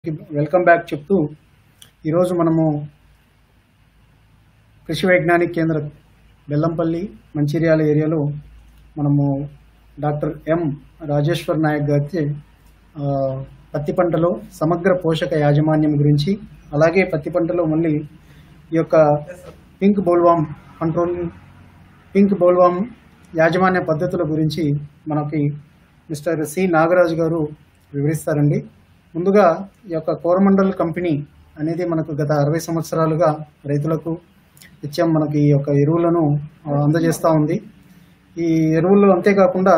Welcome back చెప్తూ ఈరోజు మనము కృషి వైజ్ఞానిక కేంద్ర బెల్లంపల్లి మంచిర్యాల ఏరియాలో మనము డాక్టర్ ఎం రాజేశ్వర్ నాయక్ గారికి ఆ, పత్తి పంటలో సమగ్ర పోషక యాజమాన్యం గురించి అలాగే పత్తి పంటలో మళ్ళీ ఈ యొక్క pink bollworm control pink bollworm యాజమాన్య పద్ధతుల గురించి మనకి మిస్టర్ సి నాగరాజు గారు వివరిస్తారండి ముందుగా ఈ యొక్క కోరమండల్ కంపెనీ అనేది మనకు గత అరవై సంవత్సరాలుగా రైతులకు నిత్యం మనకి ఈ యొక్క ఎరువులను ఆ, అందజేస్తూ ఉంది ఈ ఎరువులు అంతేకాకుండా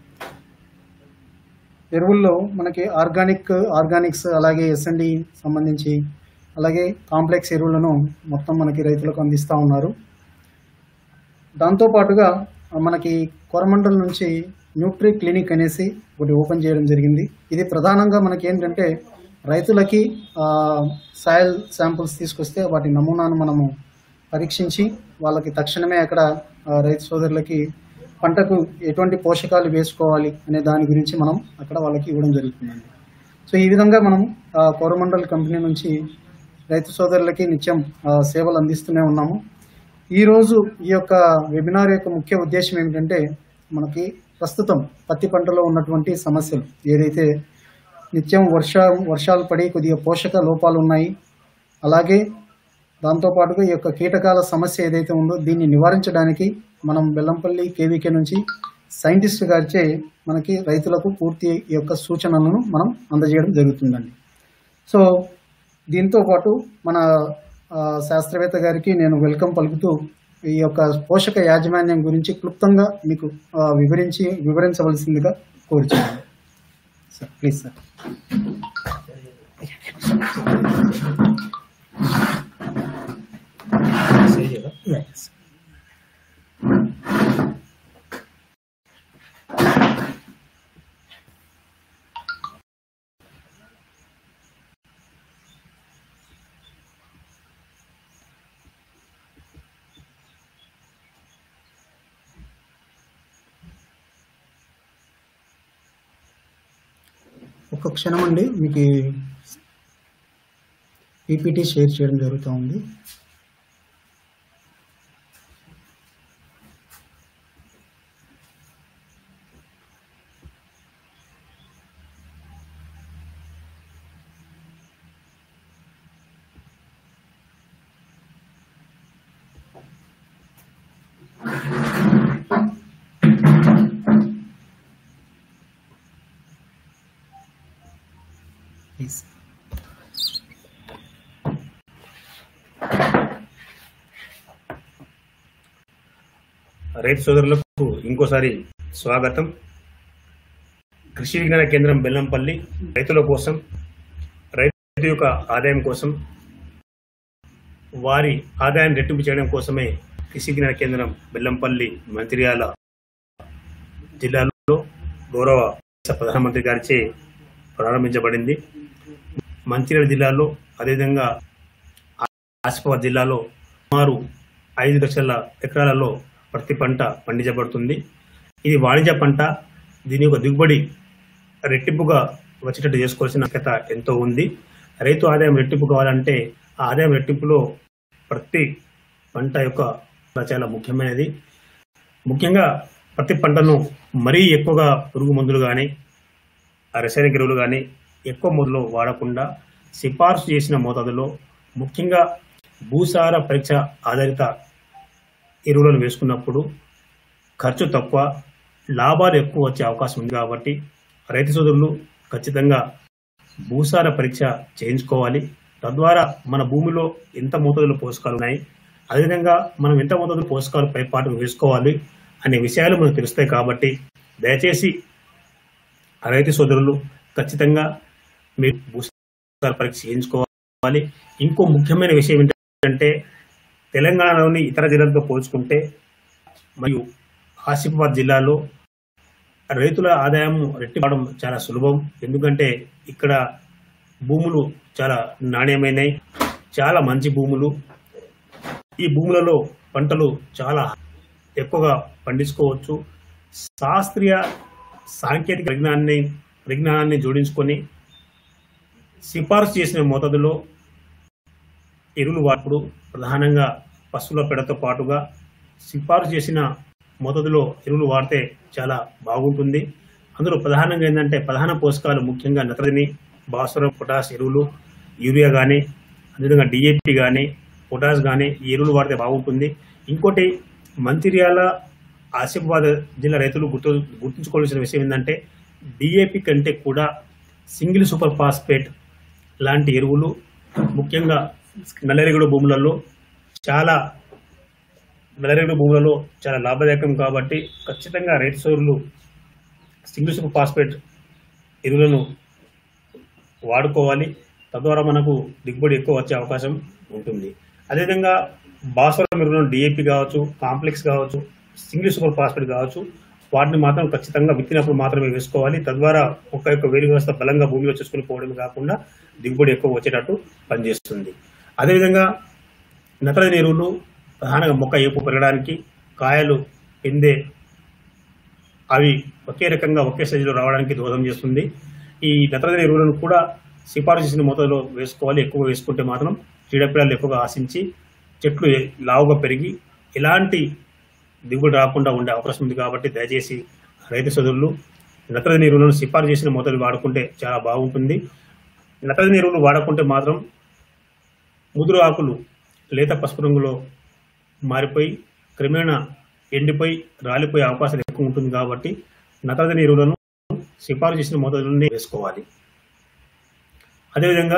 ఎరువుల్లో మనకి ఆర్గానిక్ ఆర్గానిక్స్ అలాగే ఎస్ఎండి సంబంధించి అలాగే కాంప్లెక్స్ ఎరువులను మొత్తం మనకి రైతులకు అందిస్తూ ఉన్నారు దాంతోపాటుగా మనకి కొరమండల్ నుంచి న్యూట్రీ క్లినిక్ అనేసి ఒకటి ఓపెన్ చేయడం జరిగింది ఇది ప్రధానంగా మనకి ఏంటంటే రైతులకి సాయిల్ శాంపుల్స్ తీసుకొస్తే వాటి నమూనాను మనము పరీక్షించి వాళ్ళకి తక్షణమే అక్కడ ఆ, రైతు సోదరులకి పంటకు ఎటువంటి పోషకాలు వేసుకోవాలి అనే దాని గురించి మనం అక్కడ వాళ్ళకి ఇవ్వడం జరుగుతుందండి సో ఈ విధంగా మనం ఆ, కోరమండల్ కంపెనీ నుంచి రైతు సోదరులకి నిత్యం ఆ, సేవలు అందిస్తూనే ఉన్నాము ఈరోజు ఈ యొక్క వెబినార్ యొక్క ముఖ్య ఉద్దేశం ఏమిటంటే మనకి ప్రస్తుతం పత్తి పంటలో ఉన్నటువంటి సమస్యలు ఏదైతే నిత్యం వర్ష వర్షాలు పడి కొద్దిగా పోషక లోపాలు ఉన్నాయి అలాగే దాంతోపాటుగా ఈ యొక్క కీటకాల సమస్య ఏదైతే ఉందో దీన్ని నివారించడానికి మనం బెల్లంపల్లి కేవీకే నుంచి సైంటిస్ట్ గారిచే మనకి రైతులకు పూర్తి ఈ యొక్క సూచనలను మనం అందజేయడం జరుగుతుందండి సో దీంతో పాటు మన ఆ, శాస్త్రవేత్త గారికి నేను వెల్కమ్ పలుకుతూ ఈ యొక్క పోషక యాజమాన్యం గురించి క్లుప్తంగా మీకు ఆ, వివరించి వివరించవలసిందిగా కోరుచున్నాను సార్ ప్లీజ్ సార్ Yes. ఒక్క క్షణం అండి మీకు పీపీటీ షేర్ చేయడం జరుగుతూ ఉంది ప్లీజ్ రైతు సోదరులకు ఇంకోసారి స్వాగతం కృషి విజ్ఞాన కేంద్రం బెల్లంపల్లి రైతుల కోసం రైతు యొక్క ఆదాయం కోసం వారి ఆదాయాన్ని రెట్టింపు చేయడం కోసమే కృషి విజ్ఞాన కేంద్రం బెల్లంపల్లి మంచిర్యాల జిల్లాలో గౌరవ ప్రధానమంత్రి గారిచే ప్రారంభించబడింది మంచిర్యాల జిల్లాలో అదేవిధంగా ఆసిఫాబాద్ జిల్లాలో సుమారు ఐదు లక్షల ఎకరాలలో ప్రతి పంట పండించబడుతుంది ఇది వాణిజ్య పంట దీని యొక్క దిగుబడి రెట్టింపుగా వచ్చేటట్టు చేసుకోవాల్సిన అవశ్యకత ఎంతో ఉంది రైతు ఆదాయం రెట్టింపు కావాలంటే ఆ ఆదాయం రెట్టింపులో ప్రతి పంట యొక్క చాలా ముఖ్యమైనది ముఖ్యంగా ప్రతి పంటను మరీ ఎక్కువగా పురుగు మందులు కానీ రసాయనిక ఎరువులు కానీ ఎక్కువ మొదలు వాడకుండా సిఫార్సు చేసిన మోతాదులో ముఖ్యంగా భూసార పరీక్ష ఆధారిత ఎరువులను వేసుకున్నప్పుడు ఖర్చు తక్కువ లాభాలు ఎక్కువ వచ్చే అవకాశం ఉంది కాబట్టి రైతు సోదరులు ఖచ్చితంగా భూసార పరీక్ష చేయించుకోవాలి తద్వారా మన భూమిలో ఎంత మోతాదులో పోషకాలు ఉన్నాయి అదేవిధంగా మనం ఎంత మోతాదులో పోషకాలు పైపాటుకు వేసుకోవాలి అనే విషయాలు మనకు తెలుస్తాయి కాబట్టి దయచేసి రైతు సోదరులు ఖచ్చితంగా మీరు భూసార పరీక్ష చేయించుకోవాలి ఇంకో ముఖ్యమైన విషయం ఏంటంటే తెలంగాణలోని ఇతర జిల్లాలతో పోల్చుకుంటే మరియు ఆసిఫాబాద్ జిల్లాలో రైతుల ఆదాయం రెట్టిపడం చాలా సులభం ఎందుకంటే ఇక్కడ భూములు చాలా నాణ్యమైనవి చాలా మంచి భూములు ఈ భూములలో పంటలు చాలా ఎక్కువగా పండించుకోవచ్చు శాస్త్రీయ సాంకేతిక విజ్ఞానాన్ని విజ్ఞానాన్ని జోడించుకొని సిఫార్సు చేసిన మోతాదులో ఎరువులు వాడుడు ప్రధానంగా పశువుల పెడతో పాటుగా సిఫార్సు చేసిన మోతాదులో ఎరువులు వాడితే చాలా బాగుంటుంది అందులో ప్రధానంగా ఏంటంటే ప్రధాన పోషకాలు ముఖ్యంగా నత్రజని భాస్వరం పొటాష్ ఎరువులు యూరియా కానీ అదేవిధంగా డిఏపి కానీ పొటాష్ కానీ ఈ ఎరువులు వాడితే బాగుంటుంది ఇంకోటి మంచిర్యాల ఆసిఫాబాద్ జిల్లా రైతులు గుర్తు గుర్తుంచుకోవాల్సిన విషయం ఏంటంటే డిఏపి కంటే కూడా సింగిల్ సూపర్ ఫాస్ఫేట్ లాంటి ఎరువులు ముఖ్యంగా నల్లరేగడి భూములలో చాలా నల్లరేగడి భూములలో చాలా లాభదాయకం కాబట్టి ఖచ్చితంగా రైతు సోదరులు సింగిల్ సూపర్ ఫాస్ఫేట్ ఎరువులను వాడుకోవాలి తద్వారా మనకు దిగుబడి ఎక్కువ వచ్చే అవకాశం ఉంటుంది అదేవిధంగా భాస్వరం ఎరువులను డిఏపి కావచ్చు కాంప్లెక్స్ కావచ్చు సింగిల్ సూపర్ ఫాస్ఫేట్ కావచ్చు వాటిని మాత్రం ఖచ్చితంగా విత్తినప్పుడు మాత్రమే వేసుకోవాలి తద్వారా ఒక యొక్క వేరు వ్యవస్థ బలంగా భూమిలో చేసుకుని పోవడమే కాకుండా దిగుబడి ఎక్కువ వచ్చేటట్టు పనిచేస్తుంది అదేవిధంగా నత్రజని ఎరువులు ప్రధానంగా మొక్క ఏపు పెరగడానికి కాయలు పిందే అవి ఒకే రకంగా ఒకే సైజులో రావడానికి దోహదం చేస్తుంది ఈ నత్రజని ఎరువులను కూడా సిఫారసు చేసిన మోతాదులో వేసుకోవాలి ఎక్కువ వేసుకుంటే మాత్రం చీడపీడలు ఎక్కువగా ఆశించి చెట్లు లావుగా పెరిగి ఎలాంటి దిగుబడి రాకుండా ఉండే అవకాశం ఉంది కాబట్టి దయచేసి రైతు సోదరులు నత్రజని ఎరువులను సిఫారసు చేసిన మోతాదు వాడుకుంటే చాలా బాగుంటుంది నత్రజని ఎరువులు వాడకుంటే మాత్రం ముదురు ఆకులు లేత పసుపు రంగులో మారిపోయి క్రమేణా ఎండిపోయి రాలిపోయే అవకాశం ఎక్కువ ఉంటుంది కాబట్టి నత్రజని ఎరువులను సిఫారసు చేసిన మోతాదులోనే వేసుకోవాలి అదేవిధంగా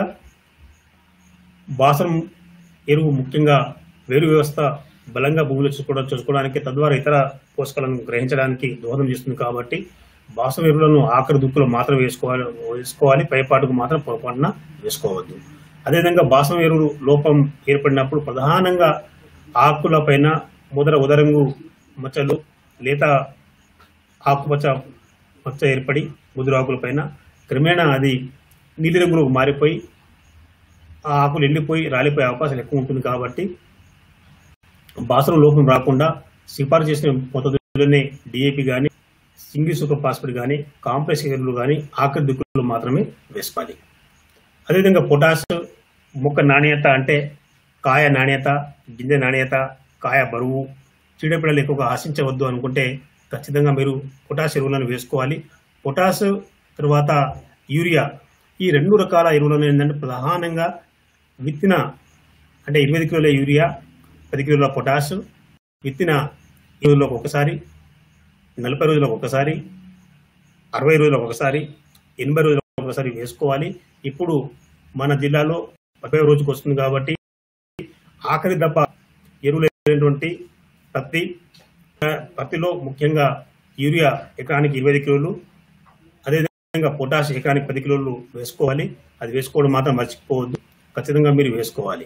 బాసం ఎరువు ముఖ్యంగా వేరు వ్యవస్థ బలంగా భూమిలో చూసుకోవడం చూసుకోవడానికి తద్వారా ఇతర పోషకాలను గ్రహించడానికి దోహదం చేస్తుంది కాబట్టి బాసం ఎరువులను ఆఖరి దుక్కులో మాత్రం వేసుకోవాలి వేసుకోవాలి పైపాటుకు మాత్రం పొరపాటున వేసుకోవద్దు అదేవిధంగా బాసం ఎరువులు లోపం ఏర్పడినప్పుడు ప్రధానంగా ఆకుల పైన ముదర ఉదరంగు మచ్చలు లేత ఆకుపచ్చ మచ్చ ఏర్పడి ముదురు ఆకుల పైన క్రమేణా అది నీలి రంగులోకి మారిపోయి ఆ ఆకులు ఎండిపోయి రాలిపోయే అవకాశం ఎక్కువ ఉంటుంది కాబట్టి బాసరం లోపం రాకుండా సిఫారసు చేసిన మొత్తలోనే డిఏపి కానీ సింగిల్ సూపర్ ఫాస్ఫేట్ కానీ కాంప్లెక్స్ ఎరువులు కానీ ఆఖరి దిక్కులు మాత్రమే వేసుకోవాలి అదేవిధంగా పొటాష్ మొక్క నాణ్యత అంటే కాయ నాణ్యత గింజ నాణ్యత కాయ బరువు చీడపీడలు ఎక్కువగా ఆశించవద్దు అనుకుంటే ఖచ్చితంగా మీరు పొటాష్ ఎరువులను వేసుకోవాలి పొటాష్ తర్వాత యూరియా ఈ రెండు రకాల ఎరువులను ఏంటంటే ప్రధానంగా విత్తిన అంటే ఇరవై కిలోల యూరియా పది కిలోల పొటాష్ విత్తిన రోజులకు ఒకసారి నలభై రోజులకు ఒకసారి అరవై రోజులకు ఒకసారి ఎనభై రోజులకు ఒకసారి వేసుకోవాలి ఇప్పుడు మన జిల్లాలో ముప్పై రోజుకు వస్తుంది కాబట్టి ఆఖరి దప్ప ఎరువులైనటువంటి పత్తి ఆ, పత్తిలో ముఖ్యంగా యూరియా ఎకరానికి ఇరవై కిలోలు అదేవిధంగా పొటాష్ ఎకరానికి పది కిలోలు వేసుకోవాలి అది వేసుకోవడం మాత్రం మర్చిపోవద్దు ఖచ్చితంగా మీరు వేసుకోవాలి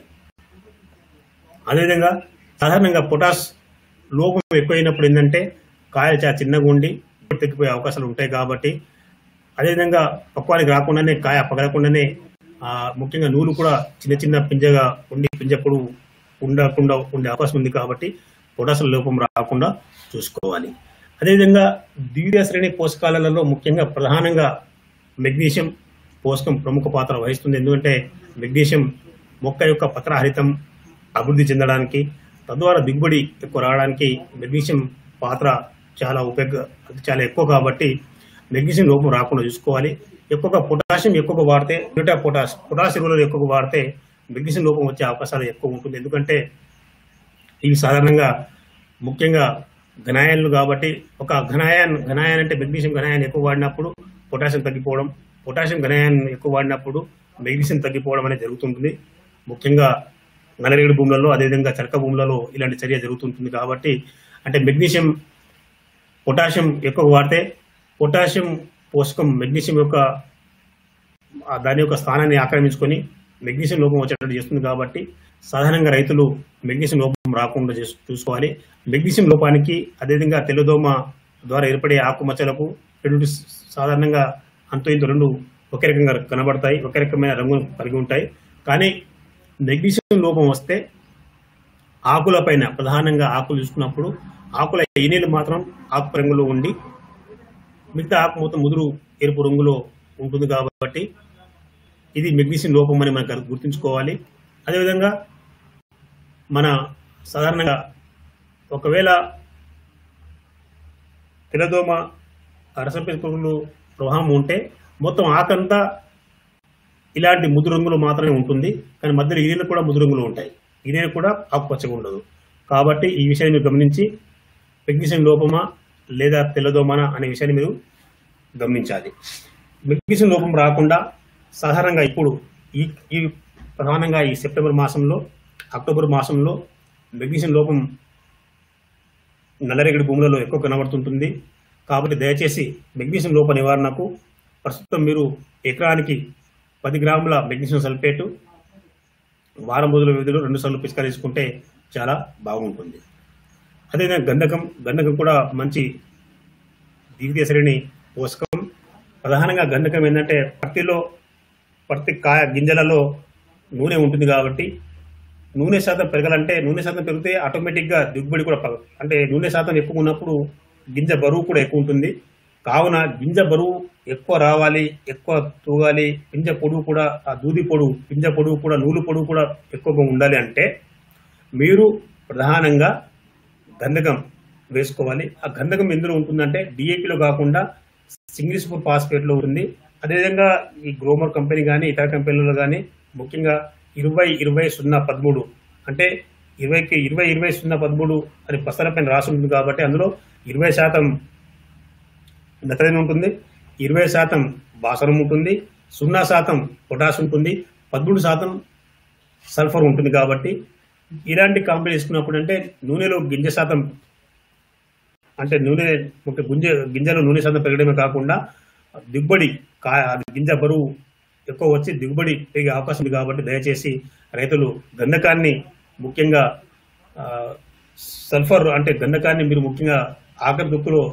అదేవిధంగా సాధారణంగా పొటాష్ లోపం ఎక్కువైనప్పుడు ఏంటంటే కాయలు చాలా చిన్నగా ఉండి తగ్గిపోయే అవకాశాలు ఉంటాయి కాబట్టి అదేవిధంగా పక్వానికి రాకుండానే కాయ పగలకుండానే ఆ, ముఖ్యంగా నూలు కూడా చిన్న చిన్న పింజగా ఉండి పింజప్పుడు ఉండకుండా ఉండే అవకాశం ఉంది కాబట్టి పొటాషియం లోపం రాకుండా చూసుకోవాలి అదేవిధంగా ద్వితీయ శ్రేణి పోషకాలలో ముఖ్యంగా ప్రధానంగా మెగ్నీషియం పోషకం ప్రముఖ పాత్ర వహిస్తుంది ఎందుకంటే మెగ్నీషియం మొక్క యొక్క పత్రహరితం అభివృద్ధి చెందడానికి తద్వారా దిగుబడి ఎక్కువ రావడానికి మెగ్నీషియం పాత్ర చాలా ఉపయోగ చాలా ఎక్కువ కాబట్టి మెగ్నీషియం లోపం రాకుండా చూసుకోవాలి ఎక్కువగా పొటాషియం ఎక్కువగా వాడితే న్యూటా పొటాష్ పొటాష్ ఎరువులు ఎక్కువగా వాడితే మెగ్నీషియం లోపం వచ్చే అవకాశాలు ఎక్కువ ఉంటుంది ఎందుకంటే ఇవి సాధారణంగా ముఖ్యంగా ఘనాయాన్లు కాబట్టి ఒక ఘనాయాన్ ఘనాయాన్ అంటే మెగ్నీషియం ఘనాయాన్ ఎక్కువ వాడినప్పుడు పొటాషియం తగ్గిపోవడం పొటాషియం ఘనాయాన్ ఎక్కువ వాడినప్పుడు మెగ్నీషియం తగ్గిపోవడం అనేది జరుగుతుంటుంది ముఖ్యంగా నల్లరేగడి భూములలో అదేవిధంగా చరక భూములలో ఇలాంటి చర్య జరుగుతుంటుంది కాబట్టి అంటే మెగ్నీషియం పొటాషియం ఎక్కువ వాడితే పొటాషియం పోషకం మెగ్నీషియం యొక్క ఆ దాని యొక్క స్థానాన్ని ఆక్రమించుకొని మెగ్నీషియం లోపం వచ్చేటట్టు చేస్తుంది కాబట్టి సాధారణంగా రైతులు మెగ్నీషియం లోపం రాకుండా చేసు- చూసుకోవాలి మెగ్నీషియం లోపానికి అదేవిధంగా తెల్లదోమ ద్వారా ఏర్పడే ఆకుమచ్చలకు రెండు స- సాధారణంగా అంతో ఇంతో రెండు ఒకే రకంగా కనబడతాయి ఒకే రకమైన రంగును కలిగి ఉంటాయి కానీ మెగ్నీషియం లోపం వస్తే ఆకులపైన ప్రధానంగా ఆకులు చూసుకున్నప్పుడు ఆకుల ఎనీలు మాత్రం ఆకు రంగులో ఉండి మిగతా ఆకు మొత్తం ముదురు ఎరుపు రంగులో ఉంటుంది కాబట్టి ఇది మెగ్నీషియం లోపం అని మనకు గుర్తుంచుకోవాలి అదేవిధంగా మన సాధారణంగా ఒకవేళ తెల్లదోమ రసపె పురుగులు ప్రవాహం ఉంటే మొత్తం ఆకంతా ఇలాంటి ముదు రంగులు మాత్రమే ఉంటుంది కానీ మధ్యలో ఇదేలు కూడా ముదు రంగులు ఉంటాయి ఇదే కూడా ఆకుపచ్చగా ఉండదు కాబట్టి ఈ విషయాన్ని మీరు గమనించి మెగ్నీషియం లోపమా లేదా తెల్లదోమనా అనే విషయాన్ని మీరు గమనించాలి మెగ్నీషియం లోపం రాకుండా సాధారణంగా ఇప్పుడు ఈ ఈ ప్రధానంగా ఈ సెప్టెంబర్ మాసంలో అక్టోబర్ మాసంలో మెగ్నీషియం లోపం నల్లరేగడి భూములలో ఎక్కువ కనబడుతుంటుంది కాబట్టి దయచేసి మెగ్నీషియం లోప నివారణకు ప్రస్తుతం మీరు ఎకరానికి పది గ్రాముల మెగ్నీషియం సల్ఫేటు వారం రోజుల వ్యవధిలో రెండు సార్లు పిచికారించుకుంటే చాలా బాగుంటుంది అదేవిధంగా గంధకం గంధకం కూడా మంచి ద్వితీయ శ్రేణి పోషకం ప్రధానంగా గంధకం ఏంటంటే పత్తిలో పత్తి కాయ గింజలలో నూనె ఉంటుంది కాబట్టి నూనె శాతం పెరగాలంటే నూనె శాతం పెరిగితే ఆటోమేటిక్గా దిగుబడి కూడా పెరగ- అంటే నూనె శాతం ఎక్కువ ఉన్నప్పుడు గింజ బరువు కూడా ఎక్కువ ఉంటుంది కావున గింజ బరువు ఎక్కువ రావాలి ఎక్కువ తూగాలి గింజ పొడుగు కూడా ఆ దూది పొడుగు గింజ పొడుగు కూడా నూలు పొడుగు కూడా ఎక్కువగా ఉండాలి అంటే మీరు ప్రధానంగా గంధకం వేసుకోవాలి ఆ గంధకం ఎందులో ఉంటుందంటే డిఏపిలో కాకుండా సింగిల్ సూపర్ ఫాస్ఫేట్లో ఉంటుంది అదేవిధంగా ఈ గ్రోమర్ కంపెనీ కానీ ఇతర కంపెనీలలో కానీ ముఖ్యంగా ఇరవై ఇరవై సున్నా పదమూడు అంటే ఇరవైకి ఇరవై ఇరవై సున్నా పదమూడు అని పసర పైన రాసి ఉంటుంది కాబట్టి అందులో ఇరవై శాతం నత్రజని ఉంటుంది ఇరవై శాతం బాసరం ఉంటుంది సున్నా శాతం పొటాష్ ఉంటుంది పదమూడు శాతం సల్ఫర్ ఉంటుంది కాబట్టి ఇలాంటి కాంపెనీ తీసుకున్నప్పుడు అంటే నూనెలో గింజ శాతం అంటే నూనె ఒక గుంజ గింజలో నూనె శాతం పెరగడమే కాకుండా దిగుబడి కా గింజ బరువు ఎక్కువ వచ్చి దిగుబడి పెరిగే అవకాశం ఉంది కాబట్టి దయచేసి రైతులు గంధకాన్ని ముఖ్యంగా ఆ, సల్ఫర్ అంటే గంధకాన్ని మీరు ముఖ్యంగా ఆఖరి దుక్కులో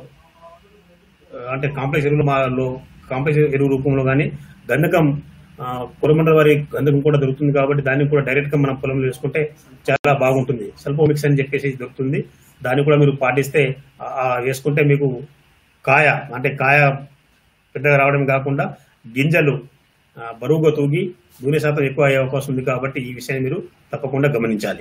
ఆ, అంటే కాంప్లెక్స్ ఎరువులలో కాంప్లెక్స్ ఎరువు రూపంలో కానీ గంధకం ఆ, కొరమండల వారి గంధకం కూడా దొరుకుతుంది కాబట్టి దాన్ని కూడా డైరెక్ట్ గా మనం పొలంలో వేసుకుంటే చాలా బాగుంటుంది సల్ఫోమిక్స్ అని చెప్పేసి దొరుకుతుంది దాన్ని కూడా మీరు పాటిస్తే ఆ- ఆ వేసుకుంటే మీకు కాయ అంటే కాయ పెద్దగా రావడం కాకుండా గింజలు ఆ, బరువుగా తూగి నూనె శాతం ఎక్కువ అయ్యే అవకాశం ఉంది కాబట్టి ఈ విషయాన్ని మీరు తప్పకుండా గమనించాలి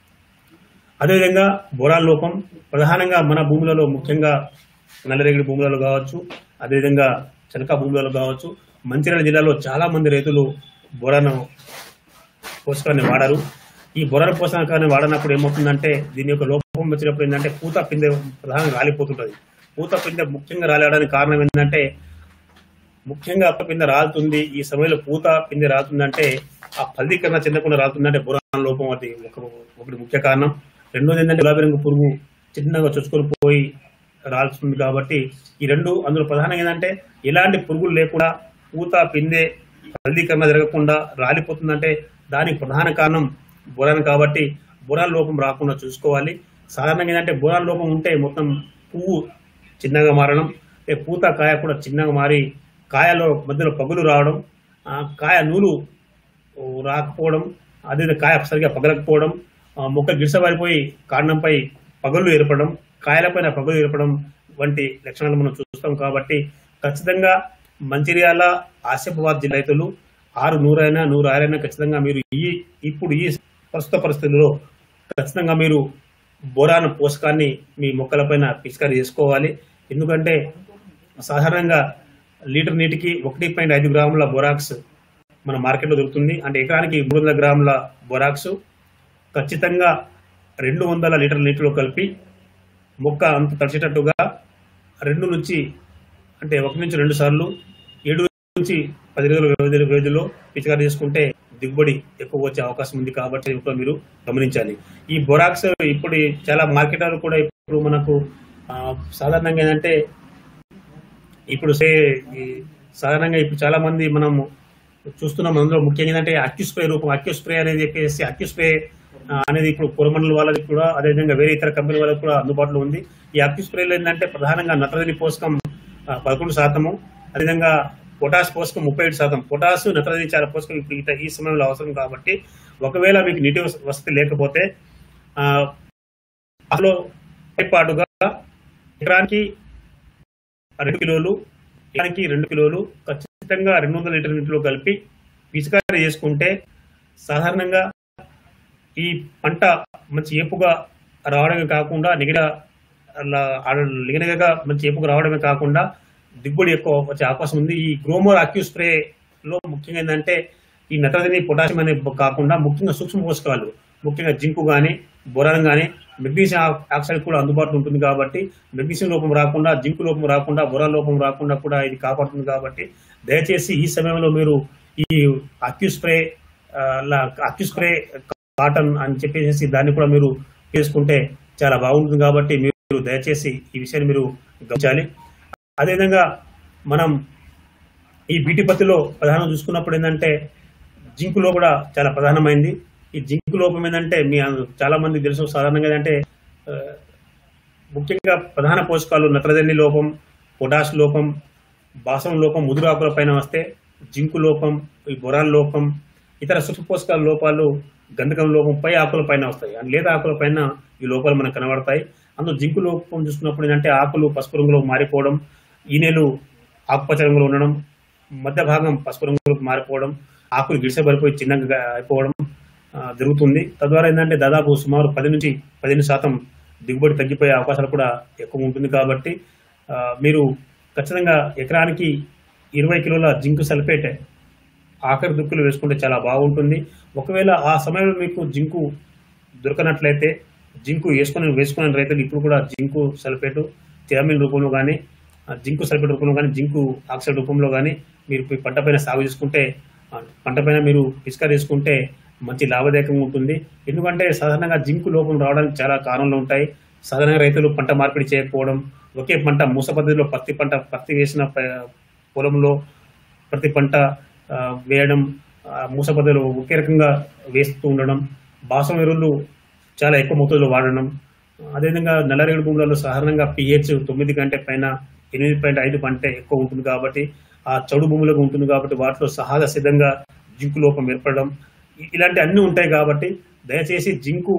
అదేవిధంగా బోరాన్ లోపం ప్రధానంగా మన భూములలో ముఖ్యంగా నల్లరేగడి భూములలో కావచ్చు అదేవిధంగా చనక భూములలో కావచ్చు మంచిర్యాల జిల్లాలో చాలా మంది రైతులు బోరాను పోషకాన్ని వాడరు ఈ బొరాన పోషకాన్ని వాడనప్పుడు ఏమవుతుందంటే దీని యొక్క లోపం వచ్చినప్పుడు ఏంటంటే పూత పిందె ప్రధానంగా రాలిపోతుంటది పూత పిందె ముఖ్యంగా రాలడానికి కారణం ఏంటంటే ముఖ్యంగా అప్ప పిందె రాలుతుంది ఈ సమయంలో పూత పిందె రాలుతుందంటే ఆ ఫలదీకరణ చెందకుండా రాలుతుందంటే బురాన లోపం అది ఒక ఒకటి ముఖ్య కారణం రెండోది ఏంటంటే గులాబీ రంగు పురుగు చిన్నగా చొచ్చుకొని పోయి రాలుతుంది కాబట్టి ఈ రెండు అందులో ప్రధానంగా ఏంటంటే ఎలాంటి పురుగులు లేకుండా పూత పిందె ఫలదీకరణ జరగకుండా రాలిపోతుందంటే దానికి ప్రధాన కారణం బురాన్ కాబట్టి బురాన్ లోపం రాకుండా చూసుకోవాలి సాధారణంగా ఏంటంటే బురాన్ లోపం ఉంటే మొత్తం పువ్వు చిన్నగా మారడం ఏ పూత కాయ కూడా చిన్నగా మారి కాయలో మధ్యలో పగులు రావడం ఆ కాయ నూలు ఓ, రాకపోవడం అదే కాయ సరిగా పగలకపోవడం ఆ, మొక్క గిరిసబారిపోయి కాండంపై పగులు ఏర్పడడం కాయలపైన పగులు ఏర్పడడం వంటి లక్షణాలు మనం చూస్తాం కాబట్టి ఖచ్చితంగా మంచిర్యాల ఆసిఫాబాద్ జిల్లా రైతులు ఆరు నూరైనా నూరు ఆరైనా ఖచ్చితంగా మీరు ఈ ఇప్పుడు ఈ ప్రస్తుత పరిస్థితుల్లో ఖచ్చితంగా మీరు బోరాన్ పోషకాన్ని మీ మొక్కలపైన పిచికారీ చేసుకోవాలి ఎందుకంటే సాధారణంగా లీటర్ నీటికి ఒకటి పాయింట్ ఐదు గ్రాముల బొరాక్స్ మన మార్కెట్లో దొరుకుతుంది అంటే ఎకరానికి మూడు వందల గ్రాముల బొరాక్స్ ఖచ్చితంగా రెండు వందల లీటర్ నీటిలో కలిపి మొక్క అంత తడిచేటట్టుగా రెండు నుంచి అంటే ఒకటి నుంచి రెండు సార్లు ఏడు నుంచి పది రోజుల వ్యవధి వ్యవధిలో పిచికారీ చేసుకుంటే దిగుబడి ఎక్కువ వచ్చే అవకాశం ఉంది కాబట్టి ఇది కూడా మీరు గమనించాలి ఈ బొరాక్స్ ఇప్పుడు చాలా మార్కెట్లో కూడా ఇప్పుడు మనకు ఆ, సాధారణంగా ఏంటంటే ఇప్పుడు సే ఈ సాధారణంగా ఇప్పుడు చాలా మంది మనం చూస్తున్నాం అందులో ముఖ్యంగా ఏంటంటే అక్యూ స్ప్రే రూపం అక్యూ స్ప్రే అనేది చెప్పేసి అక్యూ స్ప్రే ఆ, అనేది ఇప్పుడు కొరమండల వాళ్ళకి కూడా అదేవిధంగా వేరే ఇతర కంపెనీ వాళ్ళకి కూడా అందుబాటులో ఉంది ఈ అక్యూ స్ప్రేలో ఏంటంటే ప్రధానంగా నత్రజని పోషకం ఆ, పదకొండు శాతము అదేవిధంగా పొటాష్ పోషకం ముప్పై ఏడు శాతం పొటాష్ నత్రజని చాలా పోషకం ఇప్పుడు ఈ- ఈ సమయంలో అవసరం కాబట్టి ఒకవేళ మీకు నీటి వస- వసతి లేకపోతే ఆ, అందులో పాటుగా ఎకరానికి రెండు కిలోలు ఎకరానికి రెండు కిలోలు ఖచ్చితంగా రెండు వందల లీటర్ నీటిలో కలిపి పిచికారీ చేసుకుంటే సాధారణంగా ఈ పంట మంచి ఏపుగా రావడమే కాకుండా నిగడ అలా లిగనగా మంచి ఏపుగా రావడమే కాకుండా దిగుబడి ఎక్కువ వచ్చే అవకాశం ఉంది ఈ గ్రోమోర్ అక్యూ స్ప్రే లో ముఖ్యంగా ఏంటంటే ఈ నత్రజని పొటాషియం అనే కాకుండా ముఖ్యంగా సూక్ష్మ పోషకాలు ముఖ్యంగా జింకు కానీ బొరాన్ కానీ మెగ్నీషియం ఆ- ఆక్సైడ్ కూడా అందుబాటులో ఉంటుంది కాబట్టి మెగ్నీషియం లోపం రాకుండా జింకు లోపం రాకుండా బొరాన్ లోపం రాకుండా కూడా ఇది కాపాడుతుంది కాబట్టి దయచేసి ఈ సమయంలో మీరు ఈ అక్యూ స్ప్రే ఆ, లా- అక్యూ స్ప్రే కాటన్ అని చెప్పేసి దాన్ని కూడా మీరు చేసుకుంటే చాలా బాగుంటుంది కాబట్టి మీరు దయచేసి ఈ విషయాన్ని మీరు గమనించాలి అదేవిధంగా మనం ఈ బీటీ పత్తిలో ప్రధానం చూసుకున్నప్పుడు ఏంటంటే జింకులో కూడా చాలా ప్రధానమైంది ఈ జింకు లోపం ఏంటంటే మీ అం- చాలా మంది తెలుసు సాధారణంగా ఏంటంటే ఆ, ముఖ్యంగా ప్రధాన పోషకాలు నత్రజని లోపం పొటాష్ లోపం బాసం లోపం ముదురు ఆకుల పైన వస్తే జింకు లోపం ఈ బొరాన్ లోపం ఇతర సూక్ష్మ పోషకాల లోపాలు గంధకం లోపం పై ఆకుల పైన వస్తాయి అండ్ లేదా ఆకుల పైన ఈ లోపాలు మనకు కనబడతాయి అందులో జింకు లోపం చూసుకున్నప్పుడు ఏంటంటే ఆకులు పసుపు రంగులో మారిపోవడం ఈనెలు ఆకుపచ్చ రంగులో ఉండడం మధ్య భాగం పసుపు రంగులోకి మారిపోవడం ఆకులు గిడిసబడిపోయి చిన్నగా అయిపోవడం ఆ, జరుగుతుంది తద్వారా ఏంటంటే దాదాపు సుమారు పది నుంచి పదిహేను శాతం దిగుబడి తగ్గిపోయే అవకాశాలు కూడా ఎక్కువ ఉంటుంది కాబట్టి ఆ, మీరు ఖచ్చితంగా ఎకరానికి ఇరవై కిలోల జింక్ సల్ఫేట్ ఆఖరి దుక్కులు వేసుకుంటే చాలా బాగుంటుంది ఒకవేళ ఆ సమయంలో మీకు జింకు దొరకనట్లయితే జింకు వేసుకొని వేసుకున్న రైతులు ఇప్పుడు కూడా జింకు సల్ఫేట్ థియామిన్ రూపంలో కానీ జింకు సల్ఫేట్ రూపంలో కానీ జింకు ఆక్సైడ్ రూపంలో కానీ మీరు ఈ పంట పైన సాగు చేసుకుంటే ఆ, పంట పైన మీరు పిచికారి చేసుకుంటే మంచి లాభదాయకంగా ఉంటుంది ఎందుకంటే సాధారణంగా జింకు లోపం రావడానికి చాలా కారణాలు ఉంటాయి సాధారణంగా రైతులు పంట మార్పిడి చేయకపోవడం ఒకే పంట మూస పద్ధతిలో పత్తి పంట పత్తి వేసిన ప- పొలంలో ప్రతి పంట ఆ, వేయడం ఆ, మూస పద్ధతిలో ఒకే రకంగా వేస్తూ ఉండడం బాసం ఎరువులు చాలా ఎక్కువ మొత్తంలో వాడడం అదేవిధంగా నల్లరేగడి భూములలో సాధారణంగా పిహెచ్ తొమ్మిది కంటే పైన ఎనిమిది పాయింట్ ఐదు కంటే ఎక్కువ ఉంటుంది కాబట్టి ఆ చౌడు భూములకు ఉంటుంది కాబట్టి వాటిలో సహజ సిద్ధంగా జింకు లోపం ఏర్పడడం ఇ- ఇలాంటి అన్ని ఉంటాయి కాబట్టి దయచేసి జింకు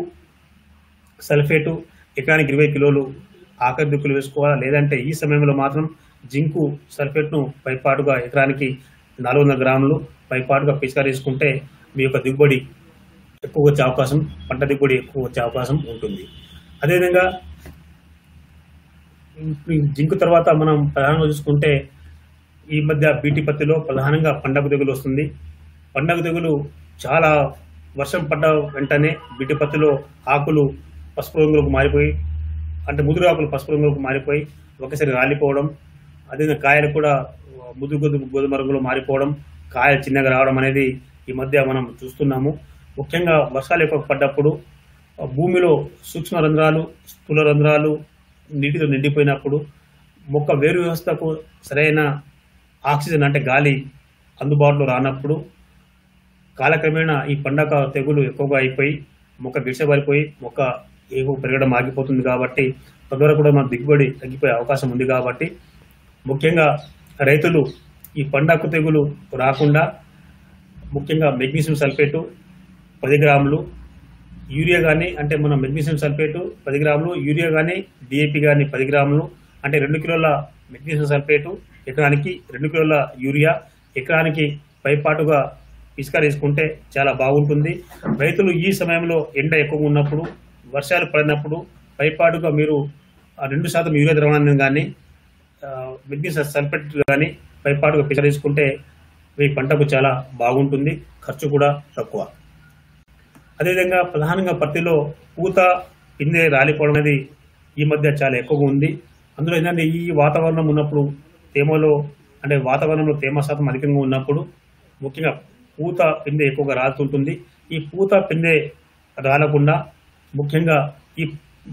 సల్ఫేటు ఎకరానికి ఇరవై కిలోలు ఆఖరి దిక్కులు వేసుకోవాలా లేదంటే ఈ సమయంలో మాత్రం జింకు సల్ఫేట్ను పైపాటుగా ఎకరానికి నాలుగు వందల గ్రాములు పైపాటుగా పిచికారీ చేసుకుంటే మీ యొక్క దిగుబడి ఎక్కువ వచ్చే అవకాశం పంట దిగుబడి ఎక్కువ వచ్చే అవకాశం ఉంటుంది అదేవిధంగా ఈ జింకు తర్వాత మనం ప్రధానంగా చూసుకుంటే ఈ మధ్య బీటీ పత్తిలో ప్రధానంగా పండగ తెగులు వస్తుంది పండగ తెగులు చాలా వర్షం పడ్డ వెంటనే బీటీ పత్తిలో ఆకులు పసుపు రంగులకు మారిపోయి అంటే ముదురు ఆకులు పసుపు రంగులకు మారిపోయి ఒకసారి రాలిపోవడం అదేవిధంగా కాయలు కూడా ముదురు గోధుమ గోధుమ రంగులో మారిపోవడం కాయ చిన్నగా రావడం అనేది ఈ మధ్య మనం చూస్తున్నాము ముఖ్యంగా వర్షాలు ఎక్కువ పడ్డప్పుడు ఆ భూమిలో సూక్ష్మ రంధ్రాలు స్థూల రంధ్రాలు నీటితో నిండిపోయినప్పుడు మొక్క వేరు వ్యవస్థకు సరైన ఆక్సిజన్ అంటే గాలి అందుబాటులో రానప్పుడు కాలక్రమేణా ఈ పండగ తెగులు ఎక్కువగా అయిపోయి మొక్క గిడిసబడిపోయి మొక్క ఏవో పెరగడం ఆగిపోతుంది కాబట్టి తద్వారా కూడా మన దిగుబడి తగ్గిపోయే అవకాశం ఉంది కాబట్టి ముఖ్యంగా రైతులు ఈ పండగ తెగులు రాకుండా ముఖ్యంగా మెగ్నీషియం సల్ఫేటు పది గ్రాములు యూరియా కానీ అంటే మన మెగ్నీషియం సల్ఫేటు పది గ్రాములు యూరియా కానీ డిఏపి కానీ పది గ్రాములు అంటే రెండు కిలోల మెగ్నీషియం సల్ఫేటు ఎకరానికి రెండు కిలోల యూరియా ఎకరానికి పైపాటుగా పిచికారి వేసుకుంటే చాలా బాగుంటుంది రైతులు ఈ సమయంలో ఎండ ఎక్కువగా ఉన్నప్పుడు వర్షాలు పడినప్పుడు పైపాటుగా మీరు ఆ రెండు శాతం యూరియా ద్రవణాన్ని కానీ మెగ్నీషియం సల్ఫేట్ కానీ పైపాటుగా పిచికారి వేసుకుంటే మీ పంటకు చాలా బాగుంటుంది ఖర్చు కూడా తక్కువ అదేవిధంగా ప్రధానంగా పత్తిలో పూత పిందె రాలిపోవడం అనేది ఈ మధ్య చాలా ఎక్కువగా ఉంది అందులో ఏంటంటే ఈ వాతావరణం ఉన్నప్పుడు తేమలో అంటే వాతావరణంలో తేమ శాతం అధికంగా ఉన్నప్పుడు ముఖ్యంగా పూత పిందె ఎక్కువగా రాలుతుంటుంది ఈ పూత పిందె రాలకుండా ముఖ్యంగా ఈ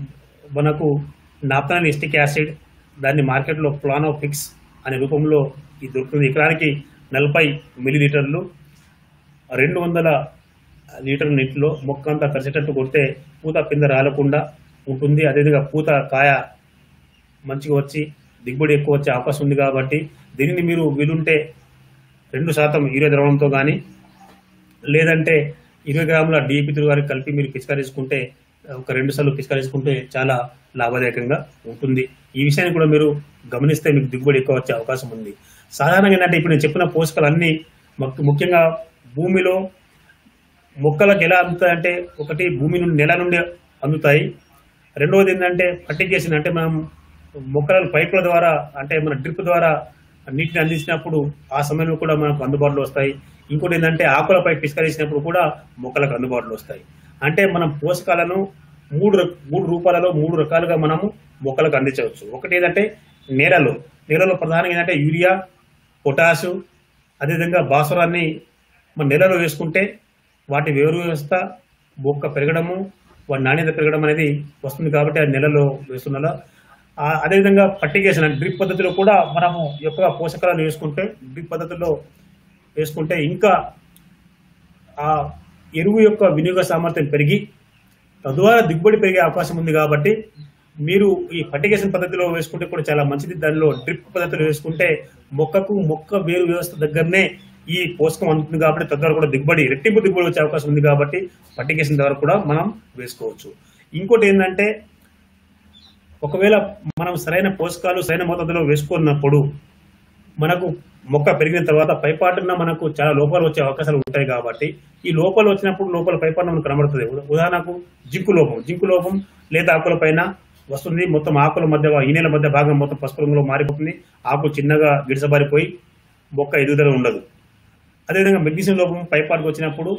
మనకు నాప్తాన్ ఎస్టిక్ యాసిడ్ దాన్ని మార్కెట్లో ప్లానోఫిక్స్ అనే రూపంలో ఇది దొరుకుతుంది ఎకరానికి నలభై మిల్లీలీటర్లు రెండు వందల లీటర్ నీటిలో మొక్క అంతా కలిసేటట్టు కొడితే పూత పింద రాలకుండా ఉంటుంది అదేవిధంగా పూత కాయ మంచిగా వచ్చి దిగుబడి ఎక్కువ వచ్చే అవకాశం ఉంది కాబట్టి దీనిని మీరు వీలుంటే రెండు శాతం యూరియా ద్రవణంతో కానీ లేదంటే ఇరవై గ్రాముల డిఏపి గారి కలిపి మీరు పిచికారేసుకుంటే ఒక రెండు సార్లు పిచికారేసుకుంటే చాలా లాభదాయకంగా ఉంటుంది ఈ విషయాన్ని కూడా మీరు గమనిస్తే మీకు దిగుబడి ఎక్కువ వచ్చే అవకాశం ఉంది సాధారణంగా ఏంటంటే ఇప్పుడు నేను చెప్పిన పోషకాలు అన్ని ముఖ్యంగా భూమిలో మొక్కలకు ఎలా అందుతాయంటే ఒకటి భూమి నుండి నెల నుండి అందుతాయి రెండవది ఏంటంటే ఫర్టిగేషన్ అంటే మనం మొక్కలను పైపుల ద్వారా అంటే మన డ్రిప్ ద్వారా నీటిని అందించినప్పుడు ఆ సమయంలో కూడా మనకు అందుబాటులో వస్తాయి ఇంకోటి ఏంటంటే ఆకులపై పిస్కరించినప్పుడు కూడా మొక్కలకు అందుబాటులో వస్తాయి అంటే మనం పోషకాలను మూడు రక- మూడు రూపాలలో మూడు రకాలుగా మనము మొక్కలకు అందించవచ్చు ఒకటి ఏంటంటే నేలలో నేలలో ప్రధానంగా ఏంటంటే యూరియా పొటాషు అదేవిధంగా భాస్వరాన్ని మన నేలలో వేసుకుంటే వాటి వేరు వ్యవస్థ మొక్క పెరగడము వాటి నాణ్యత పెరగడం అనేది వస్తుంది కాబట్టి ఆ నెలలో వేస్తున్నలా ఆ- అదేవిధంగా ఫర్టిగేషన్ అంటే డ్రిప్ పద్ధతిలో కూడా మనము ఎక్కువ పోషకాలను వేసుకుంటే డ్రిప్ పద్ధతిలో వేసుకుంటే ఇంకా ఆ ఎరువు యొక్క వినియోగ సామర్థ్యం పెరిగి తద్వారా దిగుబడి పెరిగే అవకాశం ఉంది కాబట్టి మీరు ఈ ఫర్టిగేషన్ పద్ధతిలో వేసుకుంటే కూడా చాలా మంచిది దానిలో డ్రిప్ పద్ధతిలో వేసుకుంటే మొక్కకు మొక్క వేరు వ్యవస్థ దగ్గరనే ఈ పోషకం అందుతుంది కాబట్టి తద్వారా కూడా దిగుబడి రెట్టింపు దిగుబడి వచ్చే అవకాశం ఉంది కాబట్టి ఫర్టిగేషన్ ద్వారా కూడా మనం వేసుకోవచ్చు ఇంకోటి ఏంటంటే ఒకవేళ మనం సరైన పోషకాలు సరైన మోతాదులో వేసుకున్నప్పుడు మనకు మొక్క పెరిగిన తర్వాత పైపాటున మనకు చాలా లోపాలు వచ్చే అవకాశాలు ఉంటాయి కాబట్టి ఈ లోపాలు వచ్చినప్పుడు లోపల పైపాటున మనకు కనబడుతుంది ఉదా- ఉదాహరణకు జింకు లోపం జింకు లోపం లేదా ఆకుల పైన వస్తుంది మొత్తం ఆకుల మధ్య ఈనెల మధ్య భాగం మొత్తం పసుపు రంగులో మారిపోతుంది ఆకు చిన్నగా గిడిసబారిపోయి మొక్క ఎదుగుదల ఉండదు అదేవిధంగా మెగ్నీషియం లోపం పైపాటుకు వచ్చినప్పుడు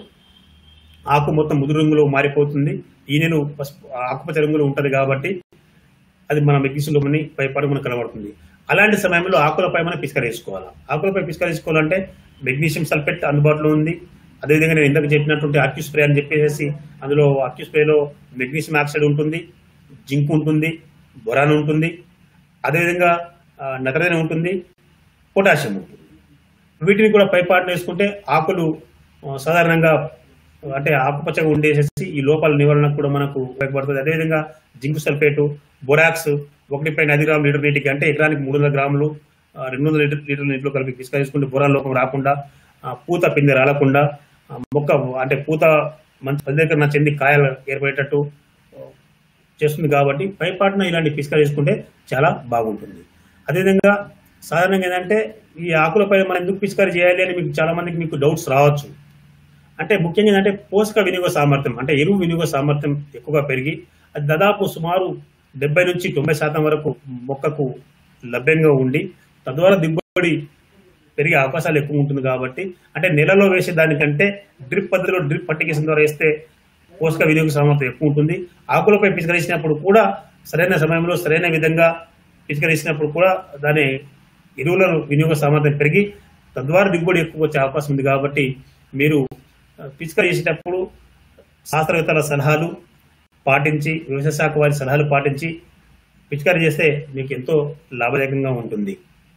ఆకు మొత్తం ముదురు రంగులో మారిపోతుంది ఈనెలు పసుపు ఆకుపచ్చ రంగులో ఉంటది కాబట్టి అది మన మెగ్నీషియం లోపని పైపాటు మనకు కనబడుతుంది అలాంటి సమయంలో ఆకులపై మనం పిస్కరేసుకోవాలి ఆకులపై పిస్కరేసుకోవాలంటే మెగ్నీషియం సల్ఫేట్ అందుబాటులో ఉంది అదేవిధంగా నేను ఇందాక చెప్పినటువంటి అక్యూ స్ప్రే అని చెప్పేసి అందులో అక్యూ స్ప్రేలో మెగ్నీషియం ఆక్సైడ్ ఉంటుంది జింక్ ఉంటుంది బొరాన్ ఉంటుంది అదేవిధంగా ఆ, నత్రజని ఉంటుంది పొటాషియం ఉంటుంది వీటిని కూడా పైపాటున వేసుకుంటే ఆకులు ఆ, సాధారణంగా అంటే ఆకుపచ్చగా ఉండేసేసి ఈ లోపాల నివారణకు కూడా మనకు ఉపయోగపడుతుంది అదేవిధంగా జింక్ సల్ఫేటు బొరాక్స్ ఒకటి పైన ఐదు గ్రాములు లీటర్ నీటికి అంటే ఎకరానికి మూడు వందల గ్రాములు ఆ, రెండు వందల లీటర్ లీటర్ నీటిలో కలిపి తీసుకొని బొరాన్ లోపం రాకుండా ఆ, పూత పిండి రాలకుండా ఆ, మొక్క అంటే పూత మంచి పదికరణ చెంది కాయలు ఏర్పడేటట్టు ఆ, చేస్తుంది కాబట్టి పైపాటున ఇలాంటి పిస్కా చేసుకుంటే చాలా బాగుంటుంది అదేవిధంగా సాధారణంగా ఏంటంటే ఈ ఆకులపై మనం ఎందుకు పిచికారీ చేయాలి అని మీకు చాలా మందికి మీకు డౌట్స్ రావచ్చు అంటే ముఖ్యంగా ఏంటంటే పోషక వినియోగ సామర్థ్యం అంటే ఎరువు వినియోగ సామర్థ్యం ఎక్కువగా పెరిగి అది దాదాపు సుమారు డెబ్బై నుంచి తొంభై శాతం వరకు మొక్కకు లభ్యంగా ఉండి తద్వారా దిగుబడి పెరిగే అవకాశాలు ఎక్కువ ఉంటుంది కాబట్టి అంటే నెలలో వేసే దానికంటే డ్రిప్ పద్ధతిలో డ్రిప్ పట్టికేషన్ ద్వారా వేస్తే పోషక వినియోగ సామర్థ్యం ఎక్కువ ఉంటుంది ఆకులపై పిచికరించినప్పుడు కూడా సరైన సమయంలో సరైన విధంగా పిచికరించినప్పుడు కూడా దాని ఎరువుల వినియోగ సామర్థ్యం పెరిగి తద్వారా దిగుబడి ఎక్కువ వచ్చే అవకాశం ఉంది కాబట్టి మీరు ఆ, పిచికారీ చేసేటప్పుడు శాస్త్రవేత్తల సలహాలు పాటించి వ్యవసాయ శాఖ వారి సలహాలు పాటించి పిచికారీ చేస్తే మీకు ఎంతో లాభదాయకంగా ఉంటుంది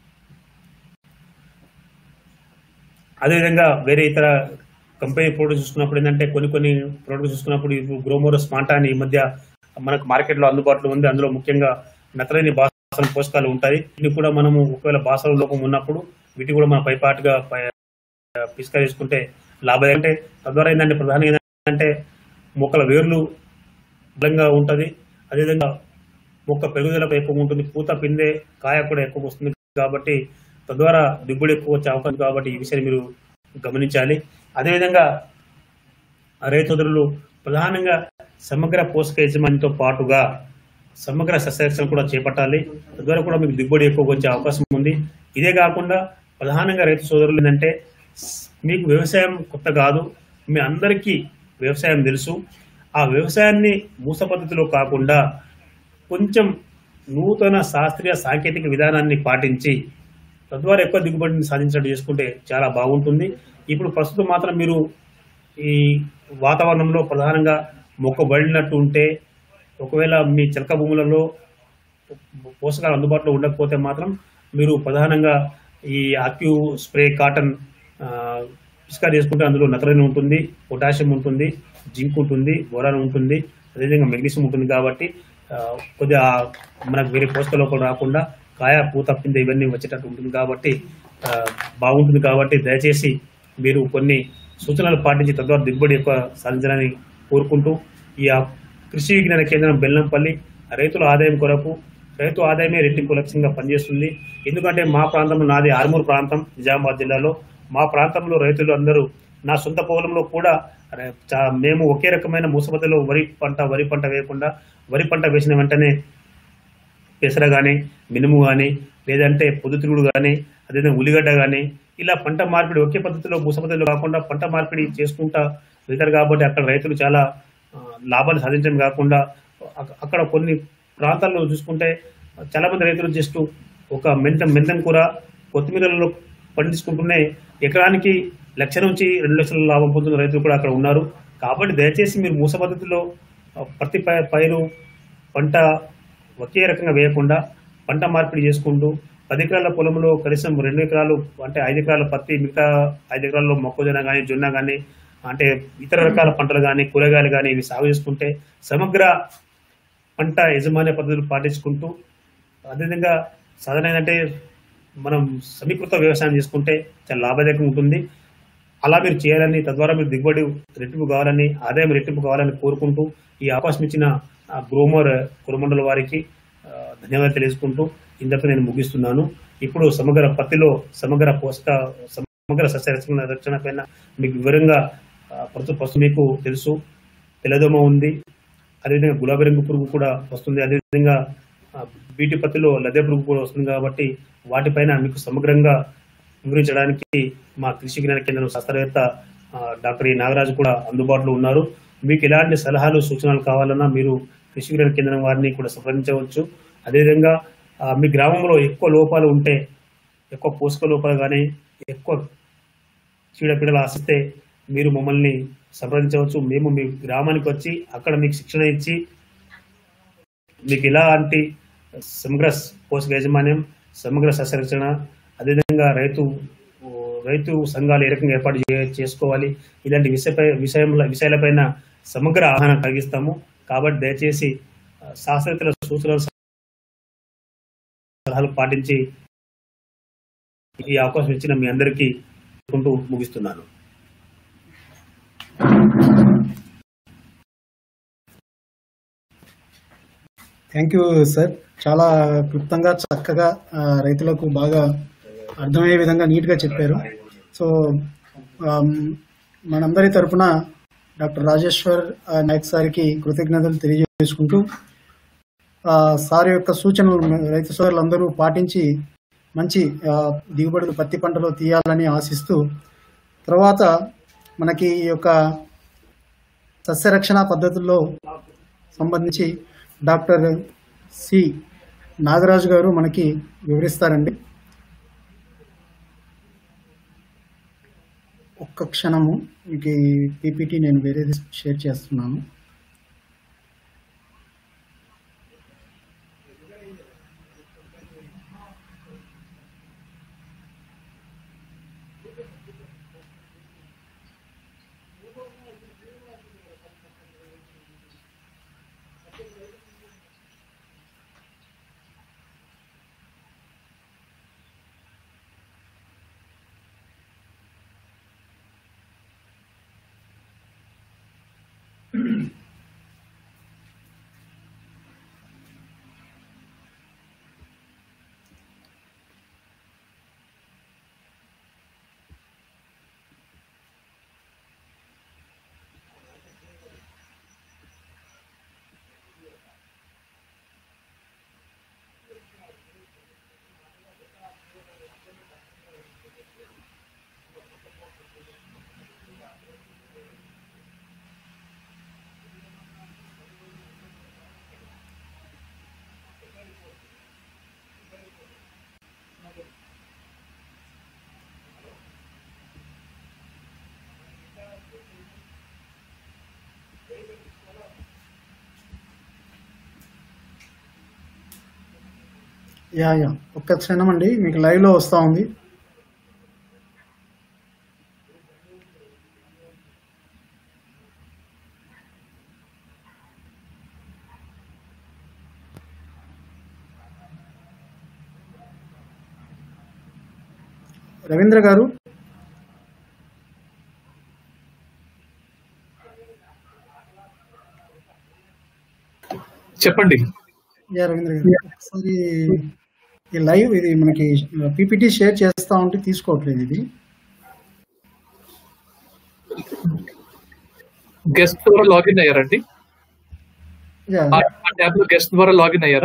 అదేవిధంగా వేరే ఇతర కంపెనీ ప్రోడక్ట్ చూసుకున్నప్పుడు ఏంటంటే కొన్ని కొన్ని ప్రోడక్ట్ చూసుకున్నప్పుడు ఇప్పుడు గ్రోమోరస్ మాంటా అని ఈ మధ్య మనకు మార్కెట్లో అందుబాటులో ఉంది అందులో ముఖ్యంగా నత్రని బాసన పోషకాలు ఉంటాయి ఇవి కూడా మనము ఒకవేళ బాసన లోపం ఉన్నప్పుడు వీటి కూడా మన పైపాటుగా పై- పిచికారీ చేసుకుంటే లాభం అంటే తద్వారా ఏంటంటే ప్రధానంగా ఏంటంటే మొక్కల వేర్లు బలంగా ఉంటుంది అదేవిధంగా మొక్క పెరుగుదల ఎక్కువ ఉంటుంది పూత పిందే కాయ కూడా ఎక్కువ వస్తుంది కాబట్టి తద్వారా దిగుబడి ఎక్కువ వచ్చే అవకాశం కాబట్టి ఈ విషయాన్ని మీరు గమనించాలి అదేవిధంగా రైతు సోదరులు ప్రధానంగా సమగ్ర పోషక యజమానితో పాటుగా సమగ్ర సస్యరక్షణ కూడా చేపట్టాలి తద్వారా కూడా మీకు దిగుబడి ఎక్కువ వచ్చే అవకాశం ఉంది ఇదే కాకుండా ప్రధానంగా రైతు సోదరులు ఏంటంటే మీకు వ్యవసాయం కొత్త కాదు మీ అందరికీ వ్యవసాయం తెలుసు ఆ వ్యవసాయాన్ని మూస పద్ధతిలో కాకుండా కొంచెం నూతన శాస్త్రీయ సాంకేతిక విధానాన్ని పాటించి తద్వారా ఎక్కువ దిగుబడిని సాధించినట్టు చేసుకుంటే చాలా బాగుంటుంది ఇప్పుడు ప్రస్తుతం మాత్రం మీరు ఈ వాతావరణంలో ప్రధానంగా మొక్క బడినట్టు ఉంటే ఒకవేళ మీ చిలక భూములలో పోషకాలు అందుబాటులో ఉండకపోతే మాత్రం మీరు ప్రధానంగా ఈ ఆక్యూ స్ప్రే కాటన్ ఆ, పిచికారీ చేసుకుంటే అందులో నత్రజని ఉంటుంది పొటాషియం ఉంటుంది జింక్ ఉంటుంది బోరాన్ ఉంటుంది అదేవిధంగా మెగ్నీషియం ఉంటుంది కాబట్టి ఆ, కొద్దిగా మనకు వేరే పోషక లోపాలు రాకుండా కాయ పూత పిండి ఇవన్నీ వచ్చేటట్టు ఉంటుంది కాబట్టి ఆ, బాగుంటుంది కాబట్టి దయచేసి మీరు కొన్ని సూచనలు పాటించి తద్వారా దిగుబడి ఎక్కువ సాధించాలని కోరుకుంటూ ఈ ఆ కృషి విజ్ఞాన కేంద్రం బెల్లంపల్లి రైతుల ఆదాయం కొరకు రైతు ఆదాయమే రెట్టింపు లక్ష్యంగా పనిచేస్తుంది ఎందుకంటే మా ప్రాంతంలో నాది ఆర్మూర్ ప్రాంతం నిజామాబాద్ జిల్లాలో మా ప్రాంతంలో రైతులు అందరూ నా సొంత పొలంలో కూడా అరే, చా- మేము ఒకే రకమైన మూసపతిలో వరి పంట వరి పంట వేయకుండా వరి పంట వేసిన వెంటనే పెసర కానీ మినుము కానీ లేదంటే పొద్దుతిరుగుడు కానీ అదేవిధంగా ఉల్లిగడ్డ కానీ ఇలా పంట మార్పిడి ఒకే పద్ధతిలో మూస పద్ధతిలో కాకుండా పంట మార్పిడి చేసుకుంటా వెళ్తారు కాబట్టి అక్కడ రైతులు చాలా ఆ, లాభాలు సాధించడం కాకుండా అక్క- అక్కడ కొన్ని ప్రాంతాల్లో చూసుకుంటే చాలా మంది రైతులు జస్ట్ ఒక మెంతం మెంతం కూర కొత్తిమీరలో పండించుకుంటూనే ఎకరానికి లక్ష నుంచి రెండు లక్షల లాభం పొందుతున్న రైతులు కూడా అక్కడ ఉన్నారు కాబట్టి దయచేసి మీరు మూస పద్ధతిలో ఆ, ప్రతి పై- పైరు పంట ఒకే రకంగా వేయకుండా పంట మార్పిడి చేసుకుంటూ పది ఎకరాల పొలంలో కనీసం రెండు ఎకరాలు అంటే ఐదు ఎకరాల పత్తి మిగతా ఐదు ఎకరాల్లో మొక్కజొన్న కానీ జొన్న కానీ అంటే ఇతర రకాల పంటలు కానీ కూరగాయలు కానీ ఇవి సాగు చేసుకుంటే సమగ్ర పంట యజమాన్య పద్ధతులు పాటించుకుంటూ అదేవిధంగా సాధారణ ఏంటంటే మనం సమీకృత వ్యవసాయం చేసుకుంటే చాలా లాభదాయకంగా ఉంటుంది అలా మీరు చేయాలని తద్వారా మీరు దిగుబడి రెట్టింపు కావాలని ఆదాయం రెట్టింపు కావాలని కోరుకుంటూ ఈ అవకాశం ఇచ్చిన ఆ, గ్రోమర్ కురమండల వారికి ఆ, ధన్యవాదాలు తెలియజేసుకుంటూ ఇంతకు నేను ముగిస్తున్నాను ఇప్పుడు సమగ్ర పత్తిలో సమగ్ర పోషక సమగ్ర సస్య రక్షణ రక్షణ పైన మీకు వివరంగా ఆ, ప్రస్తుతం ప్రస్తుతం మీకు తెలుసు తెల్లదోమ ఉంది అదేవిధంగా గులాబీ రంగు పురుగు కూడా వస్తుంది అదేవిధంగా ఆ, బీటి పత్తిలో లద్దె పురుగు కూడా వస్తుంది కాబట్టి వాటిపైన మీకు సమగ్రంగా వివరించడానికి మా కృషి విజ్ఞాన కేంద్రం శాస్త్రవేత్త ఆ, డాక్టర్ ఈ నాగరాజు కూడా అందుబాటులో ఉన్నారు మీకు ఎలాంటి సలహాలు సూచనలు కావాలన్నా మీరు కృషి విజ్ఞాన కేంద్రం వారిని కూడా సంప్రదించవచ్చు అదేవిధంగా ఆ, మీ గ్రామంలో ఎక్కువ లోపాలు ఉంటే ఎక్కువ పోషక లోపాలు కానీ ఎక్కువ చీడపీడలు ఆశిస్తే మీరు మమ్మల్ని సంప్రదించవచ్చు మేము మీ గ్రామానికి వచ్చి అక్కడ మీకు శిక్షణ ఇచ్చి మీకు ఎలాంటి సమగ్ర పోషక యాజమాన్యం సమగ్ర సస్యరక్షణ అదేవిధంగా రైతు ఓ, రైతు సంఘాలు ఏ రకంగా ఏర్పాటు చే- చేసుకోవాలి ఇలాంటి విషయపై విషయంలో విషయాలపైన సమగ్ర అవగాహన కలిగిస్తాము కాబట్టి దయచేసి ఆ, శాస్త్రవేత్తల సూచనలు సలహాలు పాటించి ఈ అవకాశం ఇచ్చిన మీ అందరికీ కోరుకుంటూ ముగిస్తున్నాను థ్యాంక్ యూ సార్ చాలా క్లుప్తంగా చక్కగా ఆ, రైతులకు బాగా అర్థమయ్యే విధంగా నీట్గా చెప్పారు సో ఆమ్, మనందరి తరపున డాక్టర్ రాజేశ్వర్ ఆ, నాయక్ సార్కి కృతజ్ఞతలు తెలియజేసుకుంటూ ఆ, సార్ యొక్క సూచనలు రైతు సోదరులందరూ పాటించి మంచి ఆ, దిగుబడులు పత్తి పంటలో తీయాలని ఆశిస్తూ తర్వాత మనకి ఈ యొక్క సస్యరక్షణ పద్ధతుల్లో సంబంధించి డాక్టర్ సి నాగరాజు గారు మనకి వివరిస్తారండి ఒక్క క్షణము మీకు పీపీటీ నేను వేరేది షేర్ చేస్తున్నాను యా యా ఒక్క క్షణం అండి మీకు లైవ్లో వస్తూ ఉంది రవీంద్ర గారు చెప్పండి యా రవీంద్ర గారు ఒకసారి ఈ లైవ్ ఇది మనకి పీపీటీ షేర్ చేస్తా ఉంటే తీసుకోవట్లేదు ఇది గెస్ట్ ద్వారా లాగిన్ అయ్యారండి యా ఆ ట్యాబ్ లో గెస్ట్ ద్వారా లాగిన్ అయ్యారా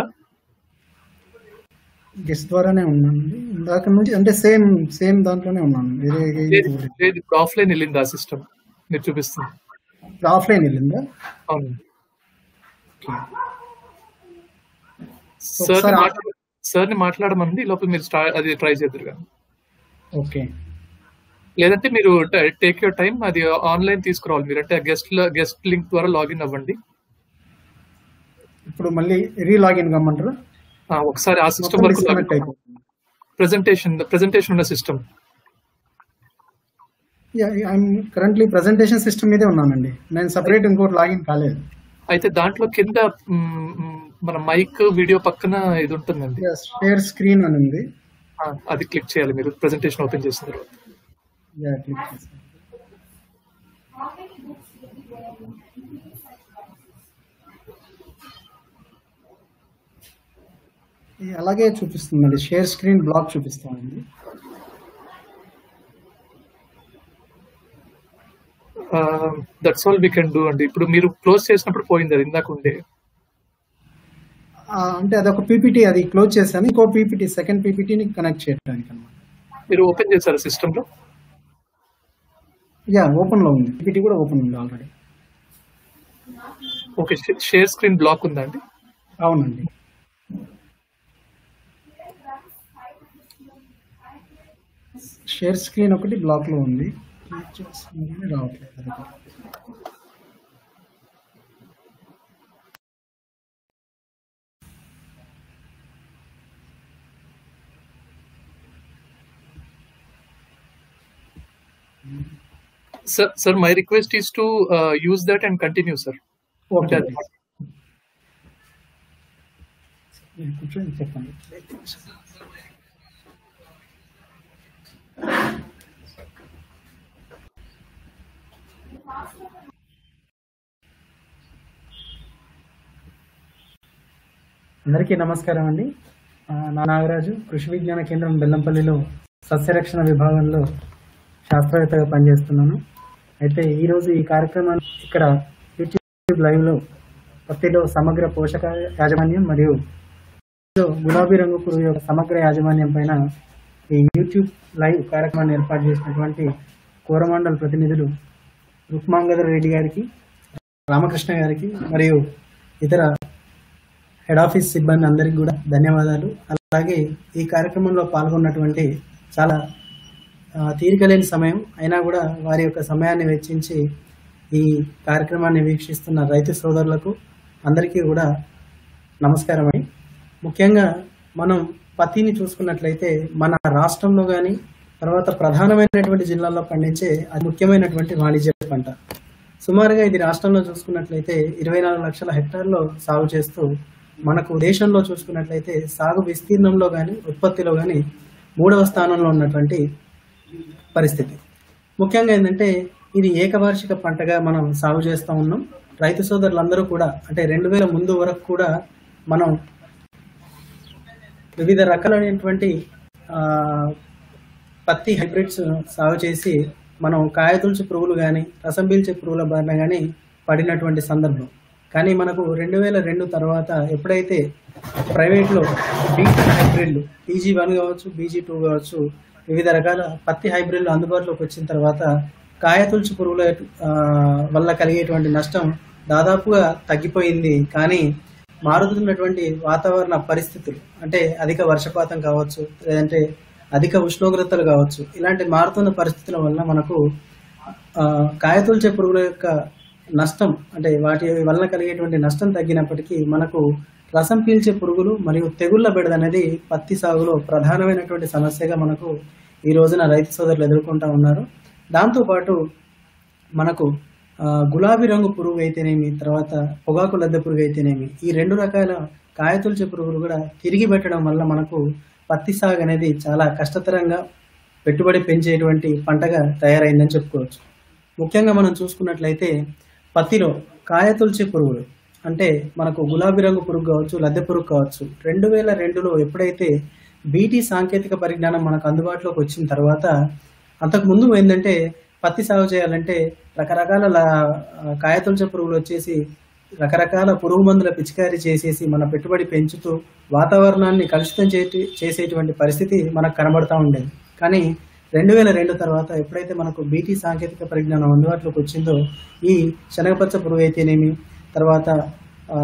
గెస్ట్ ద్వారానే ఉన్నానండి ఇందాక నుంచి అంటే సేమ్ సేమ్ దాంట్లోనే ఉన్నాను వేరే లేదు లేదు ఆఫ్లైన్ వెళ్ళింది ఆ సిస్టమ్ మీరు చూపిస్తుంది ఆఫ్లైన్ వెళ్ళిందా అవును ఒకసారి సార్ ఆ- సార్ ని మాట్లాడమంది ఈ లోపల మీరు స్టా- అది ట్రై చేద్దరు కానీ ఓకే లేదంటే మీరు టేక్ యూర్ టైం అది ఆన్లైన్ తీసుకురావాలి మీరు అంటే గెస్ట్ గెస్ట్ లింక్ ద్వారా లాగిన్ అవ్వండి ఇప్పుడు మళ్ళీ రీలాగిన్ కమ్మంటారు ఆ, ఒకసారి ఆ సిస్టమ్ వరకు డిస్కనెక్ట్ అయిపోతుంది ప్రెజెంటేషన్ ప్రెజెంటేషన్ ఉన్న system I'm currently presentation system మీదే ఉన్నానండి నేను సపరేట్ ఇంకోటి లాగిన్ కాలేదు అయితే దాంట్లో కింద మ్, మ్, మన మైక్ వీడియో పక్కన ఇది ఉంటుందండి షేర్ స్క్రీన్ అని ఉంది ఆ, అది క్లిక్ చేయాలి మీరు ప్రెజెంటేషన్ ఓపెన్ చేసిన తర్వాత యా క్లిక్ చేశాను ఇది అలాగే చూపిస్తుందండి షేర్ స్క్రీన్ బ్లాక్ చూపిస్తామండి that's all we can do అండి ఇప్పుడు మీరు క్లోజ్ చేసినప్పుడు పోయింది అది ఇందాక ఉండే ఆ, అంటే అదొక పీపీటీ అది క్లోజ్ చేశాను ఇంకో పీపీటీ సెకండ్ పీపీటీని కనెక్ట్ చేయడానికి అనమాట మీరు ఓపెన్ చేశారు సిస్టమ్ లో యా ఓపెన్ లో ఉంది పీపీటీ కూడా ఓపెన్ ఉంది already okay share screen black ఉందండి అవునండి షేర్ స్క్రీన్ ఒకటి బ్లాక్ లో ఉంది క్లిక్ చేస్తుంది కానీ రావట్లేదు అది ఒకటి. Sir sir my request is to use that and continue sir okay నేను కూర్చొని చెప్పండి అందరికీ నమస్కారం అండి ఆ, నా నాగరాజు కృషి విజ్ఞాన కేంద్రం బెల్లంపల్లిలో సస్యరక్షణ విభాగంలో శాస్త్రవేత్తగా పనిచేస్తున్నాను అయితే ఈరోజు ఈ కార్యక్రమాన్ని ఇక్కడ యూట్యూబ్ లైవ్లో పత్తిలో సమగ్ర పోషక యాజమాన్యం మరియు గులాబీ రంగు పురుగు యొక్క సమగ్ర యాజమాన్యం పైన ఈ యూట్యూబ్ లైవ్ కార్యక్రమాన్ని ఏర్పాటు చేసినటువంటి కోరమండల్ ప్రతినిధులు రుక్మాంగదర్ రెడ్డి గారికి రామకృష్ణ గారికి మరియు ఇతర హెడ్ ఆఫీస్ సిబ్బంది అందరికీ కూడా ధన్యవాదాలు అలాగే ఈ కార్యక్రమంలో పాల్గొన్నటువంటి చాలా ఆ, తీరిక లేని సమయం అయినా కూడా వారి యొక్క సమయాన్ని వెచ్చించి ఈ కార్యక్రమాన్ని వీక్షిస్తున్న రైతు సోదరులకు అందరికీ కూడా నమస్కారం అండి ముఖ్యంగా మనం పత్తిని చూసుకున్నట్లయితే మన రాష్ట్రంలో కానీ తర్వాత ప్రధానమైనటువంటి జిల్లాల్లో పండించే అది ముఖ్యమైనటువంటి వాణిజ్య పంట సుమారుగా ఇది రాష్ట్రంలో చూసుకున్నట్లయితే ఇరవై నాలుగు లక్షల హెక్టార్లో సాగు చేస్తూ మనకు దేశంలో చూసుకున్నట్లయితే సాగు విస్తీర్ణంలో కానీ ఉత్పత్తిలో కానీ మూడవ స్థానంలో ఉన్నటువంటి పరిస్థితి ముఖ్యంగా ఏంటంటే ఇది ఏకవార్షిక పంటగా మనం సాగు చేస్తూ ఉన్నాం రైతు సోదరులందరూ కూడా అంటే రెండు వేల ముందు వరకు కూడా మనం వివిధ రకాలైనటువంటి ఆ, పత్తి హైబ్రిడ్స్ సాగు చేసి మనం కాయతులుచు పురుగులు కానీ రసం పీల్చే పురుగుల బారిన కానీ పడినటువంటి సందర్భం కానీ మనకు రెండు వేల రెండు తర్వాత ఎప్పుడైతే ప్రైవేట్లో బీటీ హైబ్రిడ్లు పీజీ వన్ కావచ్చు బీజీ టూ కావచ్చు వివిధ రకాల పత్తి హైబ్రిడ్లు అందుబాటులోకి వచ్చిన తర్వాత కాయతులుచు పురుగుల ఆ, వల్ల కలిగేటువంటి నష్టం దాదాపుగా తగ్గిపోయింది కానీ మారుతున్నటువంటి వాతావరణ పరిస్థితులు అంటే అధిక వర్షపాతం కావచ్చు లేదంటే అధిక ఉష్ణోగ్రతలు కావచ్చు ఇలాంటి మారుతున్న పరిస్థితుల వల్ల మనకు ఆ, కాయతొలిచే పురుగుల యొక్క నష్టం అంటే వాటి వల్ల కలిగేటువంటి నష్టం తగ్గినప్పటికీ మనకు రసం పీల్చే పురుగులు మరియు తెగుళ్ల బెడద అనేది పత్తి సాగులో ప్రధానమైనటువంటి సమస్యగా మనకు ఈ రోజున రైతు సోదరులు ఎదుర్కొంటా ఉన్నారు దాంతోపాటు మనకు ఆ, గులాబీ రంగు పురుగు అయితేనేమి తర్వాత పొగాకు లద్దె పురుగు అయితేనేమి ఈ రెండు రకాల కాయతొలిచే పురుగులు కూడా తిరిగి పెట్టడం వల్ల మనకు పత్తి సాగు అనేది చాలా కష్టతరంగా పెట్టుబడి పెంచేటువంటి పంటగా తయారైందని చెప్పుకోవచ్చు ముఖ్యంగా మనం చూసుకున్నట్లయితే పత్తిలో కాయతొలిచే పురుగులు అంటే మనకు గులాబీ రంగు పురుగు కావచ్చు లద్దె పురుగు కావచ్చు రెండు వేల రెండులో ఎప్పుడైతే బీటీ సాంకేతిక పరిజ్ఞానం మనకు అందుబాటులోకి వచ్చిన తర్వాత అంతకు ముందు ఏంటంటే పత్తి సాగు చేయాలంటే రకరకాల లా- కాయతొలచ పురుగులు వచ్చేసి రకరకాల పురుగు మందుల పిచికారీ చేసేసి మన పెట్టుబడి పెంచుతూ వాతావరణాన్ని కలుషితం చే- చేసేటువంటి పరిస్థితి మనకు కనబడతా ఉండేది కానీ రెండు వేల రెండు తర్వాత ఎప్పుడైతే మనకు బీటీ సాంకేతిక పరిజ్ఞానం అందుబాటులోకి వచ్చిందో ఈ శనగపచ్చ పురుగు అయితేనేమి తర్వాత ఆ,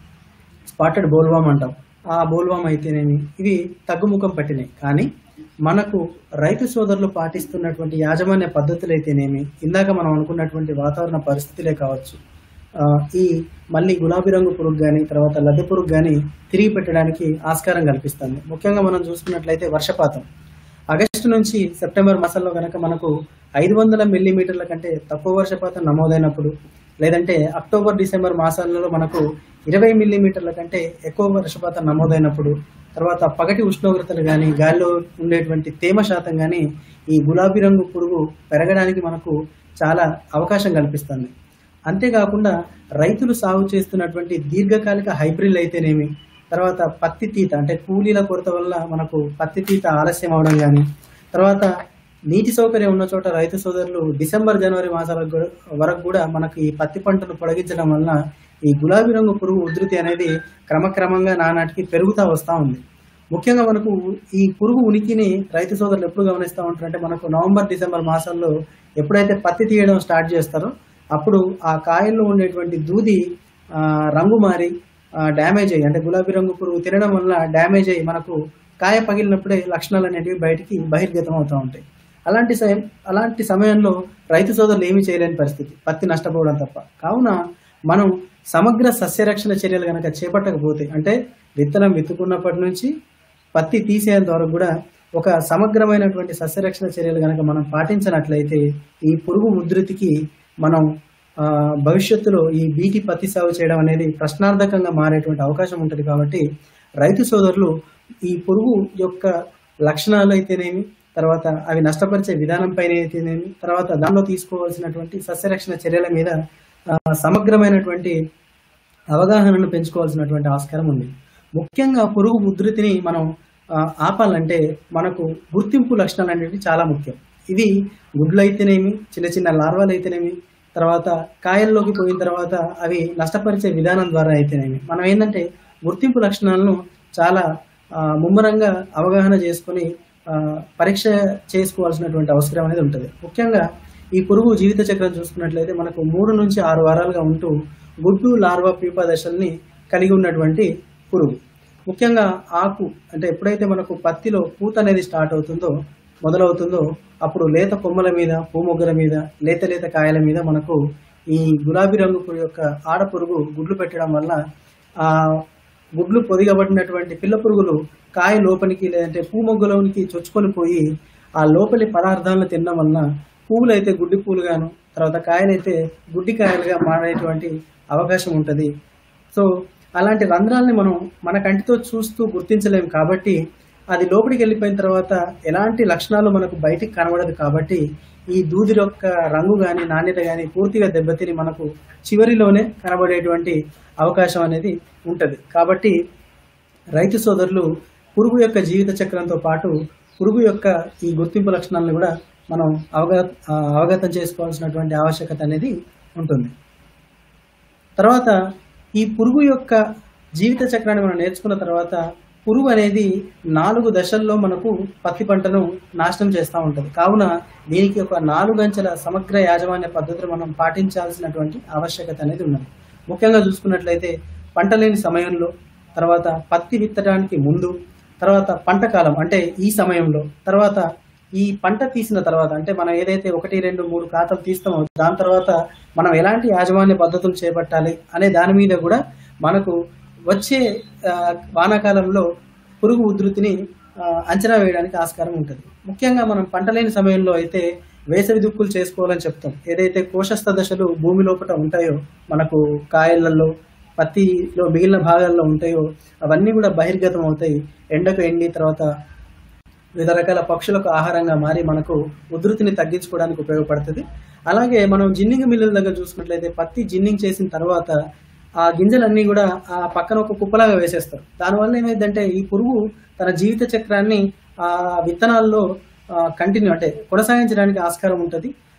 స్పాటెడ్ బోల్వామ్ అంటాం ఆ బోల్వామ్ అయితేనేమి ఇవి తగ్గుముఖం పట్టినాయి కానీ మనకు రైతు సోదరులు పాటిస్తున్నటువంటి యాజమాన్య పద్ధతులు అయితేనేమి ఇందాక మనం అనుకున్నటువంటి వాతావరణ పరిస్థితులే కావచ్చు ఆ, ఈ మళ్ళీ గులాబీ రంగు పురుగు కానీ తర్వాత లద్దె పురుగు కానీ తిరిగి పెట్టడానికి ఆస్కారం కల్పిస్తుంది ముఖ్యంగా మనం చూసుకున్నట్లయితే వర్షపాతం ఆగస్టు నుంచి సెప్టెంబర్ మాసంలో కనుక మనకు ఐదు వందల మిల్లీమీటర్ల కంటే తక్కువ వర్షపాతం నమోదైనప్పుడు లేదంటే అక్టోబర్ డిసెంబర్ మాసాలలో మనకు ఇరవై మిల్లీమీటర్ల కంటే ఎక్కువ వర్షపాతం నమోదైనప్పుడు తర్వాత పగటి ఉష్ణోగ్రతలు కానీ గాలిలో ఉండేటువంటి తేమ శాతం కానీ ఈ గులాబీ రంగు పురుగు పెరగడానికి మనకు చాలా అవకాశం కల్పిస్తుంది అంతేకాకుండా రైతులు సాగు చేస్తున్నటువంటి దీర్ఘకాలిక హైబ్రిడ్ అయితేనేమి తర్వాత పత్తి తీత అంటే కూలీల కొరత వల్ల మనకు పత్తి తీత ఆలస్యం అవడం కానీ తర్వాత నీటి సౌకర్యం ఉన్న చోట రైతు సోదరులు డిసెంబర్ జనవరి మాసాల గు- వరకు కూడా మనకు ఈ పత్తి పంటను పొడిగించడం వలన ఈ గులాబీ రంగు పురుగు ఉధృతి అనేది క్రమక్రమంగా నానాటికి పెరుగుతూ వస్తూ ఉంది ముఖ్యంగా మనకు ఈ పురుగు ఉనికిని రైతు సోదరులు ఎప్పుడు గమనిస్తూ ఉంటారంటే మనకు నవంబర్ డిసెంబర్ మాసాల్లో ఎప్పుడైతే పత్తి తీయడం స్టార్ట్ చేస్తారో అప్పుడు ఆ కాయల్లో ఉండేటువంటి దూది ఆ, రంగు మారి డ్యామేజ్ అయ్యి అంటే గులాబీ రంగు పురుగు తినడం వల్ల డ్యామేజ్ అయ్యి మనకు కాయ పగిలినప్పుడే లక్షణాలు అనేటివి బయటికి బహిర్గతం అవుతూ ఉంటాయి అలాంటి సమయం అలాంటి సమయంలో రైతు సోదరులు ఏమీ చేయలేని పరిస్థితి పత్తి నష్టపోవడం తప్ప కావున మనం సమగ్ర సస్యరక్షణ చర్యలు కనుక చేపట్టకపోతే అంటే విత్తనం విత్తుకున్నప్పటి నుంచి పత్తి తీసేంత వరకు కూడా ఒక సమగ్రమైనటువంటి సస్యరక్షణ చర్యలు కనుక మనం పాటించినట్లయితే ఈ పురుగు ఉధృతికి మనం ఆ, భవిష్యత్తులో ఈ బీటీ పత్తి సాగు చేయడం అనేది ప్రశ్నార్థకంగా మారేటువంటి అవకాశం ఉంటుంది కాబట్టి రైతు సోదరులు ఈ పురుగు యొక్క లక్షణాలు అయితేనేమి తర్వాత అవి నష్టపరిచే విధానం పైన అయితేనేమి తర్వాత దానిలో తీసుకోవాల్సినటువంటి సస్యరక్షణ చర్యల మీద ఆ, సమగ్రమైనటువంటి అవగాహనను పెంచుకోవాల్సినటువంటి ఆస్కారం ఉంది ముఖ్యంగా పురుగు ఉధృతిని మనం ఆ, ఆపాలంటే మనకు గుర్తింపు లక్షణాలు అనేవి చాలా ముఖ్యం ఇవి గుడ్లు అయితేనేమి చిన్న చిన్న లార్వాలు అయితేనేమి తర్వాత కాయల్లోకి పోయిన తర్వాత అవి నష్టపరిచే విధానం ద్వారా అయితేనేమి మనం ఏంటంటే గుర్తింపు లక్షణాలను చాలా ఆ, ముమ్మరంగా అవగాహన చేసుకొని ఆ, పరీక్ష చేసుకోవాల్సినటువంటి అవసరం అనేది ఉంటుంది ముఖ్యంగా ఈ పురుగు జీవిత చక్రం చూసుకున్నట్లయితే మనకు మూడు నుంచి ఆరు వారాలుగా ఉంటూ గుడ్డు లార్వా పీపా దశల్ని కలిగి ఉన్నటువంటి పురుగు ముఖ్యంగా ఆకు అంటే ఎప్పుడైతే మనకు పత్తిలో పూత అనేది స్టార్ట్ అవుతుందో మొదలవుతుందో అప్పుడు లేత కొమ్మల మీద పూమొగ్గల మీద లేత లేత కాయల మీద మనకు ఈ గులాబీ రంగు పురుగు యొక్క ఆడ పురుగు గుడ్లు పెట్టడం వల్ల ఆ గుడ్లు పొదిగబడినటువంటి పిల్ల పురుగులు కాయ లోపలికి లేదంటే పూమొగ్గలోనికి చొచ్చుకొని పోయి ఆ లోపలి పదార్థాలను తినడం వలన పువ్వులు అయితే గుడ్డి పూలుగాను తర్వాత కాయలైతే గుడ్డి కాయలుగా మారేటువంటి అవకాశం ఉంటుంది సో అలాంటి రంధ్రాలని మనం మన కంటితో చూస్తూ గుర్తించలేము కాబట్టి అది లోపలికి వెళ్ళిపోయిన తర్వాత ఎలాంటి లక్షణాలు మనకు బయటికి కనబడదు కాబట్టి ఈ దూది యొక్క రంగు కానీ నాణ్యత కానీ పూర్తిగా దెబ్బతిని మనకు చివరిలోనే కనబడేటువంటి అవకాశం అనేది ఉంటుంది కాబట్టి రైతు సోదరులు పురుగు యొక్క జీవిత చక్రంతో పాటు పురుగు యొక్క ఈ గుర్తింపు లక్షణాలను కూడా మనం అవగ ఆ, అవగతం చేసుకోవాల్సినటువంటి ఆవశ్యకత అనేది ఉంటుంది తర్వాత ఈ పురుగు యొక్క జీవిత చక్రాన్ని మనం నేర్చుకున్న తర్వాత పురుగు అనేది నాలుగు దశల్లో మనకు పత్తి పంటను నాశనం చేస్తూ ఉంటుంది కావున దీనికి ఒక నాలుగు అంచెల సమగ్ర యాజమాన్య పద్ధతులు మనం పాటించాల్సినటువంటి ఆవశ్యకత అనేది ఉన్నది ముఖ్యంగా చూసుకున్నట్లయితే పంట లేని సమయంలో తర్వాత పత్తి విత్తడానికి ముందు తర్వాత పంట కాలం అంటే ఈ సమయంలో తర్వాత ఈ పంట తీసిన తర్వాత అంటే మనం ఏదైతే ఒకటి రెండు మూడు ఖాతాలు తీస్తామో దాని తర్వాత మనం ఎలాంటి యాజమాన్య పద్ధతులు చేపట్టాలి అనే దాని మీద కూడా మనకు వచ్చే ఆ, వానాకాలంలో పురుగు ఉధృతిని ఆ, అంచనా వేయడానికి ఆస్కారం ఉంటుంది ముఖ్యంగా మనం పంట లేని సమయంలో అయితే వేసవి దుక్కులు చేసుకోవాలని చెప్తాం ఏదైతే కోశస్థ దశలు భూమి లోపల ఉంటాయో మనకు కాయలలో పత్తిలో మిగిలిన భాగాల్లో ఉంటాయో అవన్నీ కూడా బహిర్గతం అవుతాయి ఎండకు ఎండి తర్వాత వివిధ రకాల పక్షులకు ఆహారంగా మారి మనకు ఉధృతిని తగ్గించుకోవడానికి ఉపయోగపడుతుంది అలాగే మనం జిన్నింగ్ మిల్లుల దగ్గర చూసుకున్నట్లయితే పత్తి జిన్నింగ్ చేసిన తర్వాత ఆ గింజలన్నీ కూడా ఆ పక్కన ఒక కుప్పలాగా వేసేస్తారు దానివల్ల ఏమైందంటే ఈ పురుగు తన జీవిత చక్రాన్ని ఆ విత్తనాల్లో కంటిన్యూ అంటే కొనసాగించడానికి ఆస్కారం ఉంటుంది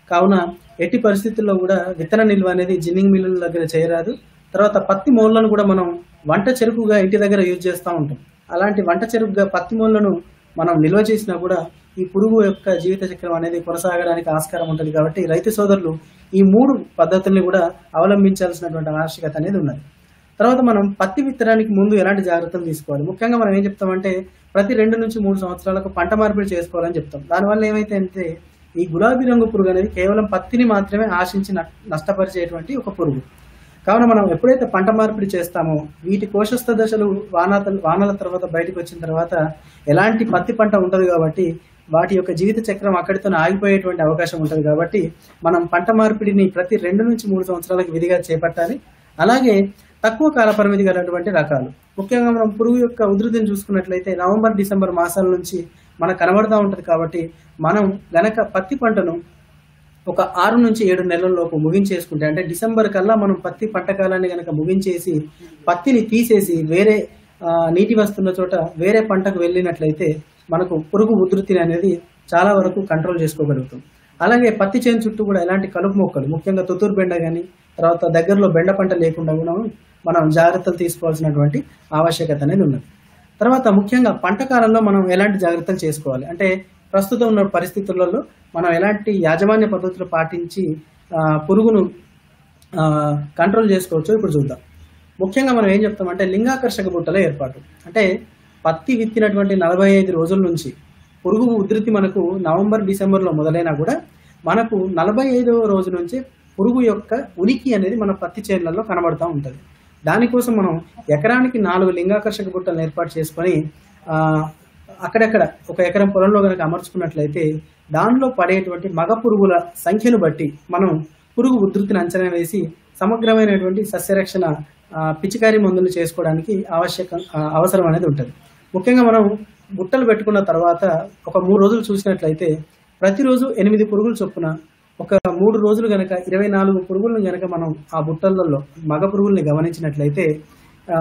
కావున ఎట్టి పరిస్థితుల్లో కూడా విత్తన నిల్వ అనేది జిన్నింగ్ మిల్లుల దగ్గర చేయరాదు తర్వాత పత్తి మోళ్ళను కూడా మనం వంట చెరుకుగా ఇంటి దగ్గర యూజ్ చేస్తూ ఉంటాం అలాంటి వంట చెరుకుగా పత్తి మోళ్ళను మనం నిల్వ చేసినా కూడా ఈ పురుగు యొక్క జీవిత చక్రం అనేది కొనసాగడానికి ఆస్కారం ఉంటుంది కాబట్టి రైతు సోదరులు ఈ మూడు పద్ధతుల్ని కూడా అవలంబించాల్సినటువంటి ఆవశ్యకత అనేది ఉన్నది తర్వాత మనం పత్తి విత్తడానికి ముందు ఎలాంటి జాగ్రత్తలు తీసుకోవాలి ముఖ్యంగా మనం ఏం చెప్తామంటే ప్రతి రెండు నుంచి మూడు సంవత్సరాలకు పంట మార్పిడి చేసుకోవాలని చెప్తాం దానివల్ల ఏమైతే అంటే ఈ గులాబీ రంగు పురుగు అనేది కేవలం పత్తిని మాత్రమే ఆశించి నష్ట- నష్టపరిచేటువంటి ఒక పురుగు కావున మనం ఎప్పుడైతే పంట మార్పిడి చేస్తామో వీటి కోశస్థ దశలు వాన వానల తర్వాత బయటకు వచ్చిన తర్వాత ఎలాంటి పత్తి పంట ఉండదు కాబట్టి వాటి యొక్క జీవిత చక్రం అక్కడితో ఆగిపోయేటువంటి అవకాశం ఉంటుంది కాబట్టి మనం పంట మార్పిడిని ప్రతి రెండు నుంచి మూడు సంవత్సరాలకు విధిగా చేపట్టాలి అలాగే తక్కువ కాల పరిమితి గలటువంటి రకాలు ముఖ్యంగా మనం పురుగు యొక్క ఉధృతిని చూసుకున్నట్లయితే నవంబర్ డిసెంబర్ మాసాల నుంచి మనకు కనబడతా ఉంటుంది కాబట్టి మనం గనక పత్తి పంటను ఒక ఆరు నుంచి ఏడు నెలల లోపు ముగించేసుకుంటే అంటే డిసెంబర్ కల్లా మనం పత్తి పంట కాలాన్ని కనుక ముగించేసి పత్తిని తీసేసి వేరే ఆ, నీటి వస్తున్న చోట వేరే పంటకు వెళ్ళినట్లయితే మనకు పురుగు ఉధృతిని అనేది చాలా వరకు కంట్రోల్ చేసుకోగలుగుతాం అలాగే పత్తి చేను చుట్టూ కూడా ఎలాంటి కలుపు మొక్కలు ముఖ్యంగా తుత్తూరు బెండ కానీ తర్వాత దగ్గరలో బెండ పంట లేకుండా కూడా మనం జాగ్రత్తలు తీసుకోవాల్సినటువంటి ఆవశ్యకత అనేది ఉన్నది తర్వాత ముఖ్యంగా పంట కాలంలో మనం ఎలాంటి జాగ్రత్తలు చేసుకోవాలి అంటే ప్రస్తుతం ఉన్న పరిస్థితులలో మనం ఎలాంటి యాజమాన్య పద్ధతులు పాటించి ఆ, పురుగును ఆ, కంట్రోల్ చేసుకోవచ్చో ఇప్పుడు చూద్దాం ముఖ్యంగా మనం ఏం చెప్తామంటే లింగాకర్షక బుట్టల ఏర్పాటు అంటే పత్తి విత్తినటువంటి నలభై ఐదు రోజుల నుంచి పురుగు ఉధృతి మనకు నవంబర్ డిసెంబర్లో మొదలైనా కూడా మనకు నలభై ఐదవ రోజు నుంచి పురుగు యొక్క ఉనికి అనేది మన పత్తి చేనులలో కనబడుతూ ఉంటుంది దానికోసం మనం ఎకరానికి నాలుగు లింగాకర్షక బుట్టలను ఏర్పాటు చేసుకొని ఆ, అక్కడక్కడ ఒక ఎకరం పొలంలో కనుక అమర్చుకున్నట్లయితే దానిలో పడేటువంటి మగ పురుగుల సంఖ్యను బట్టి మనం పురుగు ఉధృతిని అంచనా వేసి సమగ్రమైనటువంటి సస్యరక్షణ ఆ, పిచికారీ మందులు చేసుకోవడానికి ఆవశ్యక ఆ, అవసరం అనేది ఉంటుంది ముఖ్యంగా మనం బుట్టలు పెట్టుకున్న తర్వాత ఒక మూడు రోజులు చూసినట్లయితే ప్రతిరోజు ఎనిమిది పురుగులు చొప్పున ఒక మూడు రోజులు గనక ఇరవై నాలుగు పురుగులను గనక మనం ఆ బుట్టలలో మగ పురుగుల్ని గమనించినట్లయితే ఆ,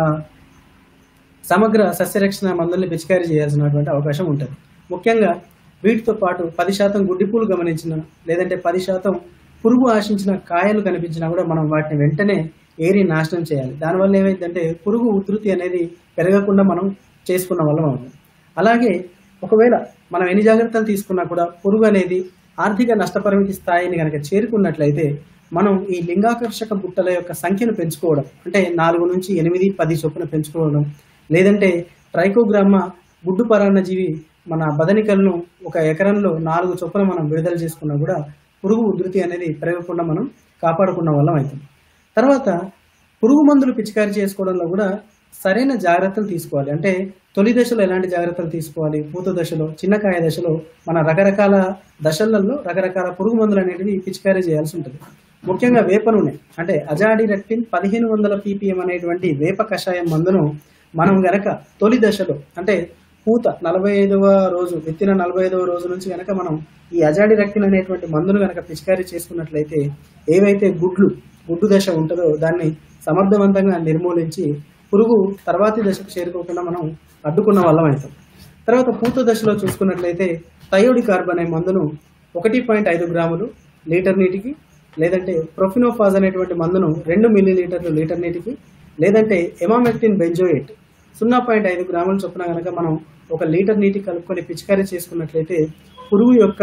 సమగ్ర సస్యరక్షణ మందుల్ని పిచికారీ చేయాల్సినటువంటి అవకాశం ఉంటుంది ముఖ్యంగా వీటితో పాటు పది శాతం గుడ్డిపూలు గమనించిన లేదంటే పది శాతం పురుగు ఆశించిన కాయలు కనిపించినా కూడా మనం వాటిని వెంటనే ఏరి నాశనం చేయాలి దానివల్ల ఏమైందంటే పురుగు ఉధృతి అనేది పెరగకుండా మనం చేసుకున్న వల్ల అవుతుంది అలాగే ఒకవేళ మనం ఎన్ని జాగ్రత్తలు తీసుకున్నా కూడా పురుగు అనేది ఆర్థిక నష్టపరిమితి స్థాయిని కనుక చేరుకున్నట్లయితే మనం ఈ లింగాకర్షక బుట్టల యొక్క సంఖ్యను పెంచుకోవడం అంటే నాలుగు నుంచి ఎనిమిది పది చొప్పున పెంచుకోవడం లేదంటే ట్రైకోగ్రామ గుడ్డు పరాన్నజీవి మన బదనికలను ఒక ఎకరంలో నాలుగు చొప్పున మనం విడుదల చేసుకున్నా కూడా పురుగు ఉధృతి అనేది పెరగకుండా మనం కాపాడుకున్న వాళ్ళం అవుతుంది తర్వాత పురుగు మందులు పిచికారీ చేసుకోవడంలో కూడా సరైన జాగ్రత్తలు తీసుకోవాలి అంటే తొలి దశలో ఎలాంటి జాగ్రత్తలు తీసుకోవాలి పూత దశలో చిన్నకాయ దశలో మన రకరకాల దశలలో రకరకాల పురుగు మందులు అనేటివి పిచికారీ చేయాల్సి ఉంటుంది ముఖ్యంగా వేప నూనె అంటే అజాడి రెక్టిన్ పదిహేను వందల పీపీఎం అనేటువంటి వేప కషాయం మందును మనం గనక తొలి దశలో అంటే పూత నలభై ఐదవ రోజు విత్తిన నలభై ఐదవ రోజు నుంచి గనక మనం ఈ అజాడి రెక్టిన్ అనేటువంటి మందును గనక పిచికారీ చేసుకున్నట్లయితే ఏవైతే గుడ్లు గుడ్డు దశ ఉంటుందో దాన్ని సమర్థవంతంగా నిర్మూలించి పురుగు తర్వాతి దశకు చేరుకోకుండా మనం అడ్డుకున్న వాళ్ళం అవుతాం తర్వాత పూత దశలో చూసుకున్నట్లయితే థయోడి కార్బన్ అనే మందును ఒకటి పాయింట్ ఐదు గ్రాములు లీటర్ నీటికి లేదంటే ప్రొఫినోఫాజ్ అనేటువంటి మందును రెండు మిల్లీ లీటర్లు లీటర్ నీటికి లేదంటే ఎమామెక్టిన్ బెంజోయేట్ సున్నా పాయింట్ ఐదు గ్రాముల చొప్పున కనుక మనం ఒక లీటర్ నీటి కలుపుకొని పిచికారీ చేసుకున్నట్లయితే పురుగు యొక్క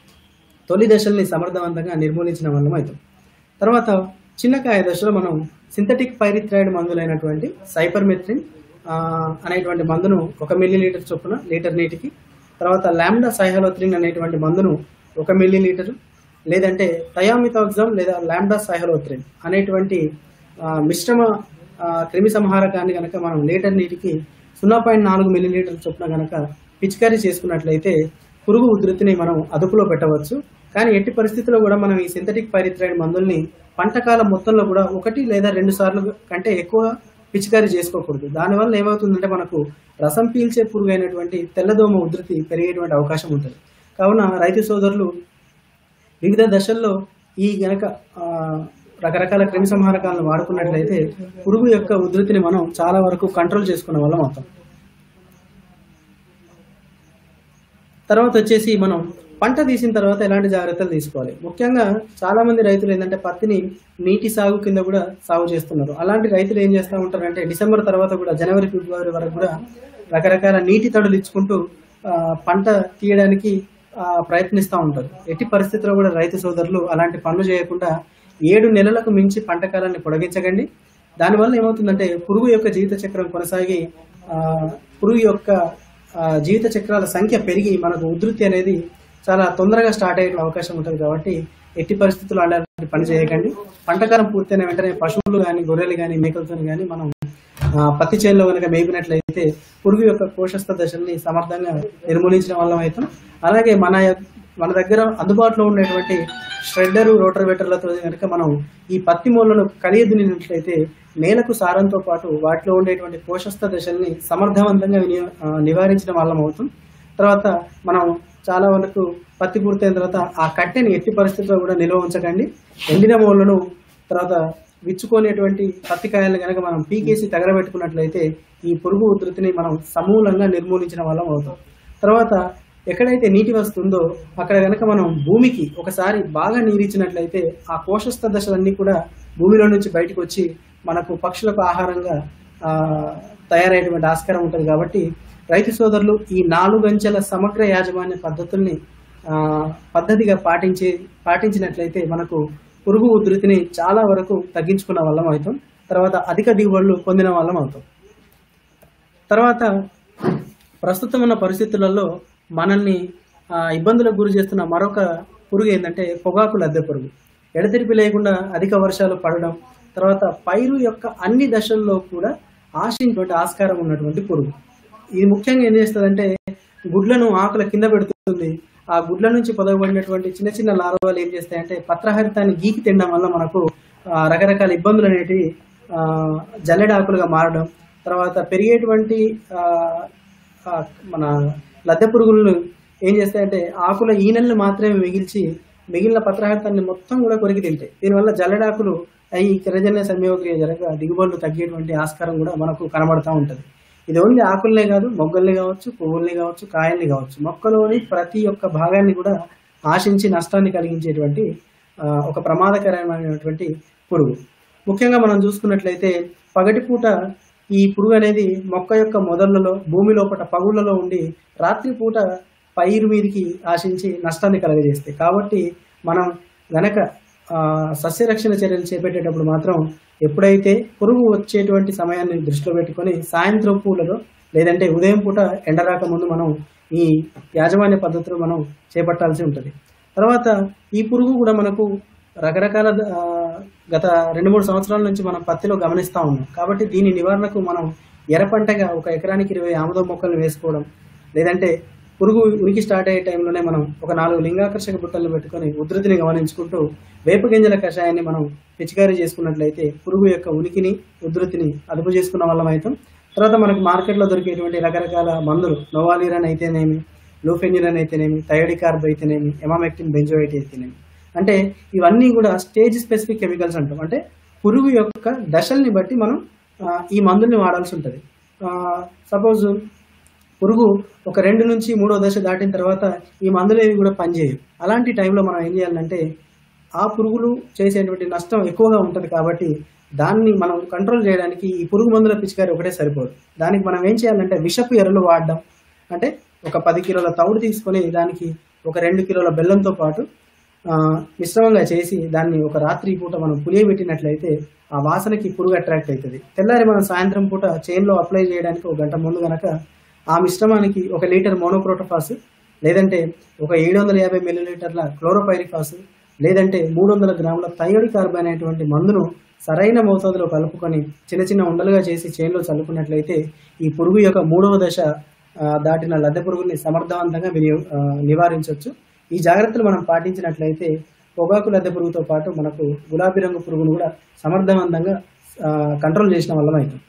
తొలి దశల్ని సమర్థవంతంగా నిర్మూలించిన వాళ్ళం అవుతాం తర్వాత చిన్నకాయ దశలో మనం సింథటిక్ పైరిథ్రాయిడ్ మందులైనటువంటి సైపర్మెథ్రిన్ ఆ, అనేటువంటి మందును ఒక మిల్లీ లీటర్ చొప్పున లీటర్ నీటికి తర్వాత లామ్డా సైహలోత్రిన్ అనేటువంటి మందును ఒక మిల్లీ లీటరు లేదంటే థయామిథాక్సమ్ లేదా లామ్డా సైహలోత్రిన్ అనేటువంటి ఆ, మిశ్రమ ఆ, క్రిమి సంహారకాన్ని కనుక మనం లీటర్ నీటికి సున్నా పాయింట్ నాలుగు మిల్లీ లీటర్ చొప్పున కనుక పిచికారీ చేసుకున్నట్లయితే పురుగు ఉధృతిని మనం అదుపులో పెట్టవచ్చు కానీ ఎట్టి పరిస్థితుల్లో కూడా మనం ఈ సింథటిక్ పైరిథ్రాయిడ్ మందుల్ని పంటకాలం మొత్తంలో కూడా ఒకటి లేదా రెండు సార్లు కంటే ఎక్కువ పిచికారీ చేసుకోకూడదు దానివల్ల ఏమవుతుందంటే మనకు రసం పీల్చే పురుగు అయినటువంటి తెల్లదోమ ఉధృతి పెరిగేటువంటి అవకాశం ఉంటుంది కావున రైతు సోదరులు వివిధ దశల్లో ఈ గనక ఆ, రకరకాల క్రిమి సంహారకాలను వాడుకున్నట్లయితే పురుగు యొక్క ఉధృతిని మనం చాలా వరకు కంట్రోల్ చేసుకునే వాళ్ళం అవుతాం తర్వాత వచ్చేసి మనం పంట తీసిన తర్వాత ఎలాంటి జాగ్రత్తలు తీసుకోవాలి ముఖ్యంగా చాలా మంది రైతులు ఏంటంటే పత్తిని నీటి సాగు కింద కూడా సాగు చేస్తున్నారు అలాంటి రైతులు ఏం చేస్తూ ఉంటారంటే డిసెంబర్ తర్వాత కూడా జనవరి ఫిబ్రవరి వరకు కూడా రకరకాల నీటి తడులు ఇచ్చుకుంటూ ఆ, పంట తీయడానికి ఆ, ప్రయత్నిస్తూ ఉంటారు ఎట్టి పరిస్థితుల్లో కూడా రైతు సోదరులు అలాంటి పనులు చేయకుండా ఏడు నెలలకు మించి పంట కాలాన్ని పొడిగించకండి దానివల్ల ఏమవుతుందంటే పురుగు యొక్క జీవిత చక్రం కొనసాగి ఆ, పురుగు యొక్క ఆ, జీవిత చక్రాల సంఖ్య పెరిగి మనకు ఉధృతి అనేది చాలా తొందరగా స్టార్ట్ అయ్యే అవకాశం ఉంటుంది కాబట్టి ఎట్టి పరిస్థితుల్లో అలాంటి పని చేయకండి పంటకాలం పూర్తయిన వెంటనే పశువులు కానీ గొర్రెలు కానీ మేకలతో కానీ మనం ఆ, పత్తి చేనులో కనుక మేపినట్లయితే పురుగు యొక్క కోశస్థ దశల్ని సమర్థంగా నిర్మూలించడం వల్ల అవుతాం అలాగే మన యొ- మన దగ్గర అందుబాటులో ఉండేటువంటి ష్రెడ్డర్ రోటర్ వెటర్లతో కనుక మనం ఈ పత్తి మూలను కలియదునినట్లయితే నేలకు సారంతో పాటు వాటిలో ఉండేటువంటి కోశస్థ దశల్ని సమర్థవంతంగా వినియో- ఆ, నివారించడం వల్ల అవుతాం తర్వాత మనం చాలా వరకు పత్తి పూర్తయిన తర్వాత ఆ కట్టెని ఎట్టి పరిస్థితుల్లో కూడా నిల్వ ఉంచకండి ఎండిన మూలను తర్వాత విచ్చుకునేటువంటి పత్తి కాయలను కనుక మనం పీకేసి తగలబెట్టుకున్నట్లయితే ఈ పురుగు ఉధృతిని మనం సమూలంగా నిర్మూలించిన వాళ్ళం అవుతాం తర్వాత ఎక్కడైతే నీటి వస్తుందో అక్కడ కనుక మనం భూమికి ఒకసారి బాగా నీరిచ్చినట్లయితే ఆ కోశస్థ దశలన్నీ కూడా భూమిలో నుంచి బయటకు వచ్చి మనకు పక్షులకు ఆహారంగా ఆ, తయారయ్యేటువంటి ఆస్కారం ఉంటుంది కాబట్టి రైతు సోదరులు ఈ నాలుగు అంచెల సమగ్ర యాజమాన్య పద్ధతుల్ని ఆ, పద్ధతిగా పాటించి పాటించినట్లయితే మనకు పురుగు ఉధృతిని చాలా వరకు తగ్గించుకున్న వాళ్ళం అవుతాం తర్వాత అధిక దిగుబడులు పొందిన వాళ్ళం అవుతాం తర్వాత ప్రస్తుతం ఉన్న పరిస్థితులలో మనల్ని ఆ, ఇబ్బందులకు గురి చేస్తున్న మరొక పురుగు ఏంటంటే పొగాకు లద్దె పురుగు ఎడతెరిపి లేకుండా అధిక వర్షాలు పడడం తర్వాత పైరు యొక్క అన్ని దశల్లో కూడా ఆశించినటువంటి ఆస్కారం ఉన్నటువంటి పురుగు ఇది ముఖ్యంగా ఏం చేస్తుందంటే గుడ్లను ఆకుల కింద పెడుతుంది ఆ గుడ్ల నుంచి పొదగబడినటువంటి చిన్న చిన్న లార్వాలు ఏం చేస్తాయంటే పత్రహరితాన్ని గీకి తినడం వల్ల మనకు ఆ, రకరకాల ఇబ్బందులు అనేటివి ఆ, జల్లెడాకులుగా మారడం తర్వాత పెరిగేటువంటి ఆ, ఆ, మన లద్దె పురుగులను ఏం చేస్తాయంటే ఆకుల ఈనెలను మాత్రమే మిగిల్చి మిగిలిన పత్రహారితాన్ని మొత్తం కూడా కొరికి తింటాయి దీనివల్ల జల్లెడాకులు అవి కిరజన్య సంయోగక్రియ జరగ దిగుబడులు తగ్గేటువంటి ఆస్కారం కూడా మనకు కనబడతా ఉంటుంది ఇది ఓన్లీ ఆకుల్నే కాదు మొగ్గల్ని కావచ్చు పువ్వుల్ని కావచ్చు కాయల్ని కావచ్చు మొక్కలోని ప్రతి ఒక్క భాగాన్ని కూడా ఆశించి నష్టాన్ని కలిగించేటువంటి ఆ, ఒక ప్రమాదకరమైనటువంటి పురుగు ముఖ్యంగా మనం చూసుకున్నట్లయితే పగటిపూట ఈ పురుగు అనేది మొక్క యొక్క మొదళ్లలో భూమి లోపల పగుళ్లలో ఉండి రాత్రిపూట పైరు మీదకి ఆశించి నష్టాన్ని కలగజేస్తాయి కాబట్టి మనం గనక ఆ, సస్యరక్షణ చర్యలు చేపట్టేటప్పుడు మాత్రం ఎప్పుడైతే పురుగు వచ్చేటువంటి సమయాన్ని దృష్టిలో పెట్టుకొని సాయంత్రం పూలలో లేదంటే ఉదయం పూట ఎండరాక ముందు మనం ఈ యాజమాన్య పద్ధతులు మనం చేపట్టాల్సి ఉంటుంది తర్వాత ఈ పురుగు కూడా మనకు రకరకాల ఆ, గత రెండు మూడు సంవత్సరాల నుంచి మనం పత్తిలో గమనిస్తూ ఉన్నాం కాబట్టి దీని నివారణకు మనం ఎర్ర పంటగా ఒక ఎకరానికి ఇరవై ఆముదం మొక్కలు వేసుకోవడం లేదంటే పురుగు ఉనికి స్టార్ట్ అయ్యే టైంలోనే మనం ఒక నాలుగు లింగాకర్షక బుట్టలు పెట్టుకొని ఉధృతిని గమనించుకుంటూ వేప గింజల కషాయాన్ని మనం పిచికారీ చేసుకున్నట్లయితే పురుగు యొక్క ఉనికిని ఉధృతిని అదుపు చేసుకున్న వాళ్ళం అవుతాం తర్వాత మనకు మార్కెట్లో దొరికేటువంటి రకరకాల మందులు నోవాలిరన్ అయితేనేమి లూఫెన్యురన్ అయితేనేమి థయోడికార్బ్ అయితేనేమి ఎమామెక్టిన్ బెంజోయిట్ అయితేనేమి అంటే ఇవన్నీ కూడా స్టేజ్ స్పెసిఫిక్ కెమికల్స్ అంటాం అంటే పురుగు యొక్క దశల్ని బట్టి మనం ఆ, ఈ మందుల్ని వాడాల్సి ఉంటుంది సపోజ్ పురుగు ఒక రెండు నుంచి మూడో దశ దాటిన తర్వాత ఈ మందులు ఏవి కూడా పనిచేయవు అలాంటి టైంలో మనం ఏం చేయాలంటే ఆ పురుగులు చేసేటువంటి నష్టం ఎక్కువగా ఉంటుంది కాబట్టి దాన్ని మనం కంట్రోల్ చేయడానికి ఈ పురుగు మందుల పిచికారి ఒకటే సరిపోదు దానికి మనం ఏం చేయాలంటే విషపు ఎరలు వాడడం అంటే ఒక పది కిలోల తౌడు తీసుకొని దానికి ఒక రెండు కిలోల బెల్లంతో పాటు ఆ, మిశ్రమంగా చేసి దాన్ని ఒక రాత్రి పూట మనం పులియబెట్టినట్లయితే ఆ వాసనకి పురుగు అట్రాక్ట్ అవుతుంది తెల్లారి మనం సాయంత్రం పూట చేన్లో అప్లై చేయడానికి ఒక గంట ముందు గనక ఆ మిశ్రమానికి ఒక లీటర్ మోనోక్రోటోఫాస్ లేదంటే ఒక ఏడు వందల యాభై మిల్లీలీటర్ల క్లోరోపైరిఫాస్ లేదంటే మూడు వందల గ్రాముల థైరాయిడ్ కార్బన్ అనేటువంటి మందును సరైన మోతాదులో కలుపుకొని చిన్న చిన్న ఉండలుగా చేసి చేనులో చల్లుకున్నట్లయితే ఈ పురుగు యొక్క మూడవ దశ ఆ, దాటిన లద్దె పురుగుని సమర్థవంతంగా వినియో ఆ, నివారించవచ్చు ఈ జాగ్రత్తలు మనం పాటించినట్లయితే పొగాకు లద్దె పురుగుతో పాటు మనకు గులాబీ రంగు పురుగును కూడా సమర్థవంతంగా ఆ, కంట్రోల్ చేసిన వాళ్ళం అవుతాం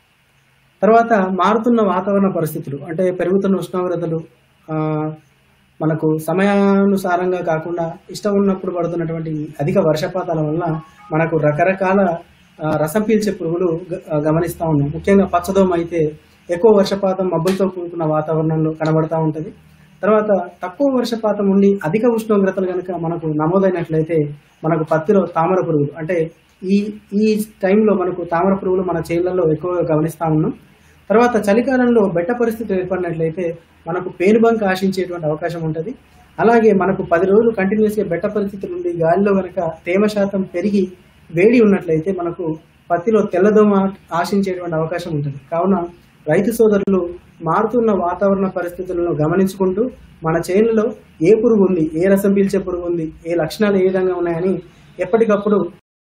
తర్వాత మారుతున్న వాతావరణ పరిస్థితులు అంటే పెరుగుతున్న ఉష్ణోగ్రతలు ఆ, మనకు సమయానుసారంగా కాకుండా ఇష్టం ఉన్నప్పుడు పడుతున్నటువంటి ఈ అధిక వర్షపాతాల వల్ల మనకు రకరకాల ఆ, రసం పీల్చే పురుగులు గ- ఆ, గమనిస్తూ ఉన్నాం ముఖ్యంగా పచ్చదోమ అయితే ఎక్కువ వర్షపాతం మబ్బులతో కూడుకున్న వాతావరణంలో కనబడతా ఉంటుంది తర్వాత తక్కువ వర్షపాతం ఉండి అధిక ఉష్ణోగ్రతలు కనుక మనకు నమోదైనట్లయితే మనకు పత్తిలో తామర పురుగులు అంటే ఈ ఈ టైంలో మనకు తామర పురుగులు మన చేళ్లలో ఎక్కువగా గమనిస్తా ఉన్నాం తర్వాత చలికాలంలో బెట్ట పరిస్థితి ఏర్పడినట్లయితే మనకు పేనుబంక ఆశించేటువంటి అవకాశం ఉంటుంది అలాగే మనకు పది రోజులు కంటిన్యూస్గా బెట్ట పరిస్థితి నుండి గాలిలో కనుక తేమ శాతం పెరిగి వేడి ఉన్నట్లయితే మనకు పత్తిలో తెల్లదోమ ఆశించేటువంటి అవకాశం ఉంటుంది కావున రైతు సోదరులు మారుతున్న వాతావరణ పరిస్థితులను గమనించుకుంటూ మన చేనులో ఏ పురుగు ఉంది ఏ రసం పీల్చే పురుగు ఉంది ఏ లక్షణాలు ఏ విధంగా ఉన్నాయని ఎప్పటికప్పుడు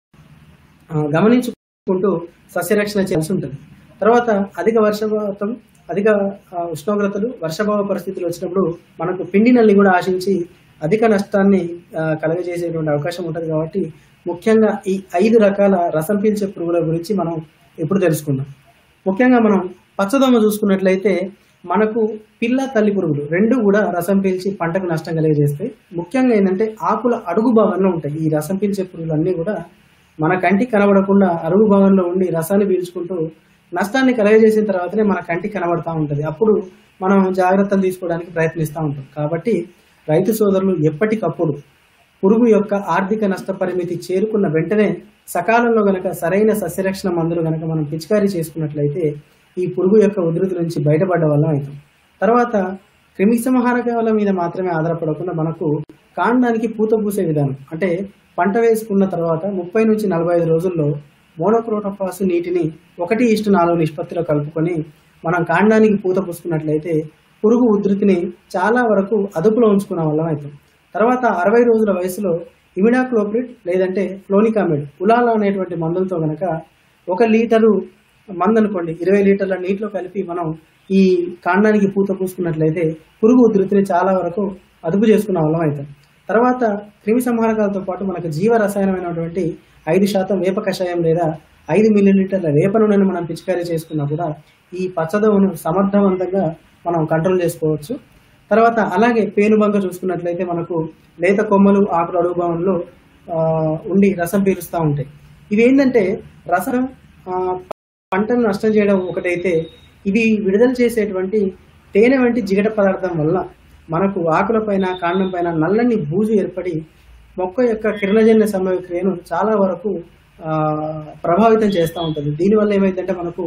ఆ, గమనించుకుంటూ సస్యరక్షణ చేయాల్సి ఉంటుంది తర్వాత అధిక వర్షపాతం అధిక ఆ, ఉష్ణోగ్రతలు వర్షభావ పరిస్థితులు వచ్చినప్పుడు మనకు పిండి నల్లి కూడా ఆశించి అధిక నష్టాన్ని ఆ, కలగజేసేటువంటి అవకాశం ఉంటుంది కాబట్టి ముఖ్యంగా ఈ ఐదు రకాల రసం పీల్చే పురుగుల గురించి మనం ఇప్పుడు తెలుసుకుందాం ముఖ్యంగా మనం పచ్చదోమ చూసుకున్నట్లయితే మనకు పిల్ల తల్లి పురుగులు రెండు కూడా రసం పీల్చి పంటకు నష్టం కలిగజేస్తాయి ముఖ్యంగా ఏంటంటే ఆకుల అడుగు భాగంలో ఉంటాయి ఈ రసం పీల్చే పురుగులు అన్నీ కూడా మన కంటికి కనబడకుండా అడుగు భాగంలో ఉండి రసాన్ని పీల్చుకుంటూ నష్టాన్ని కలగజేసిన తర్వాతనే మన కంటికి కనబడతా ఉంటుంది అప్పుడు మనం జాగ్రత్తలు తీసుకోవడానికి ప్రయత్నిస్తూ ఉంటాం కాబట్టి రైతు సోదరులు ఎప్పటికప్పుడు పురుగు యొక్క ఆర్థిక నష్ట పరిమితి చేరుకున్న వెంటనే సకాలంలో గనక సరైన సస్యరక్షణ మందులు గనక మనం పిచికారీ చేసుకున్నట్లయితే ఈ పురుగు యొక్క ఉధృతి నుంచి బయటపడ్డ వల్ల అవుతాం తర్వాత క్రిమి సంహారకాల మీద మాత్రమే ఆధారపడకుండా మనకు కాండానికి పూత పూసే విధానం అంటే పంట వేసుకున్న తర్వాత ముప్పై నుంచి నలభై ఐదు రోజుల్లో మోనోక్రోటోఫాస్ నీటిని ఒకటి ఇష్టు నాలుగు నిష్పత్తిలో కలుపుకొని మనం కాండానికి పూత పూసుకున్నట్లయితే పురుగు ఉధృతిని చాలా వరకు అదుపులో ఉంచుకున్న వల్ల అవుతాం తర్వాత అరవై రోజుల వయసులో ఇమిడాక్లోప్రిడ్ లేదంటే ఫ్లోనికామిడ్ ఉలాలా అనేటువంటి మందులతో గనక ఒక లీటరు మందు అనుకోండి ఇరవై లీటర్ల నీటిలో కలిపి మనం ఈ కాండానికి పూత పూసుకున్నట్లయితే పురుగు ఉధృతిని చాలా వరకు అదుపు చేసుకున్న వాళ్ళం అవుతాం తర్వాత క్రిమి సంహారకాలతో పాటు మనకు జీవ రసాయనమైనటువంటి ఐదు శాతం వేప కషాయం లేదా ఐదు మిల్లీలీటర్ల వేప నూనెను మనం పిచికారీ చేసుకున్నా కూడా ఈ పచ్చదోమను సమర్థవంతంగా మనం కంట్రోల్ చేసుకోవచ్చు తర్వాత అలాగే పేనుబంక చూసుకున్నట్లయితే మనకు లేత కొమ్మలు ఆకుల అడుగు భాగంలో ఆ, ఉండి రసం పీలుస్తూ ఉంటాయి ఇవి ఏంటంటే రసం ఆ, పంటను నష్టం చేయడం ఒకటైతే ఇవి విడుదల చేసేటువంటి తేనె వంటి జిగట పదార్థం వల్ల మనకు ఆకుల పైన కాండం పైన నల్లని బూజు ఏర్పడి మొక్క యొక్క కిరణజన్య సమయక్రియను చాలా వరకు ఆ, ప్రభావితం చేస్తూ ఉంటుంది దీనివల్ల ఏమైందంటే మనకు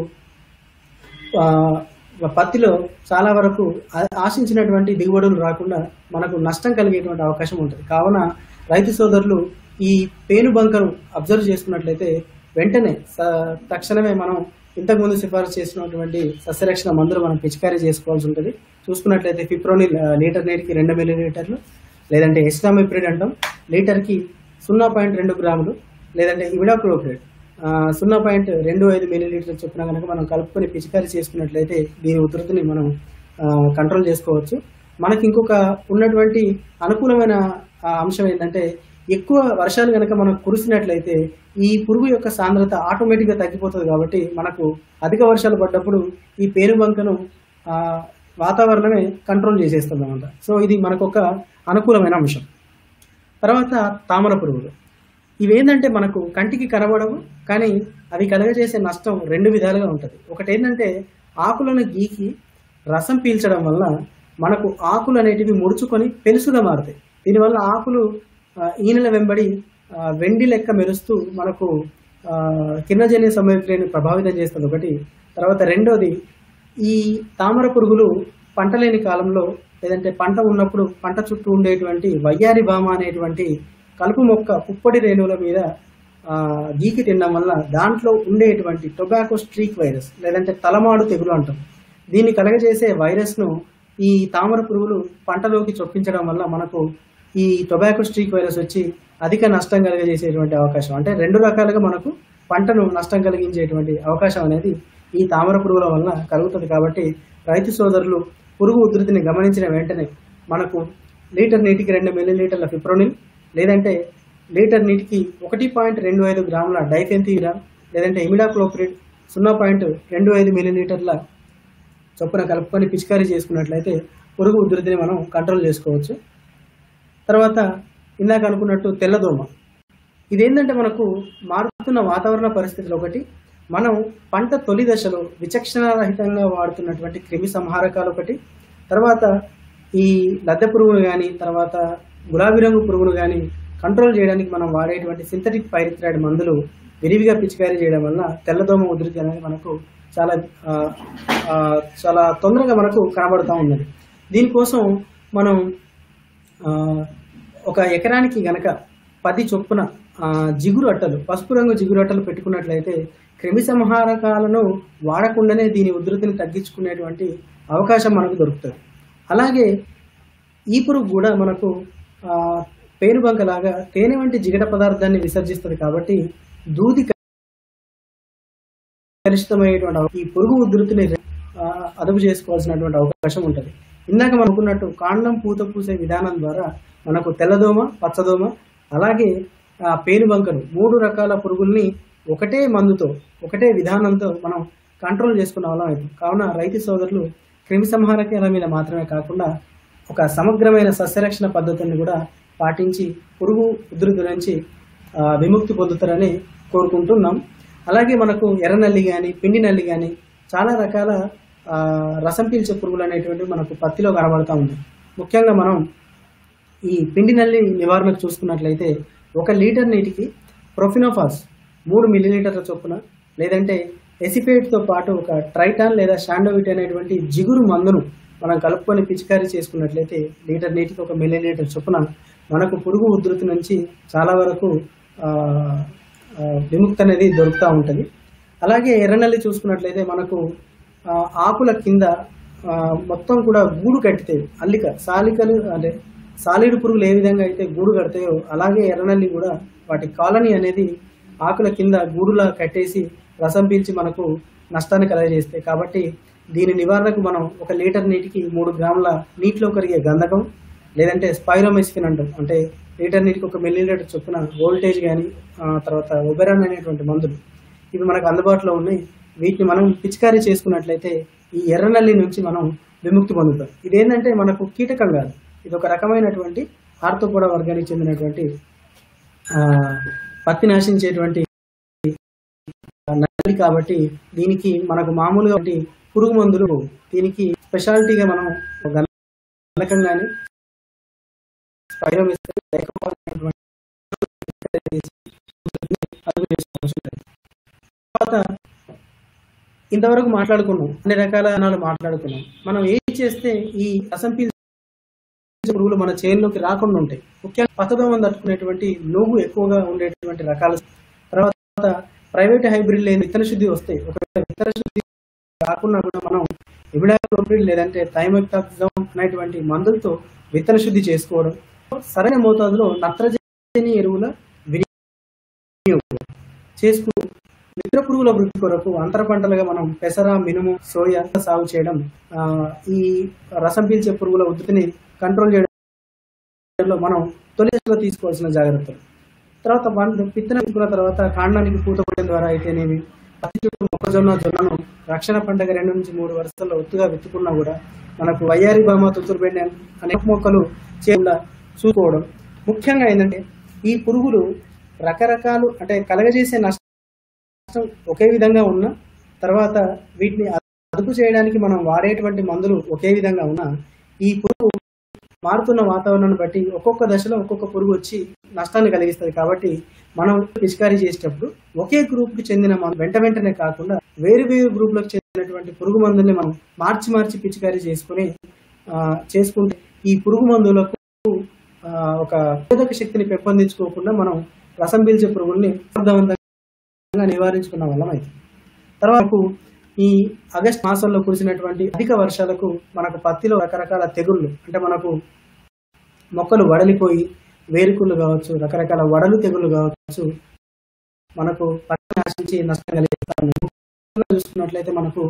ఆ, పత్తిలో చాలా వరకు ఆ- ఆశించినటువంటి దిగుబడులు రాకుండా మనకు నష్టం కలిగేటువంటి అవకాశం ఉంటుంది కావున రైతు సోదరులు ఈ పేను బంకను అబ్జర్వ్ చేసుకున్నట్లయితే వెంటనే స- తక్షణమే మనం ఇంతకుముందు సిఫారసు చేసినటువంటి సస్యరక్షణ మందులు మనం పిచికారీ చేసుకోవాల్సి ఉంటుంది చూసుకున్నట్లయితే ఫిప్రోనిల్ ఆ, లీటర్ నీటికి రెండు మిల్లీ లీటర్లు లేదంటే ఎస్టామిప్రిడ్ అంటాం లీటర్కి సున్నా పాయింట్ రెండు గ్రాములు లేదంటే ఇమిడాక్లోప్రిడ్ సున్నా పాయింట్ రెండు ఐదు మిల్లీ లీటర్లు చొప్పున కనుక మనం కలుపుకొని పిచికారీ చేసుకున్నట్లయితే దీని ఉధృతిని మనం ఆ, కంట్రోల్ చేసుకోవచ్చు మనకి ఇంకొక ఉన్నటువంటి అనుకూలమైన ఆ, అంశం ఏంటంటే ఎక్కువ వర్షాలు కనుక మనకు కురిసినట్లయితే ఈ పురుగు యొక్క సాంద్రత ఆటోమేటిక్గా తగ్గిపోతుంది కాబట్టి మనకు అధిక వర్షాలు పడ్డప్పుడు ఈ పేనుబంకను ఆ, వాతావరణమే కంట్రోల్ చేసేస్తుంది అనమాట సో ఇది మనకు ఒక అనుకూలమైన అంశం తర్వాత తామర పురుగులు ఇవేంటంటే మనకు కంటికి కనబడవు కానీ అవి కలగజేసే నష్టం రెండు విధాలుగా ఉంటుంది ఒకటి ఏంటంటే ఆకులను గీకి రసం పీల్చడం వల్ల మనకు ఆకులు అనేటివి ముడుచుకొని పెలుసుగా మారుతాయి దీనివల్ల ఆకులు ఆ, ఈనెల వెంబడి ఆ, వెండి లెక్క మెరుస్తూ మనకు ఆ, కిరణజన్య సమయక్రియను ప్రభావితం చేస్తుంది ఒకటి తర్వాత రెండోది ఈ తామర పురుగులు పంట లేని కాలంలో లేదంటే పంట ఉన్నప్పుడు పంట చుట్టూ ఉండేటువంటి వయ్యారి భామ అనేటువంటి కలుపు మొక్క పుప్పొడి రేణువుల మీద ఆ, గీకి తినడం వల్ల దాంట్లో ఉండేటువంటి టొబాకో స్ట్రీక్ వైరస్ లేదంటే తలమాడు తెగులు అంటాం దీన్ని కలగజేసే వైరస్ ను ఈ తామర పురుగులు పంటలోకి చొప్పించడం వల్ల మనకు ఈ టొబాకో స్ట్రీక్ వైరస్ వచ్చి అధిక నష్టం కలిగజేసేటువంటి అవకాశం అంటే రెండు రకాలుగా మనకు పంటను నష్టం కలిగించేటువంటి అవకాశం అనేది ఈ తామర పురుగుల వల్ల కలుగుతుంది కాబట్టి రైతు సోదరులు పురుగు ఉధృతిని గమనించిన వెంటనే మనకు లీటర్ నీటికి రెండు మిల్లీ లీటర్ల ఫిప్రోనిల్ లేదంటే లీటర్ నీటికి ఒకటి పాయింట్ రెండు ఐదు గ్రాముల డైఫెన్థీరా లేదంటే ఇమిడాక్లోప్రిడ్ సున్నా పాయింట్ రెండు ఐదు మిల్లీ లీటర్ల చొప్పున కలుపుకొని పిచికారీ చేసుకున్నట్లయితే పురుగు ఉధృతిని మనం కంట్రోల్ చేసుకోవచ్చు తర్వాత ఇందాక అనుకున్నట్టు తెల్లదోమ ఇదేంటంటే మనకు మారుతున్న వాతావరణ పరిస్థితులు ఒకటి మనం పంట తొలి దశలో విచక్షణారహితంగా వాడుతున్నటువంటి క్రిమి సంహారకాలు ఒకటి తర్వాత ఈ లద్దె పురుగును కానీ తర్వాత గులాబీ రంగు పురుగును కానీ కంట్రోల్ చేయడానికి మనం వాడేటువంటి సింథటిక్ పైరిథ్రాయిడ్ మందులు విరివిగా పిచికారీ చేయడం వల్ల తెల్లదోమ ఉధృతి అనేది మనకు చాలా ఆ, ఆ, చాలా తొందరగా మనకు కనబడుతూ ఉన్నది దీనికోసం మనం ఆ, ఒక ఎకరానికి గనక పది చొప్పున ఆ, జిగురు అట్టలు పసుపు రంగు జిగురు అట్టలు పెట్టుకున్నట్లయితే క్రిమి సంహారకాలను వాడకుండానే దీని ఉధృతిని తగ్గించుకునేటువంటి అవకాశం మనకు దొరుకుతుంది అలాగే ఈ పురుగు కూడా మనకు ఆ, పేనుబంకలాగా తేనె వంటి జిగట పదార్థాన్ని విసర్జిస్తుంది కాబట్టి దూది కలుషితమైనటువంటి అవ- ఈ పురుగు ఉధృతిని ఆ, అదుపు చేసుకోవాల్సినటువంటి అవకాశం ఉంటుంది ఇందాక మనం అనుకున్నట్టు కాండం పూత పూసే విధానం ద్వారా మనకు తెల్లదోమ పచ్చదోమ అలాగే ఆ, పేనుబంకలు మూడు రకాల పురుగుల్ని ఒకటే మందుతో ఒకటే విధానంతో మనం కంట్రోల్ చేసుకున్న వాళ్ళం అవుతుంది కావున రైతు సోదరులు క్రిమి సంహారకాల మీద మాత్రమే కాకుండా ఒక సమగ్రమైన సస్యరక్షణ పద్ధతులను కూడా పాటించి పురుగు ఉధృతి నుంచి ఆ, విముక్తి పొందుతారని కోరుకుంటున్నాం అలాగే మనకు ఎర్రనల్లి కానీ పిండి నల్లి కానీ చాలా రకాల ఆ, రసం పీల్చే పురుగులు అనేటువంటివి మనకు పత్తిలో కనబడతా ఉంది ముఖ్యంగా మనం ఈ పిండి నల్లి నివారణకు చూసుకున్నట్లయితే ఒక లీటర్ నీటికి ప్రొఫినోఫాస్ మూడు మిల్లీలీటర్ల చొప్పున లేదంటే ఎసిపేట్తో పాటు ఒక ట్రైటాన్ లేదా షాండోవిట్ అనేటువంటి జిగురు మందును మనం కలుపుకొని పిచికారీ చేసుకున్నట్లయితే లీటర్ నీటికి ఒక మిల్లీలీటర్ చొప్పున మనకు పురుగు ఉధృతి నుంచి చాలా వరకు ఆ, ఆ, విముక్తి అనేది దొరుకుతూ ఉంటుంది అలాగే ఎర్రనల్లి చూసుకున్నట్లయితే మనకు ఆ, ఆకుల కింద ఆ, మొత్తం కూడా గూడు కట్టితే అల్లిక సాలికలు అంటే సాలిడ్ పురుగులు ఏ విధంగా అయితే గూడు కడతాయో అలాగే ఎర్రనల్లి కూడా వాటి కాలనీ అనేది ఆకుల కింద గూడులా కట్టేసి రసం పీల్చి మనకు నష్టాన్ని కలగజేస్తాయి కాబట్టి దీని నివారణకు మనం ఒక లీటర్ నీటికి మూడు గ్రాముల నీటిలో కరిగే గంధకం లేదంటే స్పైరోమెసిఫిన్ అంటాం అంటే లీటర్ నీటికి ఒక మిల్లీ లీటర్ చొప్పున వోల్టేజ్ కానీ తర్వాత ఒబెరాన్ అనేటువంటి మందులు ఇవి మనకు అందుబాటులో ఉన్నాయి వీటిని మనం పిచికారీ చేసుకున్నట్లయితే ఈ ఎర్రనల్లి నుంచి మనం విముక్తి పొందుతాం ఇదేంటంటే మనకు కీటకం కాదు ఇది ఒక రకమైనటువంటి ఆర్థోపోడా వర్గానికి చెందినటువంటి ఆ, పత్తి నాశించేటువంటి నల్లి కాబట్టి దీనికి మనకు మామూలుగా ఒకటి పురుగు మందులు దీనికి స్పెషాలిటీగా మనం ఒక గణకం కానీ స్పైరోమిస్టర్ లేకపోతే అదుపు చేసుకోవాల్సి ఉంటుంది. తర్వాత ఇంతవరకు మాట్లాడుకున్నాం అన్ని రకాల అనాలు మాట్లాడుకున్నాం మనం ఏం చేస్తే ఈ రసం పీల్చే పురుగులు మన చేనులోకి రాకుండా ఉంటాయి ముఖ్యంగా పచ్చదోమను తట్టుకునేటువంటి నువ్వు ఎక్కువగా ఉండేటువంటి రకాల తర్వాత ప్రైవేట్ హైబ్రిడ్ లేని విత్తన శుద్ధి వస్తాయి ఒకవేళ విత్తన శుద్ధి కాకుండా కూడా మనం ఇమిడాక్లోప్రిడ్ లేదంటే థైమెక్టాక్సిజం అనేటువంటి మందులతో విత్తన శుద్ధి చేసుకోవడం సరైన మోతాదులో నత్రజని ఎరువుల వినియోగం చేసుకు మిత్ర పురుగుల వృద్ధి కొరకు అంతర పంటలుగా మనం పెసర మినుము సోయా సాగు చేయడం ఆ, ఈ రసం పీల్చే పురుగుల ఉధృతిని కంట్రోల్ చేయడంలో మనం తొలి దశలో తీసుకోవాల్సిన జాగ్రత్తలు తర్వాత పంట విత్తనం వేసుకున్న తర్వాత కాండానికి పూత పడడం ద్వారా అయితేనేమి పత్తి చుట్టూ మొక్కజొన్న జొన్నను రక్షణ పంటగా రెండు నుంచి మూడు వరుసల్లో ఒత్తుగా విత్తుకున్నా కూడా మనకు వయ్యారి బామ తుతురుబెండ అనే మొక్కలు చేయకుండా చూసుకోవడం ముఖ్యంగా ఏంటంటే ఈ పురుగులు రకరకాలు అంటే కలగజేసే నష్టం ఒకే విధంగా ఉన్న తర్వాత వీటిని అదుపు చేయడానికి మనం వాడేటువంటి మందులు ఒకే విధంగా ఉన్న ఈ పురుగు మారుతున్న వాతావరణాన్ని బట్టి ఒక్కొక్క దశలో ఒక్కొక్క పురుగు వచ్చి నష్టాన్ని కలిగిస్తుంది కాబట్టి మనం పిచికారీ చేసేటప్పుడు ఒకే గ్రూప్ కి చెందిన మనం వెంట వెంటనే కాకుండా వేరు వేరు గ్రూప్ లకు చెందినటువంటి పురుగు మందుల్ని మనం మార్చి మార్చి పిచికారీ చేసుకుని ఆ, చేసుకుంటే ఈ పురుగు మందులకు ఆ, ఒక నిరోధక శక్తిని పెంపొందించుకోకుండా మనం రసం పీల్చే పురుగుల్ని సమర్థవంతంగా నివారించుకున్న వాళ్ళం అవుతుంది తర్వాత ఈ ఆగస్ట్ మాసంలో కురిసినటువంటి అధిక వర్షాలకు మనకు పత్తిలో రకరకాల తెగుళ్ళు అంటే మనకు మొక్కలు వడలిపోయి వేరుకుళ్ళు కావచ్చు రకరకాల వడలు తెగుళ్ళు కావచ్చు మనకు పత్తి నాశించి నష్టం కలిగిస్తాను చూసుకున్నట్లయితే మనకు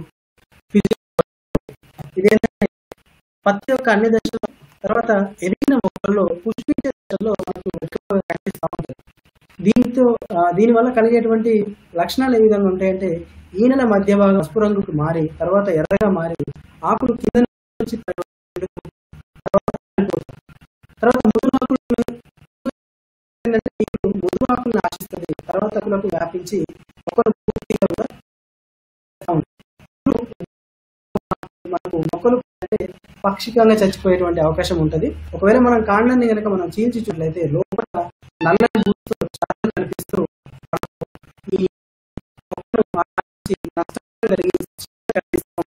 ఇదేంటంటే పత్తి యొక్క అన్ని దశలో తర్వాత ఎదిగిన మొక్కల్లో పుష్పించే దశలో మనకు ఎక్కువగా కనిపిస్తూ ఉంటుంది దీంతో ఆ, దీనివల్ల కలిగేటువంటి లక్షణాలు ఏ విధంగా ఉంటాయంటే ఈనెల మధ్య భాగం పసుపు రంగుకు మారి తర్వాత ఎర్రగా మారి ఆకులు కింద నుంచి పై వరకు తర్వాత పడిపోతాయి. తర్వాత ముదురు ఆకులు ఏంటంటే ఈ ముదురు ఆకులను ఆశిస్తుంది తర్వాత ఆకులకు వ్యాపించి మొక్కలు పూర్తిగా కూడా ఉంటాయి. మనకు మొక్కలు ఏంటంటే పాక్షికంగా చచ్చిపోయేటువంటి అవకాశం ఉంటుంది ఒకవేళ మనం కాండాన్ని కనుక మనం చీల్చినట్లయితే లోపల నల్లని బూజుతో చారలు కనిపిస్తూ ఈ మొక్కలు మార్చి నష్టాలు కలిగి కలిగిస్తూ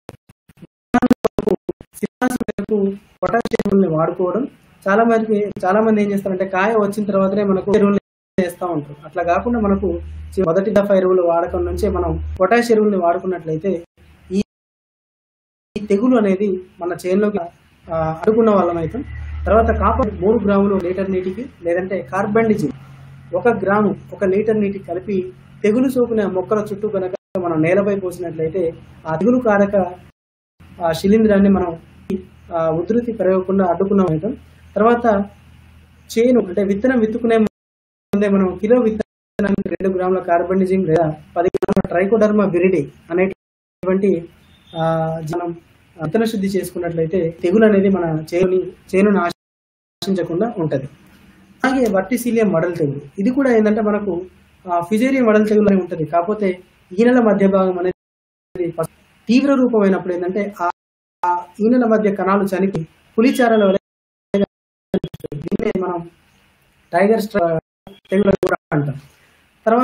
సిఫార్సు మేరకు పొటాష్ ఎరువుల్ని వాడుకోవడం చాలా మంది చాలా మంది ఏం చేస్తారంటే కాయ వచ్చిన తర్వాతనే మనకు ఎరువులు వేస్తూ ఉంటారు అట్లా కాకుండా మనకు చి- మొదటి దఫా ఎరువులు వాడకం నుంచే మనం పొటాష్ ఎరువుల్ని వాడుకున్నట్లయితే ఈ ఈ తెగులు అనేది మన చేనులోకి ఆ, అడుగున్న వాళ్ళం అవుతాం తర్వాత కాపర్ మూడు గ్రాములు లీటర్ నీటికి లేదంటే కార్బండిజిన్ ఒక గ్రాము ఒక లీటర్ నీటికి కలిపి తెగులు సోకిన మొక్కల చుట్టూ కనుక మనం నేలపై పోసినట్లయితే ఆ తెగులు కారక ఆ శిలీంధ్రాన్ని మనం ఆ, ఉధృతి పెరగకుండా అడ్డుకున్నాం అవుతాం తర్వాత చేను అంటే విత్తనం విత్తుకునే ముందే మనం కిలో విత్తనానికి రెండు గ్రాముల కార్బనిజింగ్ లేదా పది గ్రాముల ట్రైకోడర్మా విరిడి అనేటువంటి ఆ, మనం విత్తన శుద్ధి చేసుకున్నట్లయితే తెగులు అనేది మన చేనుని చేనును ఆశించకుండా ఉంటది అలాగే వర్టిసిలియం మడల్ తెగులు ఇది కూడా ఏంటంటే మనకు ఫిజేరియం మడల్ తెగులు అని ఉంటుంది కాకపోతే ఈనెల మధ్య భాగం అనేది ఫస్ట్ తీవ్ర రూపమైనప్పుడు ఏంటంటే ఆ ఆ ఈనెల మధ్య కణాలు చనిపి పులిచారల వలె దీన్నే మనం టైగర్ స్ట్రా తెగులు అని కూడా అంటాం తర్వాత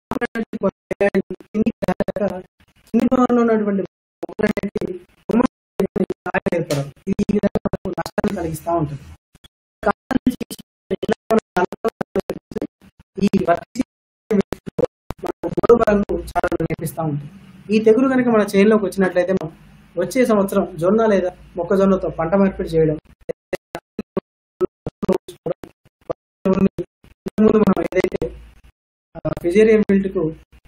కింది కింది భాగంలో ఉన్నటువంటి మొక్కలకి కొమ్మ కాయ ఏర్పడదు ఇది ఈ విధంగా మనకు నష్టాన్ని కలిగిస్తూ ఉంటుంది కాలం నుంచి ఈ వర్తి మనకు మూడో భాగంలో చాలా నేర్పిస్తూ ఉంటుంది ఈ తెగులు కనుక మన చేనులోకి వచ్చినట్లయితే మనం వచ్చే సంవత్సరం జొన్న లేదా మొక్కజొన్నతో పంట మార్పిడి చేయడం ఇంతకుముందు మనం ఏదైతే ఫిజేరియన్ బిల్ట్ కు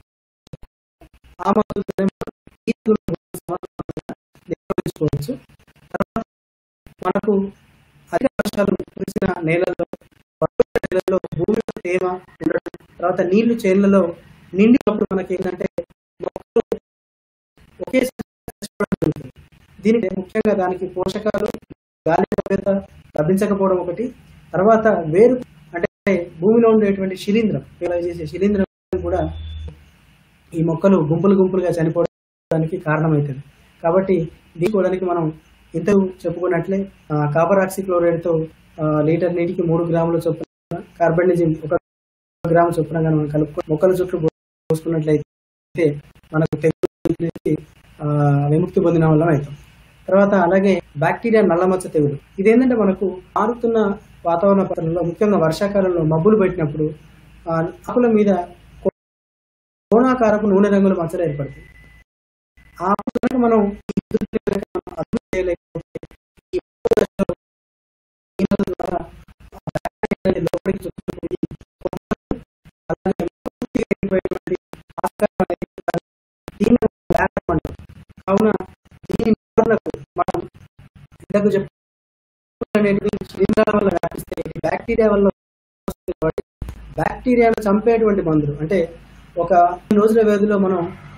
ఆ మందులతోనే మనం ఈ తెగులు నిర్వహించుకోవచ్చు తర్వాత మనకు అధిక వర్షాలు కురిసిన నేలల్లో పట్టుకున్న నేలల్లో భూమిలో తేమ ఉండడం తర్వాత నీళ్లు చేనులలో నిండినప్పుడు మనకి ఏంటంటే మొక్కలు ఒకేసారి చచ్చిపోవడం జరుగుతుంది. దీనికి ముఖ్యంగా దానికి పోషకాలు గాలి లభ్యత లభించకపోవడం ఒకటి తర్వాత వేరు అంటే భూమిలో ఉండేటువంటి శిలీంధ్రం ఇలా చేసే శిలీంధ్రం కూడా ఈ మొక్కలు గుంపులు గుంపులుగా చనిపోవడానికి కారణమవుతుంది కాబట్టి దీనికి మనం ఇంత చెప్పుకున్నట్లే ఆ, కాపర్ ఆక్సిక్లోరైడ్ తో ఆ, లీటర్ నీటికి మూడు గ్రాముల చొప్పున కార్బనిజిన్ ఒక గ్రాము చొప్పున కనుక మనం కలుపుకొని మొక్కల చుట్టూ పోసుకున్నట్లయితే మనకు తెగులు నుంచి, ఆ, విముక్తి పొందిన వాళ్ళం అవుతాం తర్వాత అలాగే బ్యాక్టీరియా నల్లమచ్చ తెగులు ఇదేంటంటే మనకు మారుతున్న వాతావరణ పరిస్థితుల్లో ముఖ్యంగా వర్షాకాలంలో మబ్బులు పెట్టినప్పుడు ఆ, ఆకుల మీద కోణాకారపు నూనె రంగుల మచ్చలు ఏర్పడతాయి ఆ కనుక మనం ఈ ఉధృతిని కనుక మనం అదుపు చేయలేకపోతే ఈ దశలో ఈనెల ద్వారా ఆ బ్యాక్టీరియా అనేది లోపలికి చొచ్చుకుపోయి కొమ్మలు అలాగే పూర్తిగా ఎండిపోయేటువంటి ఆస్కారం అనేది కలదు. దీన్ని మనం వ్యాధి అంటాం. కావున దీని నివారణకు మనం ఇంతకు చెప్ప అనేటివి శిలీంధ్రాల వల్ల వ్యాపిస్తే ఇది బ్యాక్టీరియా వల్ల వస్తుంది కాబట్టి బ్యాక్టీరియాను చంపేటువంటి మందులు అంటే ఒక రోజుల వ్యవధిలో మనం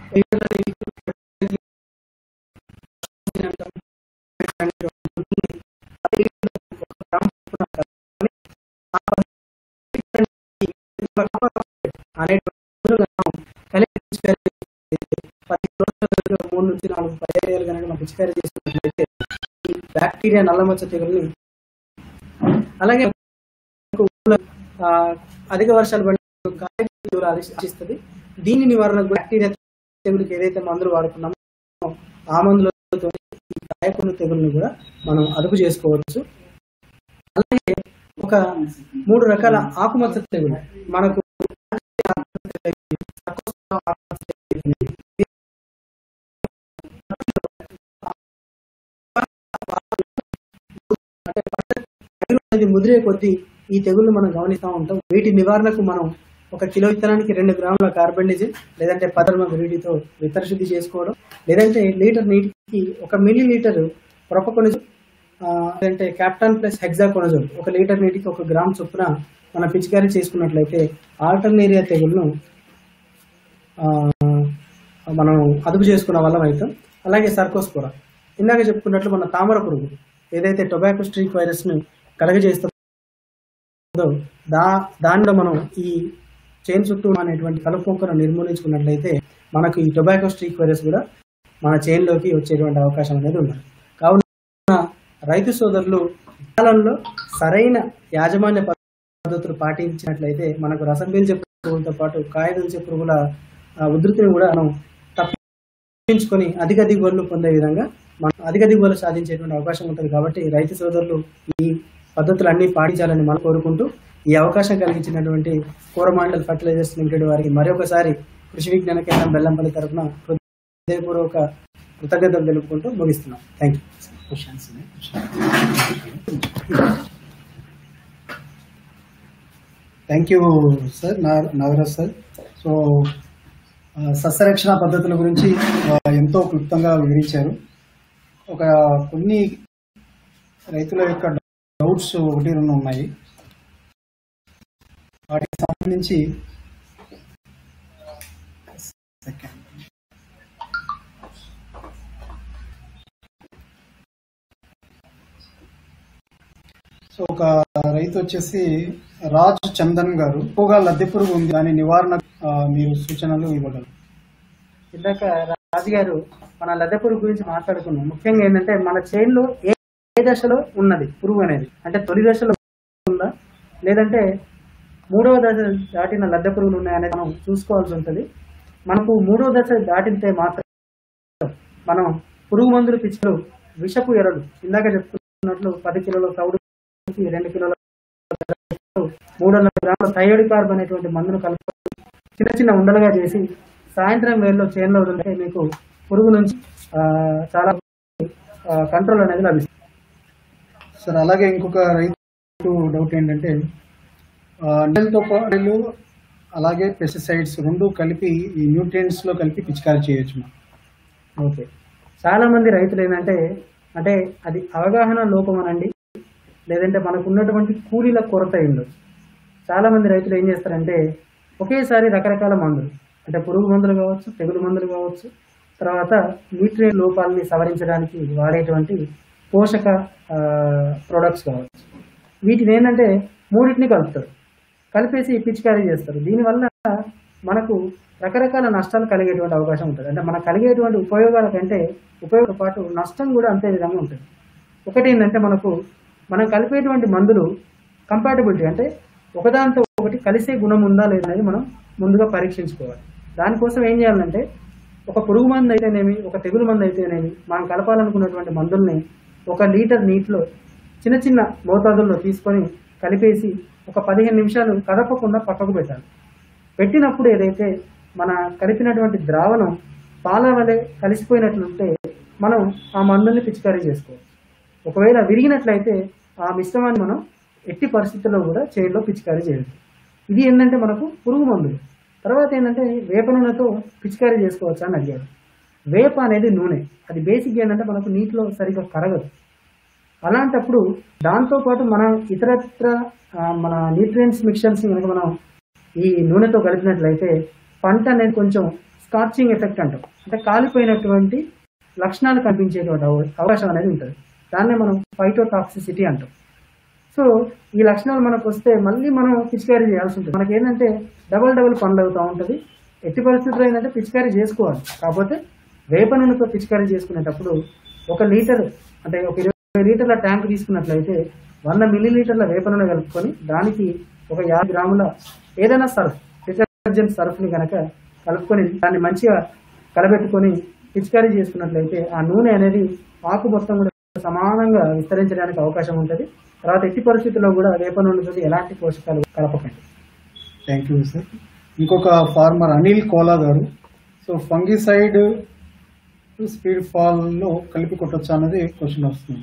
పది రోజుల వ్యవధిలో మూడు నుంచి నాలుగు పర్యాయాలు కనుక మనం పిచికారీ చేసుకున్నట్లయితే ఈ బ్యాక్టీరియా నల్లమచ్చ తెగుల్ని అలాగే ఆ, అధిక వర్షాలు పడి గాలి తీవ్ర ఆశిస్తుంది దీని నివారణ బ్యాక్టీరియా తెగులుకి ఏదైతే మందులు వాడుకున్నామో ఆ మందులతో ఈ గాయకున్న తెగుల్ని కూడా మనం అదుపు చేసుకోవచ్చు అలాగే ఒక మూడు రకాల ఆకుమచ్చ తెగులు మనకు తెగులు అనేది ముదిరే కొద్దీ ఈ తెగుళ్ళు మనం గమనిస్తూ ఉంటాం వీటి నివారణకు మనం ఒక కిలో విత్తనానికి రెండు గ్రాముల కార్బనిజిన్ లేదంటే పదర్మ విరిడితో విత్తన శుద్ధి చేసుకోవడం లేదంటే లీటర్ నీటికి ఒక మిల్లీ లీటర్ ప్రొపకొనజోల్ ఆ, లేదంటే క్యాప్టాన్ ప్లస్ హెక్సాకొనజోల్ ఒక లీటర్ నీటికి ఒక గ్రామ్ చొప్పున మనం పిచికారీ చేసుకున్నట్లయితే ఆల్టర్నేరియా తెగులను ఆ, మనం అదుపు చేసుకున్న వాళ్ళం అవుతాం అలాగే సర్కోస్పోరా ఇందాక చెప్పుకున్నట్లు మన తామర పురుగు ఏదైతే టొబాకో స్ట్రీక్ వైరస్ ను కలగజేస్తుందో దా దానిలో మనం ఈ చైన్ చుట్టూ అనేటువంటి కలుపు మొక్కను నిర్మూలించుకున్నట్లయితే మనకు ఈ టొబాకో స్ట్రీక్ వైరస్ కూడా మన చైన్లోకి వచ్చేటువంటి అవకాశం అనేది ఉన్నది కావున రైతు సోదరులు కాలంలో సరైన యాజమాన్య పద్ధతులు పాటించినట్లయితే మనకు రసం పీల్చే పురుగులతో పాటు కాయ దుంచే పురుగుల ఆ, ఉధృతిని కూడా మనం తప్పించుకొని అధిక దిగుబడులు పొందే విధంగా మనం అధిక దిగుబడులు సాధించేటువంటి అవకాశం ఉంటుంది కాబట్టి రైతు సోదరులు ఈ పద్ధతులు అన్ని పాటించాలని మనం కోరుకుంటూ ఈ అవకాశం కలిగించినటువంటి కోరమాండల్ ఫర్టిలైజర్స్ లిమిటెడ్ వారికి మరొకసారి కృషి విజ్ఞాన కేంద్రం బెల్లంపల్లి తరఫున హృదయపూర్వక కృతజ్ఞతలు తెలుపుకుంటూ ముగిస్తున్నాం thank you questions thank you sir Nagaraj sir so ఆ, సస్యరక్షణ పద్ధతుల గురించి ఆ, ఎంతో క్లుప్తంగా వివరించారు ఒక కొన్ని రైతుల యొక్క డౌట్స్ ఒకటి రెండు ఉన్నాయి వాటికి సంబంధించి సెకండ్ సో ఒక రైతు వచ్చేసి రాజ్ చందన్ గారు ఎక్కువగా లద్దె పురుగు ఉంది దాని నివారణ ఆ, మీరు సూచనలు ఇవ్వగలరు ఇందాక రాజు గారు మన లద్దె పురుగు గురించి మాట్లాడుకున్నాం ముఖ్యంగా ఏంటంటే మన చేనులో ఏ ఏ దశలో ఉన్నది పురుగు అనేది అంటే తొలి దశలో ఉందా లేదంటే మూడవ దశ దాటిన లద్దె పురుగులు ఉన్నాయనేది మనం చూసుకోవాల్సి ఉంటుంది మనకు మూడవ దశ దాటితే మాత్రం మనం పురుగు మందులు పిచ్చులు విషపు ఎరలు ఇందాక చెప్పుకున్నట్లు పది కిలోల తౌడుకి రెండు కిలోల మూడు వందల గ్రాముల థైరాయిడ్ కార్బ్ అనేటువంటి మందును కలుపుకొని చిన్న చిన్న ఉండలుగా చేసి సాయంత్రం వేళలో చేనులో వదిలితే మీకు పురుగు నుంచి ఆ, చాలా కంట్రోల్ అనేది లభిస్తుంది సార్ అలాగే ఇంకొక రైతు డౌట్ ఏంటంటే ఆ, నీళ్ళతో పాటు అలాగే పెస్టిసైడ్స్ రెండు కలిపి ఈ న్యూట్రియంట్స్ లో కలిపి పిచికారి చేయొచ్చు ఓకే చాలా మంది రైతులు ఏంటంటే అంటే అది అవగాహన లోపం అనండి లేదంటే మనకు ఉన్నటువంటి కూలీల కొరత ఉండదు చాలా మంది రైతులు ఏం చేస్తారంటే ఒకేసారి రకరకాల మందులు అంటే పురుగు మందులు కావచ్చు తెగులు మందులు కావచ్చు తర్వాత న్యూట్రియన్ లోపాలని సవరించడానికి వాడేటువంటి పోషక ప్రొడక్ట్స్ కావచ్చు వీటిని ఏంటంటే మూడింటిని కలుపుతారు కలిపేసి పిచికారీ చేస్తారు దీనివల్ల మనకు రకరకాల నష్టాలు కలిగేటువంటి అవకాశం ఉంటుంది అంటే మనకు కలిగేటువంటి ఉపయోగాల కంటే ఉపయోగంతో పాటు నష్టం కూడా అంతే విధంగా ఉంటుంది ఒకటి ఏంటంటే మనకు మనం కలిపేటువంటి మందులు కంపాటబిలిటీ అంటే ఒకదానితో ఒకటి కలిసే గుణం ఉందా లేదా అనేది మనం ముందుగా పరీక్షించుకోవాలి దానికోసం ఏం చేయాలంటే ఒక పురుగు మందు అయితేనేమి ఒక తెగులు మందు అయితేనేమి మనం కలపాలనుకున్నటువంటి మందుల్ని ఒక లీటర్ నీటిలో చిన్న చిన్న మోతాదుల్లో తీసుకొని కలిపేసి ఒక పదిహేను నిమిషాలు కదపకుండా పక్కకు పెట్టాలి పెట్టినప్పుడు ఏదైతే మన కలిపినటువంటి ద్రావణం పాల వలె కలిసిపోయినట్లుంటే మనం ఆ మందుల్ని పిచికారీ చేసుకోవచ్చు ఒకవేళ విరిగినట్లయితే ఆ మిశ్రమాన్ని మనం ఎట్టి పరిస్థితుల్లో కూడా చేతిలో పిచికారీ చేయదు ఇది ఏంటంటే మనకు పురుగు మందులు తర్వాత ఏంటంటే వేప నూనెతో పిచికారీ చేసుకోవచ్చు అని అడిగారు వేప అనేది నూనె అది బేసిక్ ఏంటంటే మనకు నీటిలో సరిగ్గా కరగదు అలాంటప్పుడు దాంతో పాటు మనం ఇతరత్ర ఆ, మన న్యూట్రియంట్స్ మిక్చర్స్ కనుక మనం ఈ నూనెతో కలిపినట్లయితే పంట అనేది కొంచెం స్కార్చింగ్ ఎఫెక్ట్ అంటాం అంటే కాలిపోయినటువంటి లక్షణాలు కనిపించేటువంటి అవ- అవకాశం అనేది ఉంటుంది దాన్నే మనం ఫైటోటాక్సిసిటీ అంటాం సో ఈ లక్షణాలు మనకు వస్తే మళ్ళీ మనం పిచికారీ చేయాల్సి ఉంటుంది మనకి ఏంటంటే డబల్ డబల్ పనులు అవుతూ ఉంటుంది ఎట్టి పరిస్థితుల్లో ఏంటంటే పిచికారీ చేసుకోవాలి కాకపోతే వేప నూనెతో పిచికారీ చేసుకునేటప్పుడు ఒక లీటర్ అంటే ఒక ఇరవై లీటర్ల ట్యాంక్ తీసుకున్నట్లయితే వంద మిల్లీ లీటర్ల వేప నూనె కలుపుకొని దానికి ఒక యాభై గ్రాముల ఏదైనా సర్ఫ్ డిటర్జెంట్ సర్ఫ్ని కనుక కలుపుకొని దాన్ని మంచిగా కలబెట్టుకొని పిచికారీ చేసుకున్నట్లయితే ఆ నూనె అనేది ఆకు మొత్తం కూడా సమానంగా విస్తరించడానికి అవకాశం ఉంటుంది తర్వాత ఎట్టి పరిస్థితుల్లో కూడా వేప నూనెతో ఎలాంటి పోషకాలు కలపకండి థ్యాంక్ యూ సార్ ఇంకొక farmer Anil Kola garu so fungicide speed fall లో కలిపి కొట్టొచ్చా అన్నది క్వశ్చన్ వస్తుంది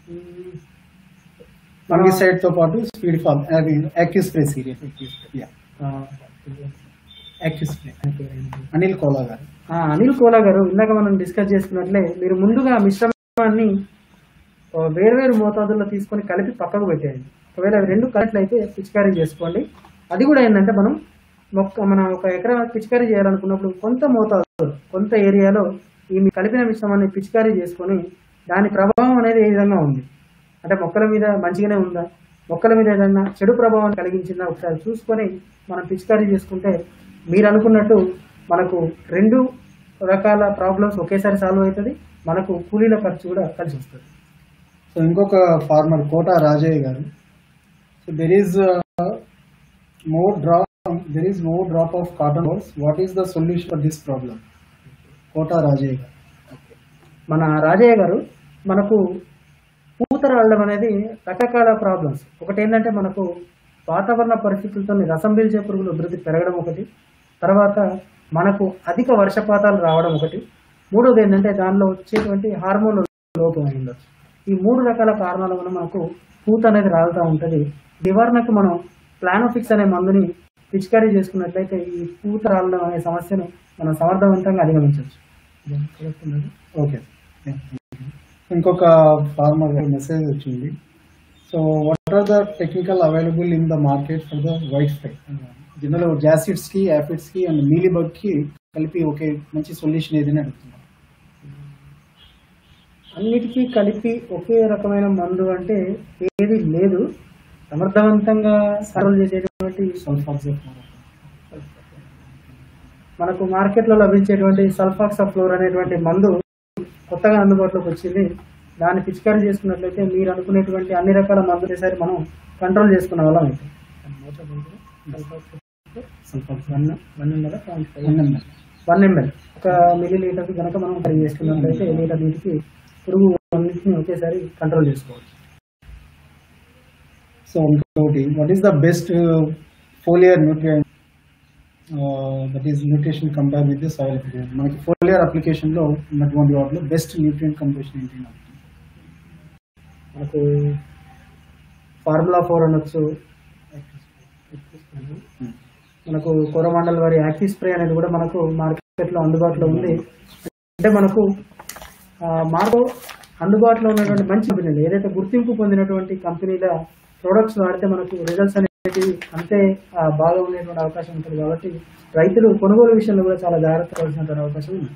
ఫంగిసైడ్ తో పాటు స్పీడ్ ఫాల్ అది యాక్యూస్ప్రే సీరియస్ యా యాక్యూస్ప్రే అనిల్ కోలా గారు ఆ, అనిల్ కోలా గారు ఇందాక మనం డిస్కస్ చేసుకున్నట్లే మీరు ముందుగా మిశ్రమాన్ని ఓ వేర్వేరు మోతాదుల్లో తీసుకొని కలిపి పక్కకు పెట్టేయండి ఒకవేళ అవి రెండు కలిపినట్లయితే పిచికారీ చేసుకోండి అది కూడా ఏంటంటే మనం మొక్క మనం ఒక ఎకరా పిచికారీ చేయాలనుకున్నప్పుడు కొంత మోతాదు కొంత ఏరియాలో ఈ మీ కలిపిన మిశ్రమాన్ని పిచికారీ చేసుకొని దాని ప్రభావం అనేది ఏ విధంగా ఉంది అంటే మొక్కల మీద మంచిగానే ఉందా మొక్కల మీద ఏదైనా చెడు ప్రభావం కలిగించిందా ఒకసారి చూసుకొని మనం పిచికారీ చేసుకుంటే మీరు అనుకున్నట్టు మనకు రెండు రకాల ప్రాబ్లమ్స్ ఒకేసారి సాల్వ్ అవుతుంది మనకు కూలీల ఖర్చు కూడా కలిసి వస్తుంది సో సో ఇంకొక farmer Kota Rajaiah garu so there is more drop there is more drop of cotton bolls what is the solution for this problem Kota Rajaiah garu మన రాజయ్య గారు మనకు పూత రావడం అనేది రకరకాల ప్రాబ్లమ్స్ ఒకటి ఏంటంటే మనకు వాతావరణ పరిస్థితులతో రసం పీల్చే పురుగులు ఉధృతి పెరగడం ఒకటి తర్వాత మనకు అధిక వర్షపాతాలు రావడం ఒకటి మూడోది ఏంటంటే దానిలో వచ్చేటువంటి హార్మోన్ లోపం అయి ఉండొచ్చు ఈ మూడు రకాల కారణాల వల్ల మనకు పూత అనేది రాలుతూ ఉంటుంది నివారణకు మనం ప్లానోఫిక్స్ అనే మందుని పిచికారీ చేసుకున్నట్లయితే ఈ పూత రాలడం అనే సమస్యను మనం సమర్థవంతంగా అధిగమించవచ్చు ఓకే ఇంకొక ఫార్మర్ మెసేజ్ వచ్చింది so what are the technical available in the market for the white fly దీనిలో జాసిడ్స్ కి యాఫిడ్స్ కి అండ్ మీలీబగ్ కి కలిపి ఒకే మంచి సొల్యూషన్ ఏదైనా అడుగుతున్నాం అన్నిటికీ కలిపి ఒకే రకమైన మందు అంటే ఏది లేదు సమర్థవంతంగా కంట్రోల్ చేసేటువంటి మనకు మార్కెట్లో లభించేటువంటి సల్ఫాక్సఫ్లోర్ అనేటువంటి మందు కొత్తగా అందుబాటులోకి వచ్చింది దాన్ని పిచికారీ చేసుకున్నట్లయితే మీరు అనుకునేటువంటి అన్ని రకాల మందులు ఒకసారి మనం కంట్రోల్ చేసుకున్న వాళ్ళం అవుతాం one one ML point five one ML ఒక మిల్లీ లీటర్ కనుక మనం కరీ చేసుకున్నట్లయితే లీటర్ నీటికి పురుగు అన్నింటిని ఒకేసారి కంట్రోల్ చేసుకోవచ్చు సో ఇంకోటి what is the best foliar nutrient that is nutrition compare with the soil application మనకి ఫోలియర్ అప్లికేషన్ లో ఉన్నటువంటి వాటిలో బెస్ట్ న్యూట్రియన్ కంపోజిషన్ ఏంటి అని అడుగుతున్నాను. మనకు ఫార్ములా ఫోర్ అనొచ్చు మనకు కోరమండల్ వారి యాక్టివ్ స్ప్రే అనేది కూడా మనకు మార్కెట్లో అందుబాటులో ఉంది అంటే మనకు మార్గో అందుబాటులో ఉన్నటువంటి మంచి కంపెనీలు ఏదైతే గుర్తింపు పొందినటువంటి కంపెనీల ప్రొడక్ట్స్ వాడితే మనకు రిజల్ట్స్ అనేవి అంతే ఆ, బాగా ఉండేటువంటి అవకాశం ఉంటుంది కాబట్టి రైతులు కొనుగోలు విషయంలో కూడా చాలా జాగ్రత్త పడాల్సినటువంటి అవకాశం ఉంది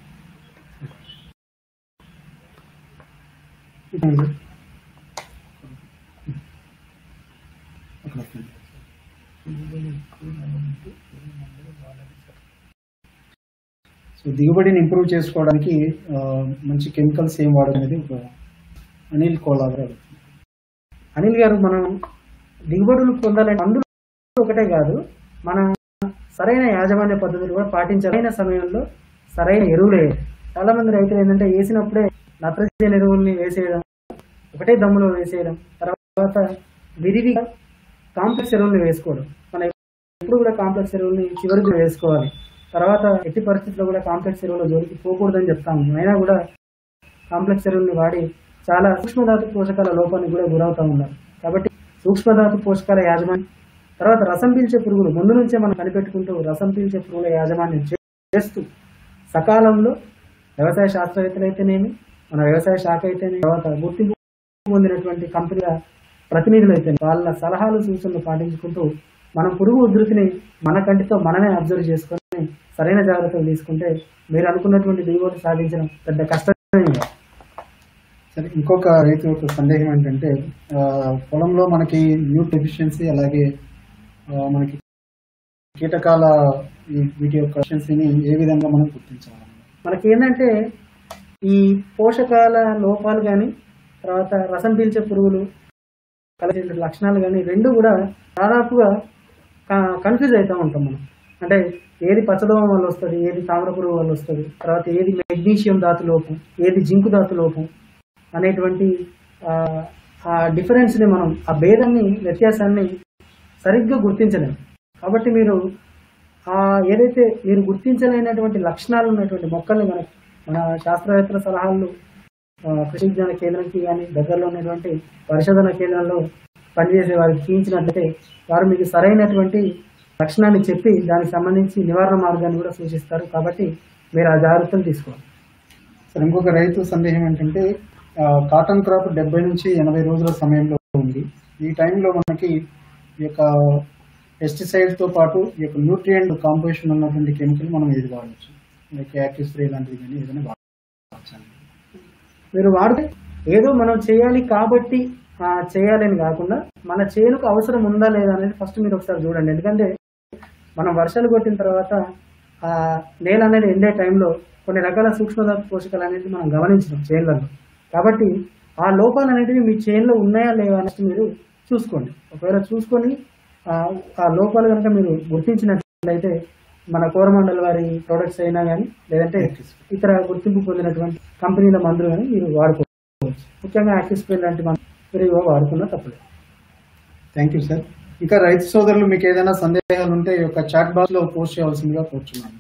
సో దిగుబడిని ఇంప్రూవ్ చేసుకోవడానికి ఆ, మంచి కెమికల్స్ ఏం వాడనేది ఒక అనిల్ కోలాగర్ అడుగుతున్నాను. అనిల్ గారు మనం దిగుబడులు పొందాలంటే అందులో ఒకటే కాదు మన సరైన యాజమాన్య పద్ధతులు కూడా పాటించాలి సరైన సమయంలో సరైన ఎరువులు వేయాలి చాలా మంది రైతులు ఏంటంటే వేసినప్పుడే నత్రజని ఎరువుల్ని వేసేయడం ఒకటే దమ్ములో వేసేయడం తర్వాత విరివిగా కాంప్లెక్స్ ఎరువుల్ని వేసుకోవడం మనం ఎప్పుడు కూడా కాంప్లెక్స్ ఎరువుల్ని చివరికి వేసుకోవాలి తర్వాత ఎట్టి పరిస్థితుల్లో కూడా కాంప్లెక్స్ ఎరువుల జోలికి పోకూడదని చెప్తాము అయినా కూడా కాంప్లెక్స్ ఎరువుల్ని వాడి చాలా సూక్ష్మధాతు పోషకాల లోపానికి కూడా గురవుతా ఉన్నారు కాబట్టి సూక్ష్మధాతు పోషకాల యాజమాన్యం తర్వాత రసం పీల్చే పురుగులు ముందు నుంచే మనం కనిపెట్టుకుంటూ రసం పీల్చే పురుగుల యాజమాన్యం చే- చేస్తూ సకాలంలో వ్యవసాయ శాస్త్రవేత్తలు అయితేనేమి మన వ్యవసాయ శాఖ అయితేనే తర్వాత గుర్తింపు పొందినటువంటి కంపెనీల ప్రతినిధులు అయితే వాళ్ళ సలహాలు సూచనలు పాటించుకుంటూ మనం పురుగు ఉధృతిని మన కంటితో మనమే అబ్జర్వ్ చేసుకొని సరైన జాగ్రత్తలు తీసుకుంటే మీరు అనుకున్నటువంటి దిగుబడి సాధించడం పెద్ద కష్టమే కాదు. సరే ఇంకొక రైతు యొక్క సందేహం ఏంటంటే ఆ, పొలంలో మనకి న్యూ డెఫిషియన్సీ అలాగే ఆ, మనకి కీటకాల ఈ- వీటి యొక్క ఎఫిషియన్సీని ఏ విధంగా మనం గుర్తించాలి మనకి ఏంటంటే ఈ పోషకాల లోపాలు కానీ తర్వాత రసం పీల్చే పురుగులు కలిగే లక్షణాలు కానీ రెండు కూడా దాదాపుగా కన్ఫ్యూజ్ అవుతూ ఉంటాం మనం అంటే ఏది పచ్చదోమ వల్ల వస్తుంది ఏది తామ్ర పురుగు వల్ల వస్తుంది తర్వాత ఏది మెగ్నీషియం ధాతు లోపం ఏది జింకు ధాతు లోపం అనేటువంటి ఆ, ఆ డిఫరెన్స్ని మనం ఆ భేదాన్ని వ్యత్యాసాన్ని సరిగ్గా గుర్తించలేము కాబట్టి మీరు ఆ ఏదైతే మీరు గుర్తించలేనటువంటి లక్షణాలు ఉన్నటువంటి మొక్కల్ని మన మన శాస్త్రవేత్తల సలహాలు ఆ, కృషి విజ్ఞాన కేంద్రంకి కానీ దగ్గరలో ఉన్నటువంటి పరిశోధన కేంద్రంలో పనిచేసే వారికి చూపించినట్లయితే వారు మీకు సరైనటువంటి లక్షణాన్ని చెప్పి దానికి సంబంధించి నివారణ మార్గాన్ని కూడా సూచిస్తారు కాబట్టి మీరు ఆ జాగ్రత్తలు తీసుకోవాలి సరే ఇంకొక రైతు సందేహం ఏంటంటే ఆ, కాటన్ క్రాప్ డెబ్బై నుంచి ఎనభై రోజుల సమయంలో ఉంది ఈ టైంలో మనకి ఈ యొక్క పెస్టిసైడ్ తో పాటు ఈ యొక్క న్యూట్రియంట్ కాంపోజిషన్ ఉన్నటువంటి కెమికల్ మనం ఏది వాడవచ్చు లైక్ యాక్టివ్ స్ప్రే లాంటిది కానీ ఏదైనా వాడవచ్చు మీరు వాడితే ఏదో మనం చేయాలి కాబట్టి ఆ, చేయాలని కాకుండా మన చేనుకు అవసరం ఉందా లేదా అనేది ఫస్ట్ మీరు ఒకసారి చూడండి ఎందుకంటే మనం వర్షాలు కొట్టిన తర్వాత ఆ నేల అనేది ఎండే టైంలో కొన్ని రకాల సూక్ష్మధాతు పోషకాలు అనేది మనం గమనించినాం చేనులలో కాబట్టి ఆ లోపాలు అనేటివి మీ చైన్లో ఉన్నాయా లేవా అనేది మీరు చూసుకోండి ఒకవేళ చూసుకొని ఆ ఆ లోపాలు కనుక మీరు గుర్తించినట్లయితే మన కోరమండల్ వారి ప్రొడక్ట్స్ అయినా కానీ లేదంటే ఇతర గుర్తింపు పొందినటువంటి కంపెనీల మందులు కానీ మీరు వాడుకోవచ్చు ముఖ్యంగా యాక్సిస్ పెయిన్ లాంటి మందులు మీరు ఇవి వాడుకున్నా తప్పలేదు థ్యాంక్ యూ సార్ ఇంకా రైతు సోదరులు మీకు ఏదైనా సందేహాలు ఉంటే ఈ యొక్క చాట్ బాక్స్ లో పోస్ట్ చేయవలసిందిగా కోరుచున్నాను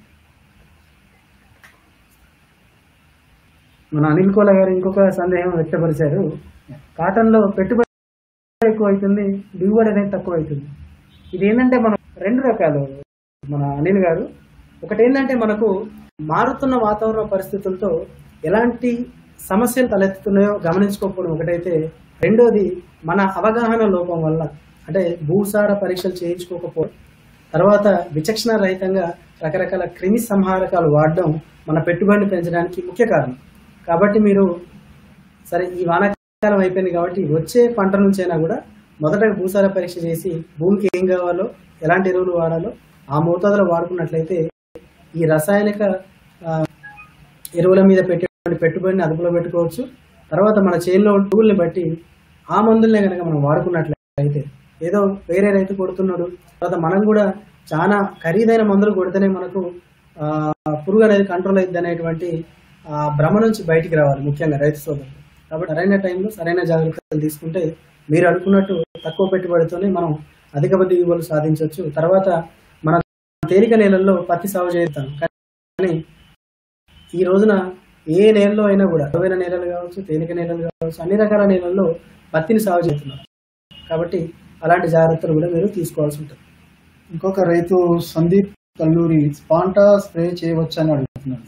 మన అనిల్ కోల గారు ఇంకొక సందేహం వ్యక్తపరిచారు కాటన్ లో పెట్టుబడి ఎక్కువ అవుతుంది దిగుబడి అనేది తక్కువ అవుతుంది ఇది ఏంటంటే మనం రెండు రకాలు మన అనిల్ గారు ఒకటి ఏంటంటే మనకు మారుతున్న వాతావరణ పరిస్థితులతో ఎలాంటి సమస్యలు తలెత్తుతున్నాయో గమనించుకోకపోవడం ఒకటైతే రెండోది మన అవగాహన లోపం వల్ల అంటే భూసార పరీక్షలు చేయించుకోకపోవడం తర్వాత విచక్షణ రహితంగా రకరకాల క్రిమి సంహారకాలు వాడడం మన పెట్టుబడిని పెంచడానికి ముఖ్య కారణం కాబట్టి మీరు సరే ఈ వానాకాలం అయిపోయింది కాబట్టి వచ్చే పంట నుంచైనా కూడా మొదట భూసార పరీక్ష చేసి భూమికి ఏం కావాలో ఎలాంటి ఎరువులు వాడాలో ఆ మోతాదులో వాడుకున్నట్లయితే ఈ రసాయనిక ఆ, ఎరువుల మీద పెట్టే పెట్టుబడిని అదుపులో పెట్టుకోవచ్చు తర్వాత మన చేనులో టూల్ని బట్టి ఆ మందులనే కనుక మనం వాడుకున్నట్లయితే ఏదో వేరే రైతు కొడుతున్నాడు తర్వాత మనం కూడా చాలా ఖరీదైన మందులు కొడితేనే మనకు ఆ, పురుగు అనేది కంట్రోల్ అయింది అనేటువంటి ఆ భ్రమ నుంచి బయటికి రావాలి ముఖ్యంగా రైతు సోదరులు కాబట్టి సరైన టైంలో సరైన జాగ్రత్తలు తీసుకుంటే మీరు అనుకున్నట్టు తక్కువ పెట్టుబడితోనే మనం అధిక దిగుబడులు సాధించవచ్చు తర్వాత మన తేలిక నేలల్లో పత్తి సాగు చేస్తాం కానీ ఈ రోజున ఏ నేలలో అయినా కూడా అరువైన నేలలు కావచ్చు తేలిక నేలలు కావచ్చు అన్ని రకాల నేలల్లో పత్తిని సాగు చేస్తున్నారు కాబట్టి అలాంటి జాగ్రత్తలు కూడా మీరు తీసుకోవాల్సి ఉంటుంది ఇంకొక రైతు సందీప్ కల్లూరి స్పాంటా స్ప్రే చేయవచ్చని అడుగుతున్నారు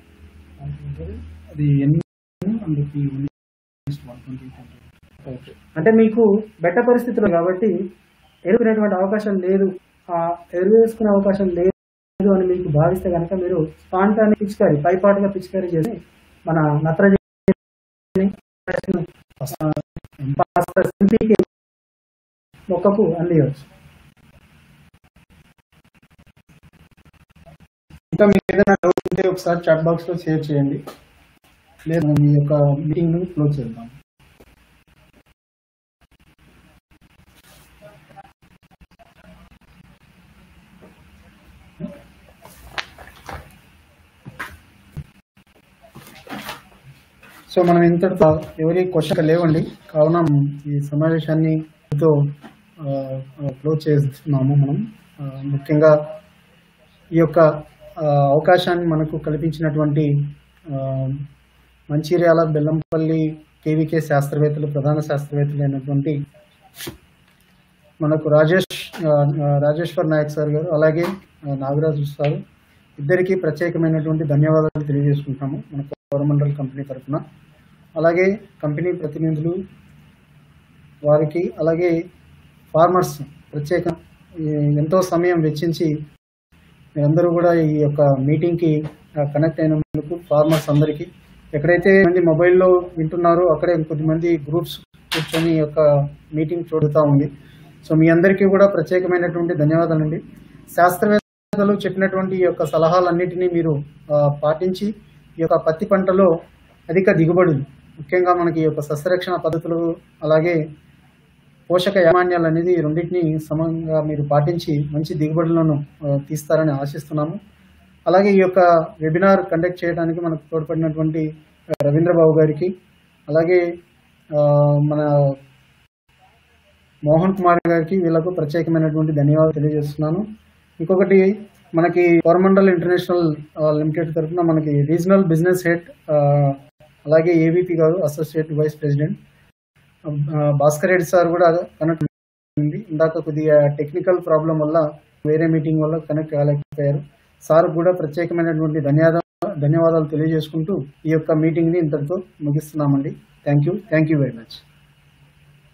అది ఎన్ని అందుకు అంటే మీకు బెట్ట పరిస్థితులు కాబట్టి ఎరుకునేటువంటి అవకాశం లేదు ఆ ఎరువు వేసుకునే అవకాశం లేదు అని మీకు భావిస్తే కనుక మీరు స్పాంటాన్ని పిచికారి పైపాటుగా పిచికారి చేసి మన నత్రజని ఆ, ఫాస్ఫరస్, NPK మొక్కకు అందియవచ్చు ఇంకా మీకు ఏదైనా డౌట్ ఉంటే ఒకసారి చాట్ బాక్స్ లో షేర్ చేయండి లేదా మీ యొక్క మీటింగ్ ను క్లోజ్ చేద్దాం సో మనం ఇంతటితో ఎవరి క్వశ్చన్ లేవండి కావున ఈ సమావేశాన్ని తో క్లోజ్ చేస్తున్నాము మనం ఆ, ముఖ్యంగా ఈ యొక్క ఆ, అవకాశాన్ని మనకు కల్పించినటువంటి ఆ, మంచిర్యాల బెల్లంపల్లి కేవీకే శాస్త్రవేత్తలు ప్రధాన శాస్త్రవేత్తలు అయినటువంటి మనకు రాజేష్ ఆ, ఆ, రాజేశ్వర్ నాయక్ సార్ గారు అలాగే ఆ, నాగరాజు సార్ ఇద్దరికి ప్రత్యేకమైనటువంటి ధన్యవాదాలు తెలియజేసుకుంటాము మన కోరమండల్ కంపెనీ తరఫున అలాగే కంపెనీ ప్రతినిధులు వారికి అలాగే ఫార్మర్స్ ప్రత్యేక ఈ ఎంతో సమయం వెచ్చించి మీరందరూ కూడా ఈ యొక్క మీటింగ్కి కనెక్ట్ అయినందుకు ఫార్మర్స్ అందరికీ ఎక్కడైతే మంది మొబైల్లో వింటున్నారో అక్కడే కొద్దిమంది గ్రూప్స్ కూర్చొని ఈ యొక్క మీటింగ్ చూడుతూ ఉంది సో మీ అందరికీ కూడా ప్రత్యేకమైనటువంటి ధన్యవాదాలండి శాస్త్రవేత్తలు చెప్పినటువంటి ఈ యొక్క సలహాలన్నిటినీ మీరు ఆ, పాటించి ఈ యొక్క పత్తి పంటలో అధిక దిగుబడులు ముఖ్యంగా మనకి ఈ యొక్క సస్యరక్షణ పద్ధతులు అలాగే పోషక యామాన్యాలు అనేది ఈ రెండింటిని సమంగా మీరు పాటించి మంచి దిగుబడులను ఆ, తీస్తారని ఆశిస్తున్నాము అలాగే ఈ యొక్క వెబినార్ కండక్ట్ చేయడానికి మనకు తోడ్పడినటువంటి ఆ, రవీంద్రబాబు గారికి అలాగే ఆ, మన మోహన్ కుమార్ గారికి వీళ్ళకు ప్రత్యేకమైనటువంటి ధన్యవాదాలు తెలియజేస్తున్నాను ఇంకొకటి మనకి కోరమండల్ ఇంటర్నేషనల్ ఆ, లిమిటెడ్ తరఫున మనకి రీజనల్ బిజినెస్ హెడ్ ఆ, అలాగే ఏబీపీ గారు అసోసియేట్ వైస్ ప్రెసిడెంట్ ఆ, భాస్కర్ రెడ్డి సార్ కూడా కనెక్ట్ ఉంది ఇందాక కొద్దిగా టెక్నికల్ ప్రాబ్లం వల్ల వేరే మీటింగ్ వల్ల కనెక్ట్ కాలేకపోయారు సార్ కూడా ప్రత్యేకమైనటువంటి ధన్యవాదాలు ధన్యవాదాలు తెలియజేసుకుంటూ ఈ యొక్క మీటింగ్ ని ఇంతటితో ముగిస్తున్నామండి thank you thank you very much